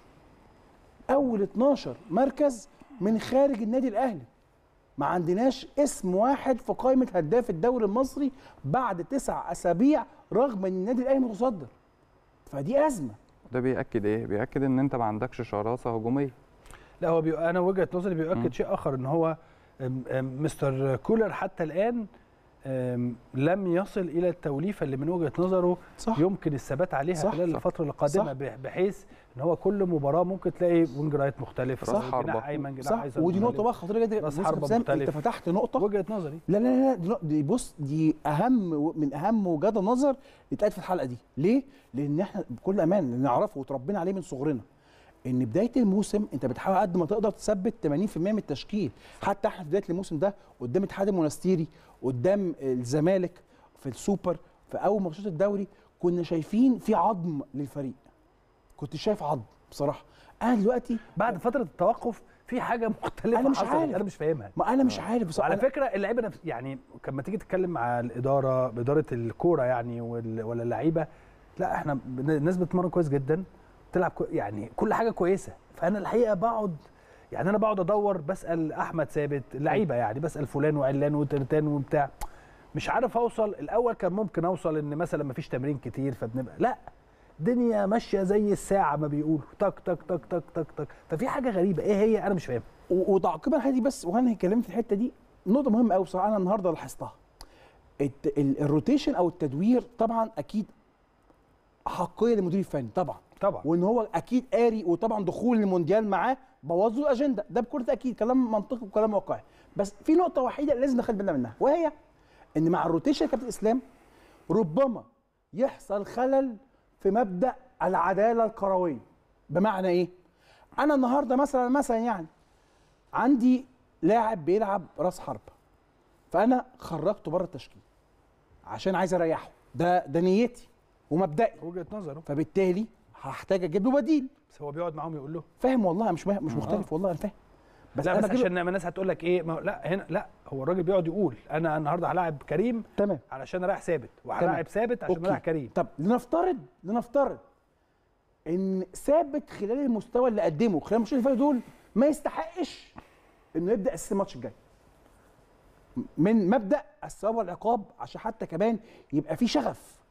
اول 12 مركز من خارج النادي الاهلي ما عندناش اسم واحد في قائمه هداف الدوري المصري بعد تسع اسابيع رغم ان النادي الاهلي متصدر فدي ازمه ده بيأكد ايه؟ بيأكد ان انت ما عندكش شراسه هجوميه لا هو بي... انا وجهه نظري بيؤكد مم. شيء اخر ان هو أم- أم مستر كولر حتى الان أم، لم يصل الى التوليفه اللي من وجهه نظره صح يمكن الثبات عليها صح، خلال صح. الفتره القادمه صح. بح- بحيث ان هو كل مباراه ممكن تلاقي وينج رايت مختلف راس جناح حربة. ايمن جناح صح ايسر ودي نقطه مختلف. بقى خطيره جدا راس بص يا حربة حسام، مختلف. انت فتحت نقطه وجهه نظري لا لا لا دي نق- دي بص دي اهم من اهم وجهات النظر اللي اتقالت في الحلقه دي ليه لان احنا بكل امان اللي نعرفه وتربينا عليه من صغرنا ان بدايه الموسم انت بتحاول قد ما تقدر تثبت 80% من التشكيل حتى احنا في بدايه الموسم ده قدام اتحاد المونستيري قدام الزمالك في السوبر في اول ماتشات الدوري كنا شايفين في عظم للفريق كنت شايف عظم بصراحه انا دلوقتي بعد فتره التوقف في حاجه مختلفه أنا مش حصلت، عارف. انا مش فاهمها ما انا مش عارف بصراحه وعلى فكره اللعيبه نفس يعني لما تيجي تتكلم مع الاداره باداره الكوره يعني وال- ولا اللعيبه لا احنا بن- الناس بتتمرن كويس جدا بتلعب كو يعني كل حاجه كويسه فانا الحقيقه بقعد يعني انا بقعد ادور بسال احمد ثابت اللعيبه يعني بسال فلان وعلان وترتان وبتاع مش عارف اوصل الاول كان ممكن اوصل ان مثلا ما فيش تمرين كتير فبنبقى لا الدنيا ماشيه زي الساعه ما بيقولوا تك تك تك تك تك تك ففي حاجه غريبه ايه هي انا مش فاهمها و- وتعقيبا على دي بس وانا هتكلم في الحته دي نقطه مهمه قوي بصراحه انا النهارده لاحظتها الت- ال- الروتيشن او التدوير طبعا اكيد حقيه للمدير الفني طبعا طبعا وان هو اكيد قاري وطبعا دخول المونديال معاه بوظ له الاجنده ده بكل تاكيد كلام منطقي وكلام واقعي بس في نقطه وحيده لازم ناخد بالنا منها وهي ان مع الروتيشن يا كابتن اسلام ربما يحصل خلل في مبدا العداله الكرويه بمعنى ايه انا النهارده مثلا مثلا يعني عندي لاعب بيلعب راس حربه فانا خرجته بره التشكيل عشان عايز اريحه ده ده نيتي ومبدئي وجهه نظره فبالتالي هحتاج اجيب له بديل بس هو بيقعد معاهم يقول له فاهم والله مش مش مختلف والله انا فاهم بس لا بس أجيب له- عشان الناس هتقول لك ايه ما هو لا هنا لا هو الراجل بيقعد يقول انا النهارده هلاعب كريم تمام علشان اريح ثابت وهلاعب ثابت عشان أوكي. اريح كريم طب لنفترض لنفترض ان ثابت خلال المستوى اللي قدمه خلال الماتشين اللي فاتوا دول ما يستحقش انه يبدا اساس الماتش الجاي من مبدا الثواب والعقاب عشان حتى كمان يبقى في شغف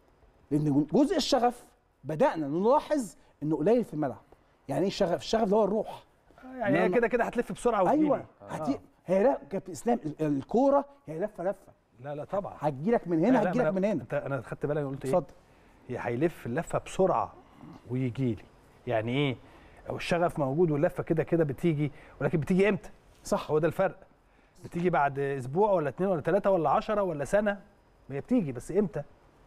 لان جزء الشغف بدانا نلاحظ انه قليل في الملعب يعني ايه الشغف الشغف اللي هو الروح يعني هي لا، كده كده هتلف بسرعه وتجيلي ايوه هتي... هي لا كابتن اسلام ال- الكوره هي لفه لفه لا لا طبعا هتجيلك من لا، هنا لا، هتجيلك ما من أنا- هنا انت انا خدت بالك أنا قلت ايه اتفضل هي هيلف اللفه بسرعه ويجي لي يعني ايه او الشغف موجود واللفه كده كده بتيجي ولكن بتيجي امتى صح هو ده الفرق بتيجي بعد اسبوع ولا اتنين ولا تلاته ولا عشرة ولا سنه هي بتيجي بس امتى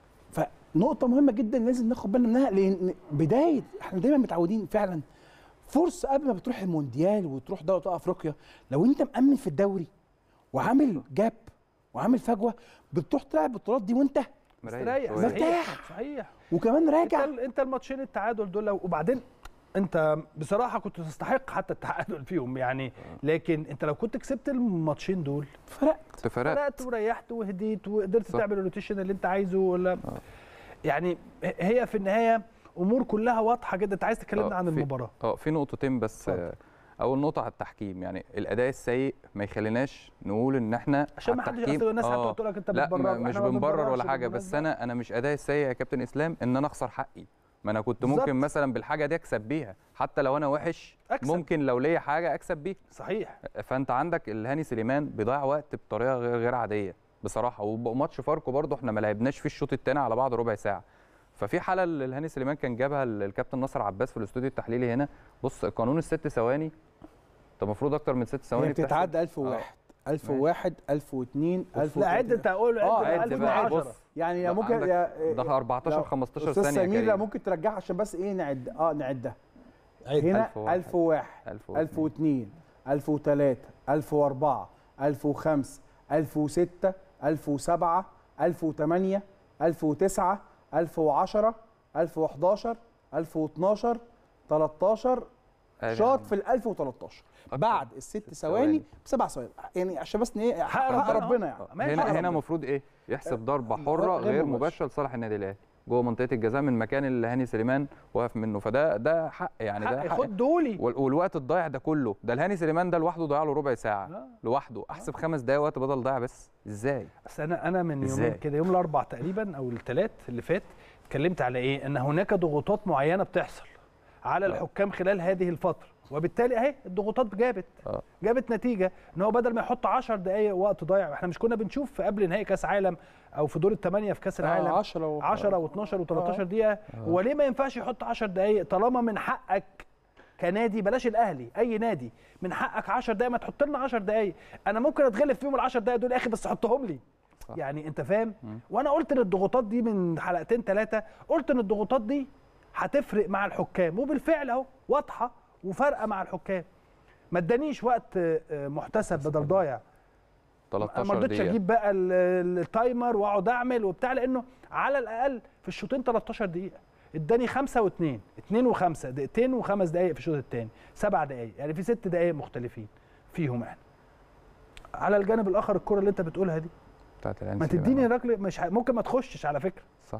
فنقطة مهمة جدا لازم ناخد بالنا منها لأن بداية احنا دايما متعودين فعلا فرصة قبل ما بتروح المونديال وتروح دوري أبطال أفريقيا لو أنت مأمن في الدوري وعامل جاب وعامل فجوة بتروح تلعب البطولات دي وأنت مستريح شوية. مرتاح. صحيح وكمان انت راجع ال- انت الماتشين التعادل دول لو- وبعدين انت بصراحه كنت تستحق حتى التعادل فيهم يعني لكن انت لو كنت كسبت الماتشين دول فرقت كنت فرقت فرقت وريحت وهديت وقدرت صح. تعمل الروتيشن اللي انت عايزه ولا يعني هي في النهايه امور كلها واضحه جدا انت عايز تكلمنا آه، عن في- المباراه اه في نقطتين بس اتفضل. آه، اول نقطه على التحكيم يعني الاداء السيء ما يخليناش نقول ان احنا عشان ما على حدش التحكيم- اصل الناس آه، هتقعد تقول لك انت لا بتبرر ما- واحنا مش ما بنبرر بنبررش ولا حاجه بس بالمناسبة. انا انا مش اداء السيء يا كابتن اسلام ان انا اخسر حقي ما انا كنت بالظبط. ممكن مثلا بالحاجه دي اكسب بيها حتى لو انا وحش أكسب. ممكن لو ليا حاجه اكسب بيها صحيح فانت عندك الهاني سليمان بيضيع وقت بطريقه غير غير عاديه بصراحه وماتش فاركو برضه احنا ما لعبناش فيه الشوط الثاني على بعض ربع ساعه ففي حاله اللي الهاني سليمان كان جابها ال- الكابتن ناصر عباس في الاستوديو التحليلي هنا بص قانون الست ثواني انت المفروض اكتر من ست ثواني هي بتحسب. بتتعدى 1001 1001 1002 1000 لا عد انت قول آه، عد عد عد بقى، 10 بص يعني يا لا، ممكن عندك يا ده 14 لو- 15 استاذ ثانيه سمير لا كريم. ممكن ترجعها عشان بس ايه نعد اه نعدها عيد. هنا 1001 1001 1002 1003 1004 1005 1006 1007 1008 1009 1010 1011 1012 13 أيوة. شاط في ال 1013 بعد الست ست ثواني ثواني. بسبع ثواني يعني عشان بس ايه حق حق ربنا ربنا أهو. يعني ماشي. هنا حق هنا ربنا. المفروض ايه يحسب ضربه غير حره غير مباشرة. مباشره لصالح النادي الاهلي جوه منطقه الجزاء من المكان اللي هاني سليمان واقف منه فده ده حق يعني ده حق حق خد دولي وال- والوقت الضايع ده كله ده الهاني سليمان ده لوحده ضيع له ربع ساعه آه. لوحده احسب خمس دقايق وقت بدل ضايع بس ازاي بس انا انا من إزاي؟ يومين كده يوم الاربع تقريبا او الثلاث اللي فات اتكلمت على ايه ان هناك ضغوطات معينه بتحصل على الحكام خلال هذه الفتره وبالتالي اهي الضغوطات جابت آه. جابت نتيجه ان هو بدل ما يحط 10 دقائق وقت ضايع احنا مش كنا بنشوف في قبل نهائي كاس عالم او في دور الثمانيه في كاس العالم 10 و 10 و12 و13 دقيقه هو ليه ما ينفعش يحط 10 دقائق طالما من حقك كنادي بلاش الاهلي اي نادي من حقك 10 دقائق ما تحط لنا 10 دقائق انا ممكن اتغلب فيهم ال 10 دقائق دول يا اخي بس حطهم لي صح. يعني انت فاهم وانا قلت ان الضغوطات دي من حلقتين ثلاثه قلت ان الضغوطات دي هتفرق مع الحكام وبالفعل اهو واضحه وفارقه مع الحكام ما ادانيش وقت آه، محتسب بدل ضايع انا ما 13 رضيتش دقيقه اجيب بقى ال- ال- التايمر واقعد اعمل وبتاع لانه على الاقل في الشوطين 13 دقيقه اداني خمسة واثنين اثنين وخمسة دقيقتين وخمس دقايق في الشوط الثاني سبع دقايق يعني في ست دقايق مختلفين فيهم احنا على الجانب الاخر الكره اللي انت بتقولها دي بتاعت العين ما سليمان. تديني ركله مش ه... ممكن ما تخشش على فكره صح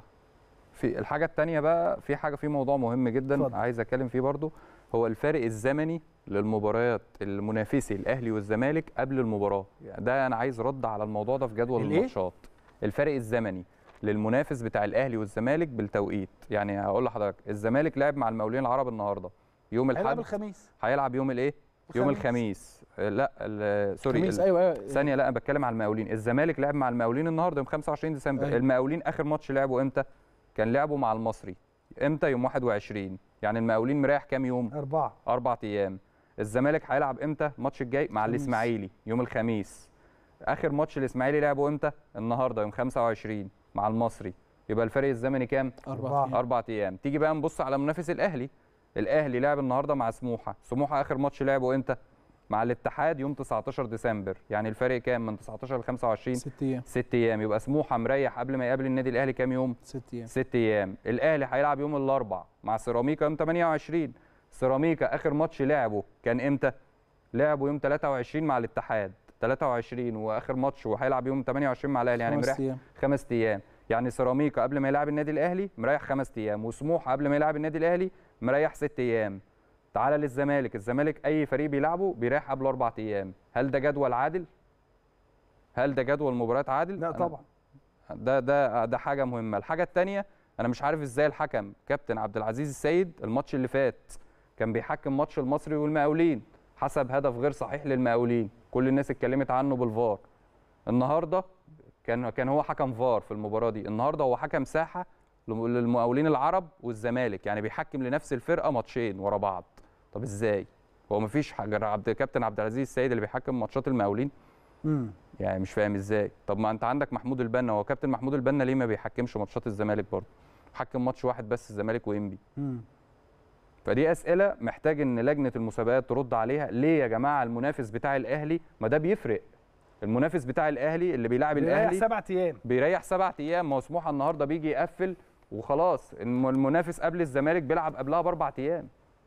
في الحاجه الثانيه بقى في حاجه في موضوع مهم جدا اتفضل. اتفضل. عايز اتكلم فيه برضو هو الفارق الزمني للمباريات المنافسي الاهلي والزمالك قبل المباراه يعني ده انا عايز رد على الموضوع ده في جدول الإيه؟ الماتشات الفرق الزمني للمنافس بتاع الاهلي والزمالك بالتوقيت يعني هقول لحضرتك الزمالك لعب مع المقاولين العرب النهارده يوم هيلعب الاحد الخميس هيلعب يوم الايه يوم الخميس. الخميس آه، لا ال- سوري خميس ال- ايوه ايوه ثانيه لا انا بتكلم على المقاولين الزمالك لعب مع المقاولين النهارده يوم 25 ديسمبر أيوة. المقاولين اخر ماتش لعبوا امتى كان لعبوا مع المصري امتى يوم 21 يعني المقاولين مريح كام يوم أربعة اربع ايام الزمالك هيلعب امتى الماتش الجاي مع خميس. الاسماعيلي يوم الخميس اخر ماتش الاسماعيلي لعبوا امتى النهارده يوم 25 مع المصري يبقى الفرق الزمني كام أربعة أيام. اربع ايام تيجي بقى نبص على منافس الاهلي الاهلي لعب النهارده مع سموحه سموحه اخر ماتش لعبه امتى مع الاتحاد يوم 19 ديسمبر يعني الفرق كام من 19 ل 25 ست ايام ست ايام يبقى سموحه مريح قبل ما يقابل النادي الاهلي كام يوم ست ايام ست ايام الاهلي هيلعب يوم الاربع مع سيراميكا يوم 28 سيراميكا اخر ماتش لعبه كان امتى لعبه يوم 23 مع الاتحاد 23 واخر ماتش وهيلعب يوم 28 مع الاهلي يعني خمس مريح ايام خمس ايام يعني سيراميكا قبل ما يلعب النادي الاهلي مريح خمس ايام وسموحه قبل ما يلعب النادي الاهلي مريح ست ايام تعالى للزمالك الزمالك اي فريق بيلعبه بيريح قبل اربع ايام هل ده جدول عادل هل ده جدول مباريات عادل لا أنا- طبعا ده ده ده حاجه مهمه الحاجه الثانيه انا مش عارف ازاي الحكم كابتن عبد العزيز السيد الماتش اللي فات كان بيحكم ماتش المصري والمقاولين حسب هدف غير صحيح للمقاولين كل الناس اتكلمت عنه بالفار النهارده كان كان هو حكم فار في المباراه دي النهارده هو حكم ساحه لم- للمقاولين العرب والزمالك يعني بيحكم لنفس الفرقه ماتشين ورا بعض طب ازاي هو مفيش حاجه عبد كابتن عبد العزيز السيد اللي بيحكم ماتشات المقاولين امم يعني مش فاهم ازاي طب ما انت عندك محمود البنا هو كابتن محمود البنا ليه ما بيحكمش ماتشات الزمالك برضه حكم ماتش واحد بس الزمالك وانبي امم فدي اسئله محتاج ان لجنه المسابقات ترد عليها ليه يا جماعه المنافس بتاع الاهلي ما ده بيفرق المنافس بتاع الاهلي اللي بيلاعب بيريح الاهلي سبع ايام بيريح سبع ايام ما هو سموحه النهارده بيجي يقفل وخلاص الم- المنافس قبل الزمالك بيلعب قبلها باربع ايام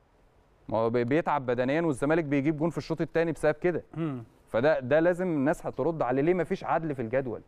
ما هو بي- بيتعب بدنيا والزمالك بيجيب جون في الشوط الثاني بسبب كده امم فده ده لازم الناس هترد عليه ليه مفيش عدل في الجدول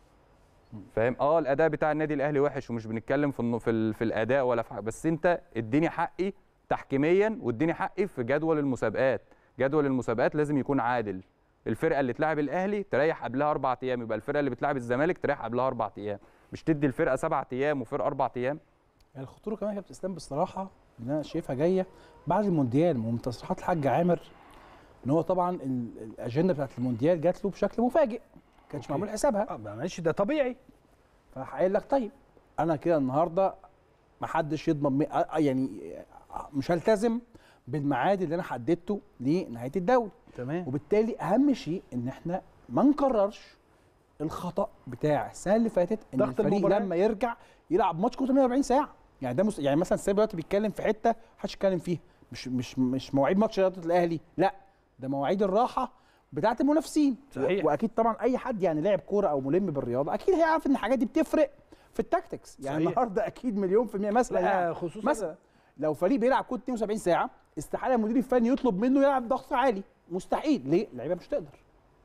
فاهم اه الاداء بتاع النادي الاهلي وحش ومش بنتكلم في النو- في, ال- في الاداء ولا في حاجه بس انت اديني حقي تحكيميا واديني حقي في جدول المسابقات جدول المسابقات لازم يكون عادل الفرقه اللي تلعب الاهلي تريح قبلها اربع ايام يبقى الفرقه اللي بتلعب الزمالك تريح قبلها اربع ايام مش تدي الفرقه سبع ايام وفرقه اربع ايام يعني الخطوره كمان يا كابتن اسلام بصراحه ان انا شايفها جايه بعد المونديال ومن تصريحات الحاج عامر ان هو طبعا ال- الاجنده بتاعت المونديال جات له بشكل مفاجئ ما كانش أوكي. معمول حسابها اه ماشي ده طبيعي فراح قايل لك طيب انا كده النهارده ما حدش يضمن مي... آه، آه، يعني آه، مش هلتزم بالميعاد اللي انا حددته لنهايه الدوري تمام وبالتالي اهم شيء ان احنا ما نكررش الخطا بتاع السنه اللي فاتت ان ضغط الفريق المباريات. لما يرجع يلعب ماتش كله 48 ساعه يعني ده مس... يعني مثلا السيد دلوقتي بيتكلم في حته محدش يتكلم فيها مش مش مش مواعيد ماتش رياضه الاهلي لا ده مواعيد الراحه بتاعه المنافسين صحيح. و... واكيد طبعا اي حد يعني لاعب كوره او ملم بالرياضه اكيد هيعرف ان الحاجات دي بتفرق في التاكتكس يعني صحيح. النهارده اكيد مليون في المية مثلا يعني لا خصوصا مثلا لو فريق بيلعب كود 72 ساعه استحاله المدير الفني يطلب منه يلعب ضغط عالي مستحيل ليه اللعيبه مش تقدر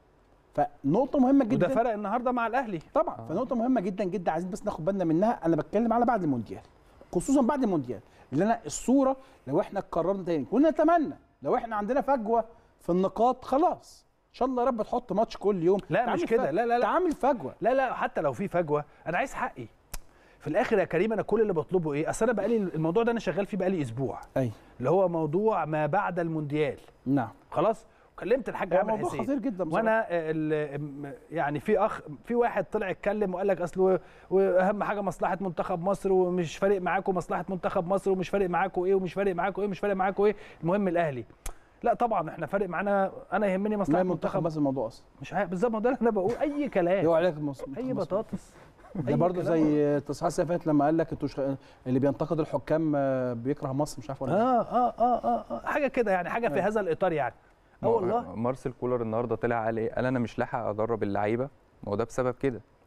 فنقطه مهمه وده جدا فرق النهارده مع الاهلي طبعا فنقطه مهمه جدا جدا عايزين بس ناخد بالنا منها انا بتكلم على بعد المونديال خصوصا بعد المونديال اللي انا الصوره لو احنا قررنا تاني كنا نتمنى لو احنا عندنا فجوه في النقاط خلاص ان شاء الله يا رب تحط ماتش كل يوم لا، تعمل مش كده. فج- لا، لا، لا. تعمل فجوه لا لا حتى لو في فجوه انا عايز حقي في الاخر يا كريم انا كل اللي بطلبه ايه اصل انا بقالي الموضوع ده انا شغال فيه بقالي اسبوع اي اللي هو موضوع ما بعد المونديال نعم خلاص وكلمت الحاج هو عامر موضوع حسين خطير جدا بصراحة. وانا ال- م- يعني في اخ في واحد طلع اتكلم وقال لك اصل و- واهم حاجه مصلحه منتخب مصر ومش فارق معاكم مصلحه منتخب مصر ومش فارق معاكم ايه ومش فارق معاكم ايه ومش فارق معاكم ايه المهم الاهلي لا طبعا احنا فارق معانا انا يهمني ما مصلحه المنتخب منتخب بس الموضوع اصلا مش عارف بالظبط ما ده اللي انا بقول اي كلام هو عليك المص- اي منتخب مصر. بطاطس ده أي برضه كلام. زي تصحيح السنه اللي فاتت لما قال لك انتوا ش- اللي بينتقد الحكام آه، بيكره مصر مش عارف ولا إيه. اه اه اه اه, آه حاجه كده يعني حاجه في آه. هذا الاطار يعني اه ما هو والله مارسيل كولر النهارده طلع قال ايه؟ قال انا مش لاحق ادرب اللعيبه ما هو ده بسبب كده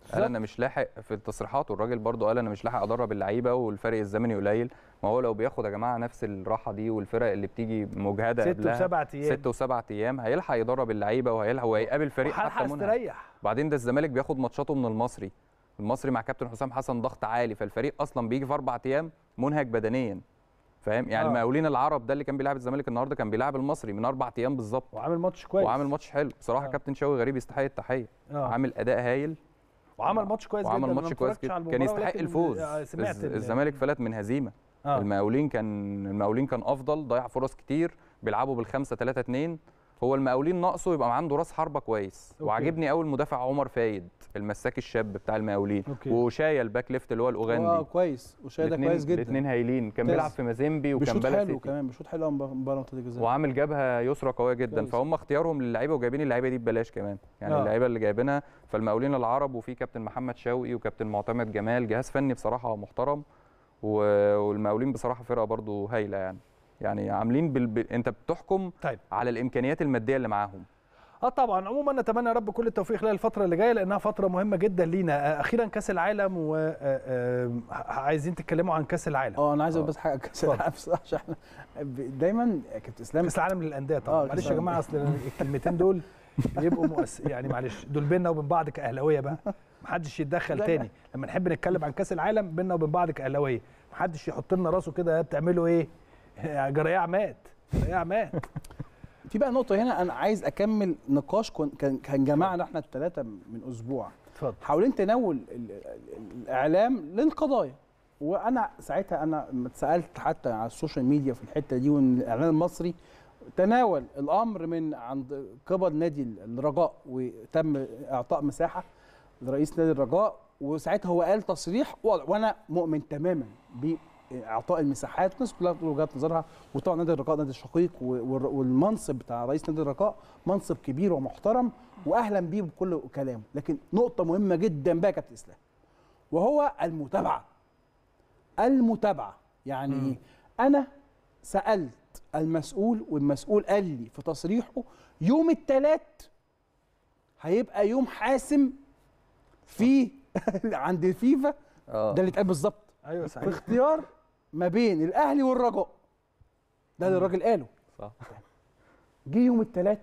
قال انا مش لاحق في التصريحات والراجل برضو قال انا مش لاحق ادرب اللعيبه والفرق الزمني قليل ما هو لو بياخد يا جماعه نفس الراحه دي والفرق اللي بتيجي مجهده ست قبلها وسبع ايام ست وسبع ايام هيلحق يدرب اللعيبه وهيلحق وهيقابل فريق وهلحق حتى منهك استريح وبعدين ده الزمالك بياخد ماتشاته من المصري المصري مع كابتن حسام حسن ضغط عالي فالفريق اصلا بيجي في اربع ايام منهك بدنيا فاهم يعني آه. المقاولين العرب ده اللي كان بيلعب الزمالك النهارده كان بيلعب المصري من اربع ايام بالظبط وعامل ماتش كويس وعامل ماتش حلو بصراحه آه. كابتن شوقي غريب يستحق التحيه آه. عامل اداء هايل وعمل ماتش كويس جدا وعمل أنا ماتش ما كويس اتفرجتش جدا على كان المباراة، يستحق ولكن، الفوز آه، سمعت الز- ال- الزمالك فلت من هزيمه آه. المقاولين كان المقاولين كان افضل ضيع فرص كتير بيلعبوا بالخمسة 3 2 هو المقاولين ناقصه يبقى عنده راس حربه كويس أوكي. وعاجبني قوي المدافع عمر فايد المساك الشاب بتاع المقاولين أوكي. وشايا الباك ليفت اللي هو اه الاوغندي كويس وشاهد كويس جدا الاثنين هايلين كان ممتاز. بيلعب في مازيمبي وكان بيشوط بلا حلو سيتي كمان بيشوط حلو قوي مباراه منطقه الجزاء وعامل جبهه يسرى قويه جدا كويس. فهم اختيارهم للعيبه وجايبين اللعيبه دي ببلاش كمان يعني آه. اللعيبه اللي جايبينها فالمقاولين العرب وفي كابتن محمد شوقي وكابتن معتمد جمال جهاز فني بصراحه محترم و- والمقاولين بصراحه فرقه برضو هايله يعني يعني عاملين بال... بال... انت بتحكم طيب على الامكانيات الماديه اللي معاهم اه طبعا عموما نتمنى يا رب كل التوفيق خلال الفتره اللي جايه لانها فتره مهمه جدا لينا آه، اخيرا كاس العالم وعايزين تتكلموا عن كاس العالم اه انا عايز اقول آه. بس حاجه كاس اتفضل. العالم بصراحه عشان احنا ب- دايما يا كابتن اسلام كاس العالم للانديه طبعا آه، معلش كأس يا جماعه العالم. اصل الكلمتين دول بيبقوا مؤس... يعني معلش دول بينا وبين بعض كاهلاويه بقى محدش يتدخل لا، تاني لما نحب نتكلم عن كاس العالم بينا وبين بعض كاهلاويه محدش يحط لنا راسه كده بتعملوا ايه جرياء عماد جرياء عماد في بقى نقطه هنا انا عايز اكمل نقاش كن- كان كان جمعنا احنا الثلاثه من اسبوع اتفضل حوالين تناول ال- ال- الاعلام للقضايا وانا ساعتها انا لما اتسالت حتى على السوشيال ميديا في الحته دي وان الاعلام المصري تناول الامر من عند قبل نادي الرجاء وتم اعطاء مساحه لرئيس نادي الرجاء وساعتها هو قال تصريح واضح وانا مؤمن تماما باعطاء المساحات الناس كلها بتقول وجهات نظرها وطبعا نادي الرجاء نادي الشقيق و- والر- والمنصب بتاع رئيس نادي الرجاء منصب كبير ومحترم واهلا بيه بكل كلامه لكن نقطه مهمه جدا بقى يا كابتن اسلام وهو المتابعه المتابعه يعني مم. ايه انا سالت المسؤول والمسؤول قال لي في تصريحه يوم الثلاث هيبقى يوم حاسم في عند الفيفا اه ده اللي اتقال بالظبط ايوه في صحيح اختيار ما بين الاهلي والرجاء ده اللي الراجل قاله صح جه يوم الثلاث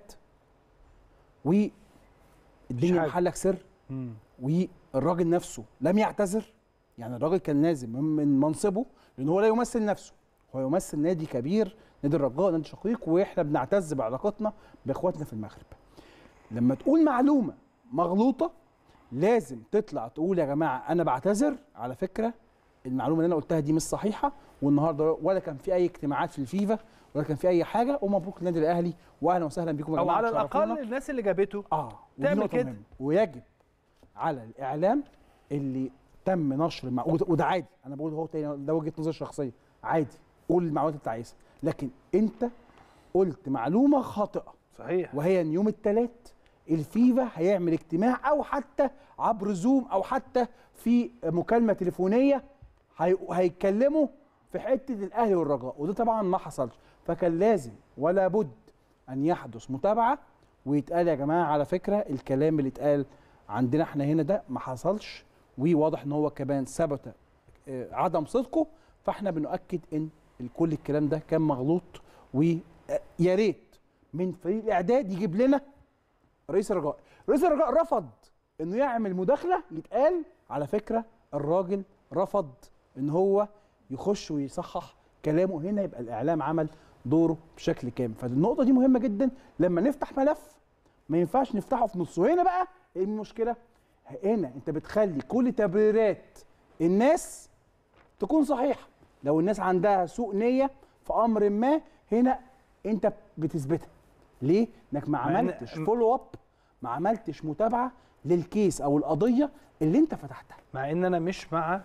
والدنيا حاجة. محلك سر مم. والراجل نفسه لم يعتذر يعني الراجل كان لازم من- من منصبه لان هو لا يمثل نفسه هو يمثل نادي كبير نادي الرجاء نادي شقيق واحنا بنعتز بعلاقتنا باخواتنا في المغرب لما تقول معلومه مغلوطه لازم تطلع تقول يا جماعه انا بعتذر على فكره المعلومه اللي انا قلتها دي مش صحيحه والنهارده ولا كان في اي اجتماعات في الفيفا ولا كان في اي حاجه ومبروك للنادي الاهلي واهلا وسهلا بيكم يا او جماعه على تشرفونا. الاقل الناس اللي جابته اه ودي تعمل نقطة كده. مهمة. ويجب على الاعلام اللي تم نشر مع وده وده عادي انا بقول هو تاني ده وجهه نظري الشخصيه عادي قول المعلومات اللي انت عايزها لكن انت قلت معلومه خاطئه صحيح وهي ان يوم الثلاث الفيفا هيعمل اجتماع او حتى عبر زوم او حتى في مكالمه تليفونيه هي- هيتكلموا في حته الاهلي والرجاء وده طبعا ما حصلش فكان لازم ولا بد ان يحدث متابعه ويتقال يا جماعه على فكره الكلام اللي اتقال عندنا احنا هنا ده ما حصلش وواضح ان هو كمان ثبت آه، عدم صدقه فاحنا بنؤكد ان كل الكلام ده كان مغلوط ويا ريت من فريق الاعداد يجيب لنا رئيس الرجاء رئيس الرجاء رفض انه يعمل مداخله يتقال على فكره الراجل رفض ان هو يخش ويصحح كلامه هنا يبقى الاعلام عمل دوره بشكل كامل فالنقطه دي مهمه جدا لما نفتح ملف ما ينفعش نفتحه في نصه هنا بقى ايه المشكله هنا انت بتخلي كل تبريرات الناس تكون صحيحه لو الناس عندها سوء نيه في امر ما هنا انت بتثبتها ليه انك ما مع إن- عملتش فولو اب ما عملتش متابعه للكيس او القضيه اللي انت فتحتها مع ان انا مش مع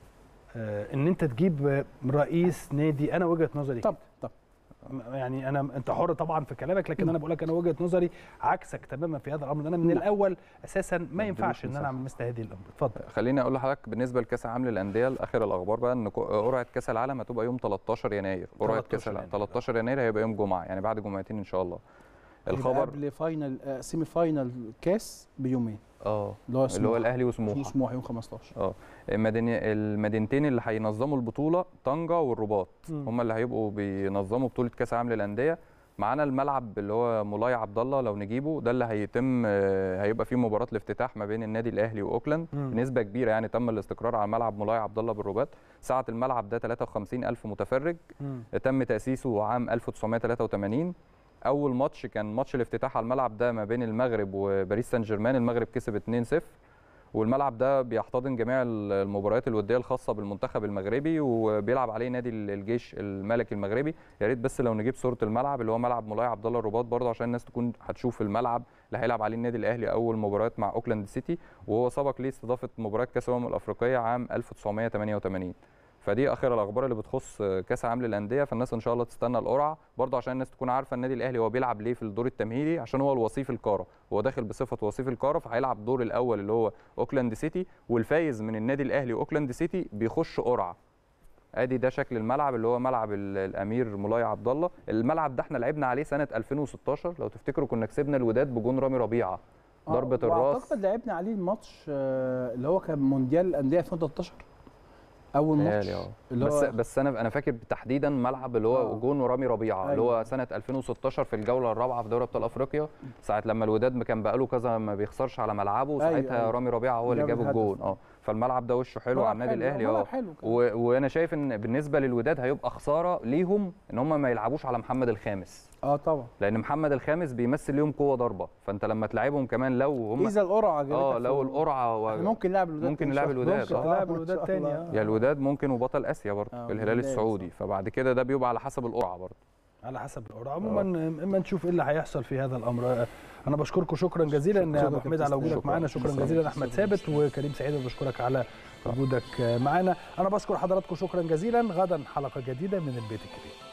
آه، ان انت تجيب آه، رئيس نادي انا وجهه نظري طب طب م- يعني انا انت حر طبعا في كلامك لكن انا بقول لك انا وجهه نظري عكسك تماما في هذا الامر انا من نعم. الاول اساسا ما ينفعش ان صح. انا اعمل مثل هذه الامور اتفضل خليني اقول لحضرتك بالنسبه لكاس العالم للانديه اخر الاخبار بقى ان كو- قرعه كاس العالم هتبقى يوم 13 يناير قرعه 13 كاس العالم يناير. 13 يناير هيبقى يوم جمعه يعني بعد جمعتين ان شاء الله الخبر الخبر قبل فاينل آه، سيمي فاينل كاس بيومين اه اللي هو اللي هو سموحة. الاهلي وسموحه سموحه يوم 15 اه المدن المدينتين اللي هينظموا البطوله طنجه والرباط مم. هم اللي هيبقوا بينظموا بطوله كاس العالم للانديه معانا الملعب اللي هو مولاي عبد الله لو نجيبه ده اللي هيتم آه، هيبقى فيه مباراه الافتتاح ما بين النادي الاهلي واوكلاند مم. بنسبه كبيره يعني تم الاستقرار على ملعب مولاي عبد الله بالرباط سعه الملعب ده 53000 متفرج مم. تم تأسيسه عام 1983 أول ماتش كان ماتش الافتتاح على الملعب ده ما بين المغرب وباريس سان جيرمان المغرب كسب 2-0 والملعب ده بيحتضن جميع المباريات الوديه الخاصه بالمنتخب المغربي وبيلعب عليه نادي الجيش الملكي المغربي يا ريت بس لو نجيب صوره الملعب اللي هو ملعب مولاي عبد الله الرباط برضه عشان الناس تكون هتشوف الملعب اللي هيلعب عليه النادي الاهلي اول مباريات مع اوكلاند سيتي وهو سبق ليه استضافه مباريات كاس الامم الافريقيه عام 1988 فدي اخر الاخبار اللي بتخص كاس العالم للانديه فالناس ان شاء الله تستنى القرعه برضه عشان الناس تكون عارفه النادي الاهلي هو بيلعب ليه في الدور التمهيدي عشان هو الوصيف القاره هو داخل بصفه وصيف القاره فهيلعب الدور الاول اللي هو اوكلاند سيتي والفايز من النادي الاهلي واوكلاند سيتي بيخش قرعه ادي ده شكل الملعب اللي هو ملعب ال- الامير مولاي عبد الله الملعب ده احنا لعبنا عليه سنه 2016 لو تفتكروا كنا كسبنا الوداد بجون رامي ربيعه آه، ضربه الراس واعتقد لعبنا عليه الماتش آه، اللي هو كان مونديال الانديه 2013 اول ماتش متهيألي اه اللي بس هو بس انا انا فاكر تحديدا ملعب اللي هو آه. جون ورامي ربيعه اللي هو أيوة. سنه 2016 في الجوله الرابعه في دوري ابطال افريقيا ساعه لما الوداد كان بقاله كذا ما بيخسرش على ملعبه أيوة، وساعتها أيوة. رامي ربيعه هو اللي جاب جاب الهدف. الجون اه فالملعب ده وشه حلو على ملعب النادي حلو، الاهلي ملعب اه حلو كان. و- وانا شايف ان بالنسبه للوداد هيبقى خساره ليهم ان هم ما يلعبوش على محمد الخامس اه طبعا لان محمد الخامس بيمثل ليهم قوه ضربه فانت لما تلعبهم كمان لو هم اذا القرعه جابتك اه في- لو القرعه و... إحنا ممكن نلعب الوداد ممكن إن نلعب شاء الله. الوداد، ممكن آه. تلعب إن الوداد شاء تاني، الله. آه. يا الوداد ممكن وبطل اسيا برضه آه، الهلال والهلال، السعودي فبعد كده ده بيبقى على حسب القرعه برضه على حسب القرعه عموما اما نشوف ايه اللي هيحصل في هذا الامر انا بشكركم شكرا جزيلا شكراً يا ابو يا حميد على كابتن وجودك شكراً. معانا شكرا شكراً. جزيلا احمد ثابت وكريم سعيد بشكرك على وجودك معانا انا بشكر حضراتكم شكرا جزيلا غدا حلقه جديده من البيت الكبير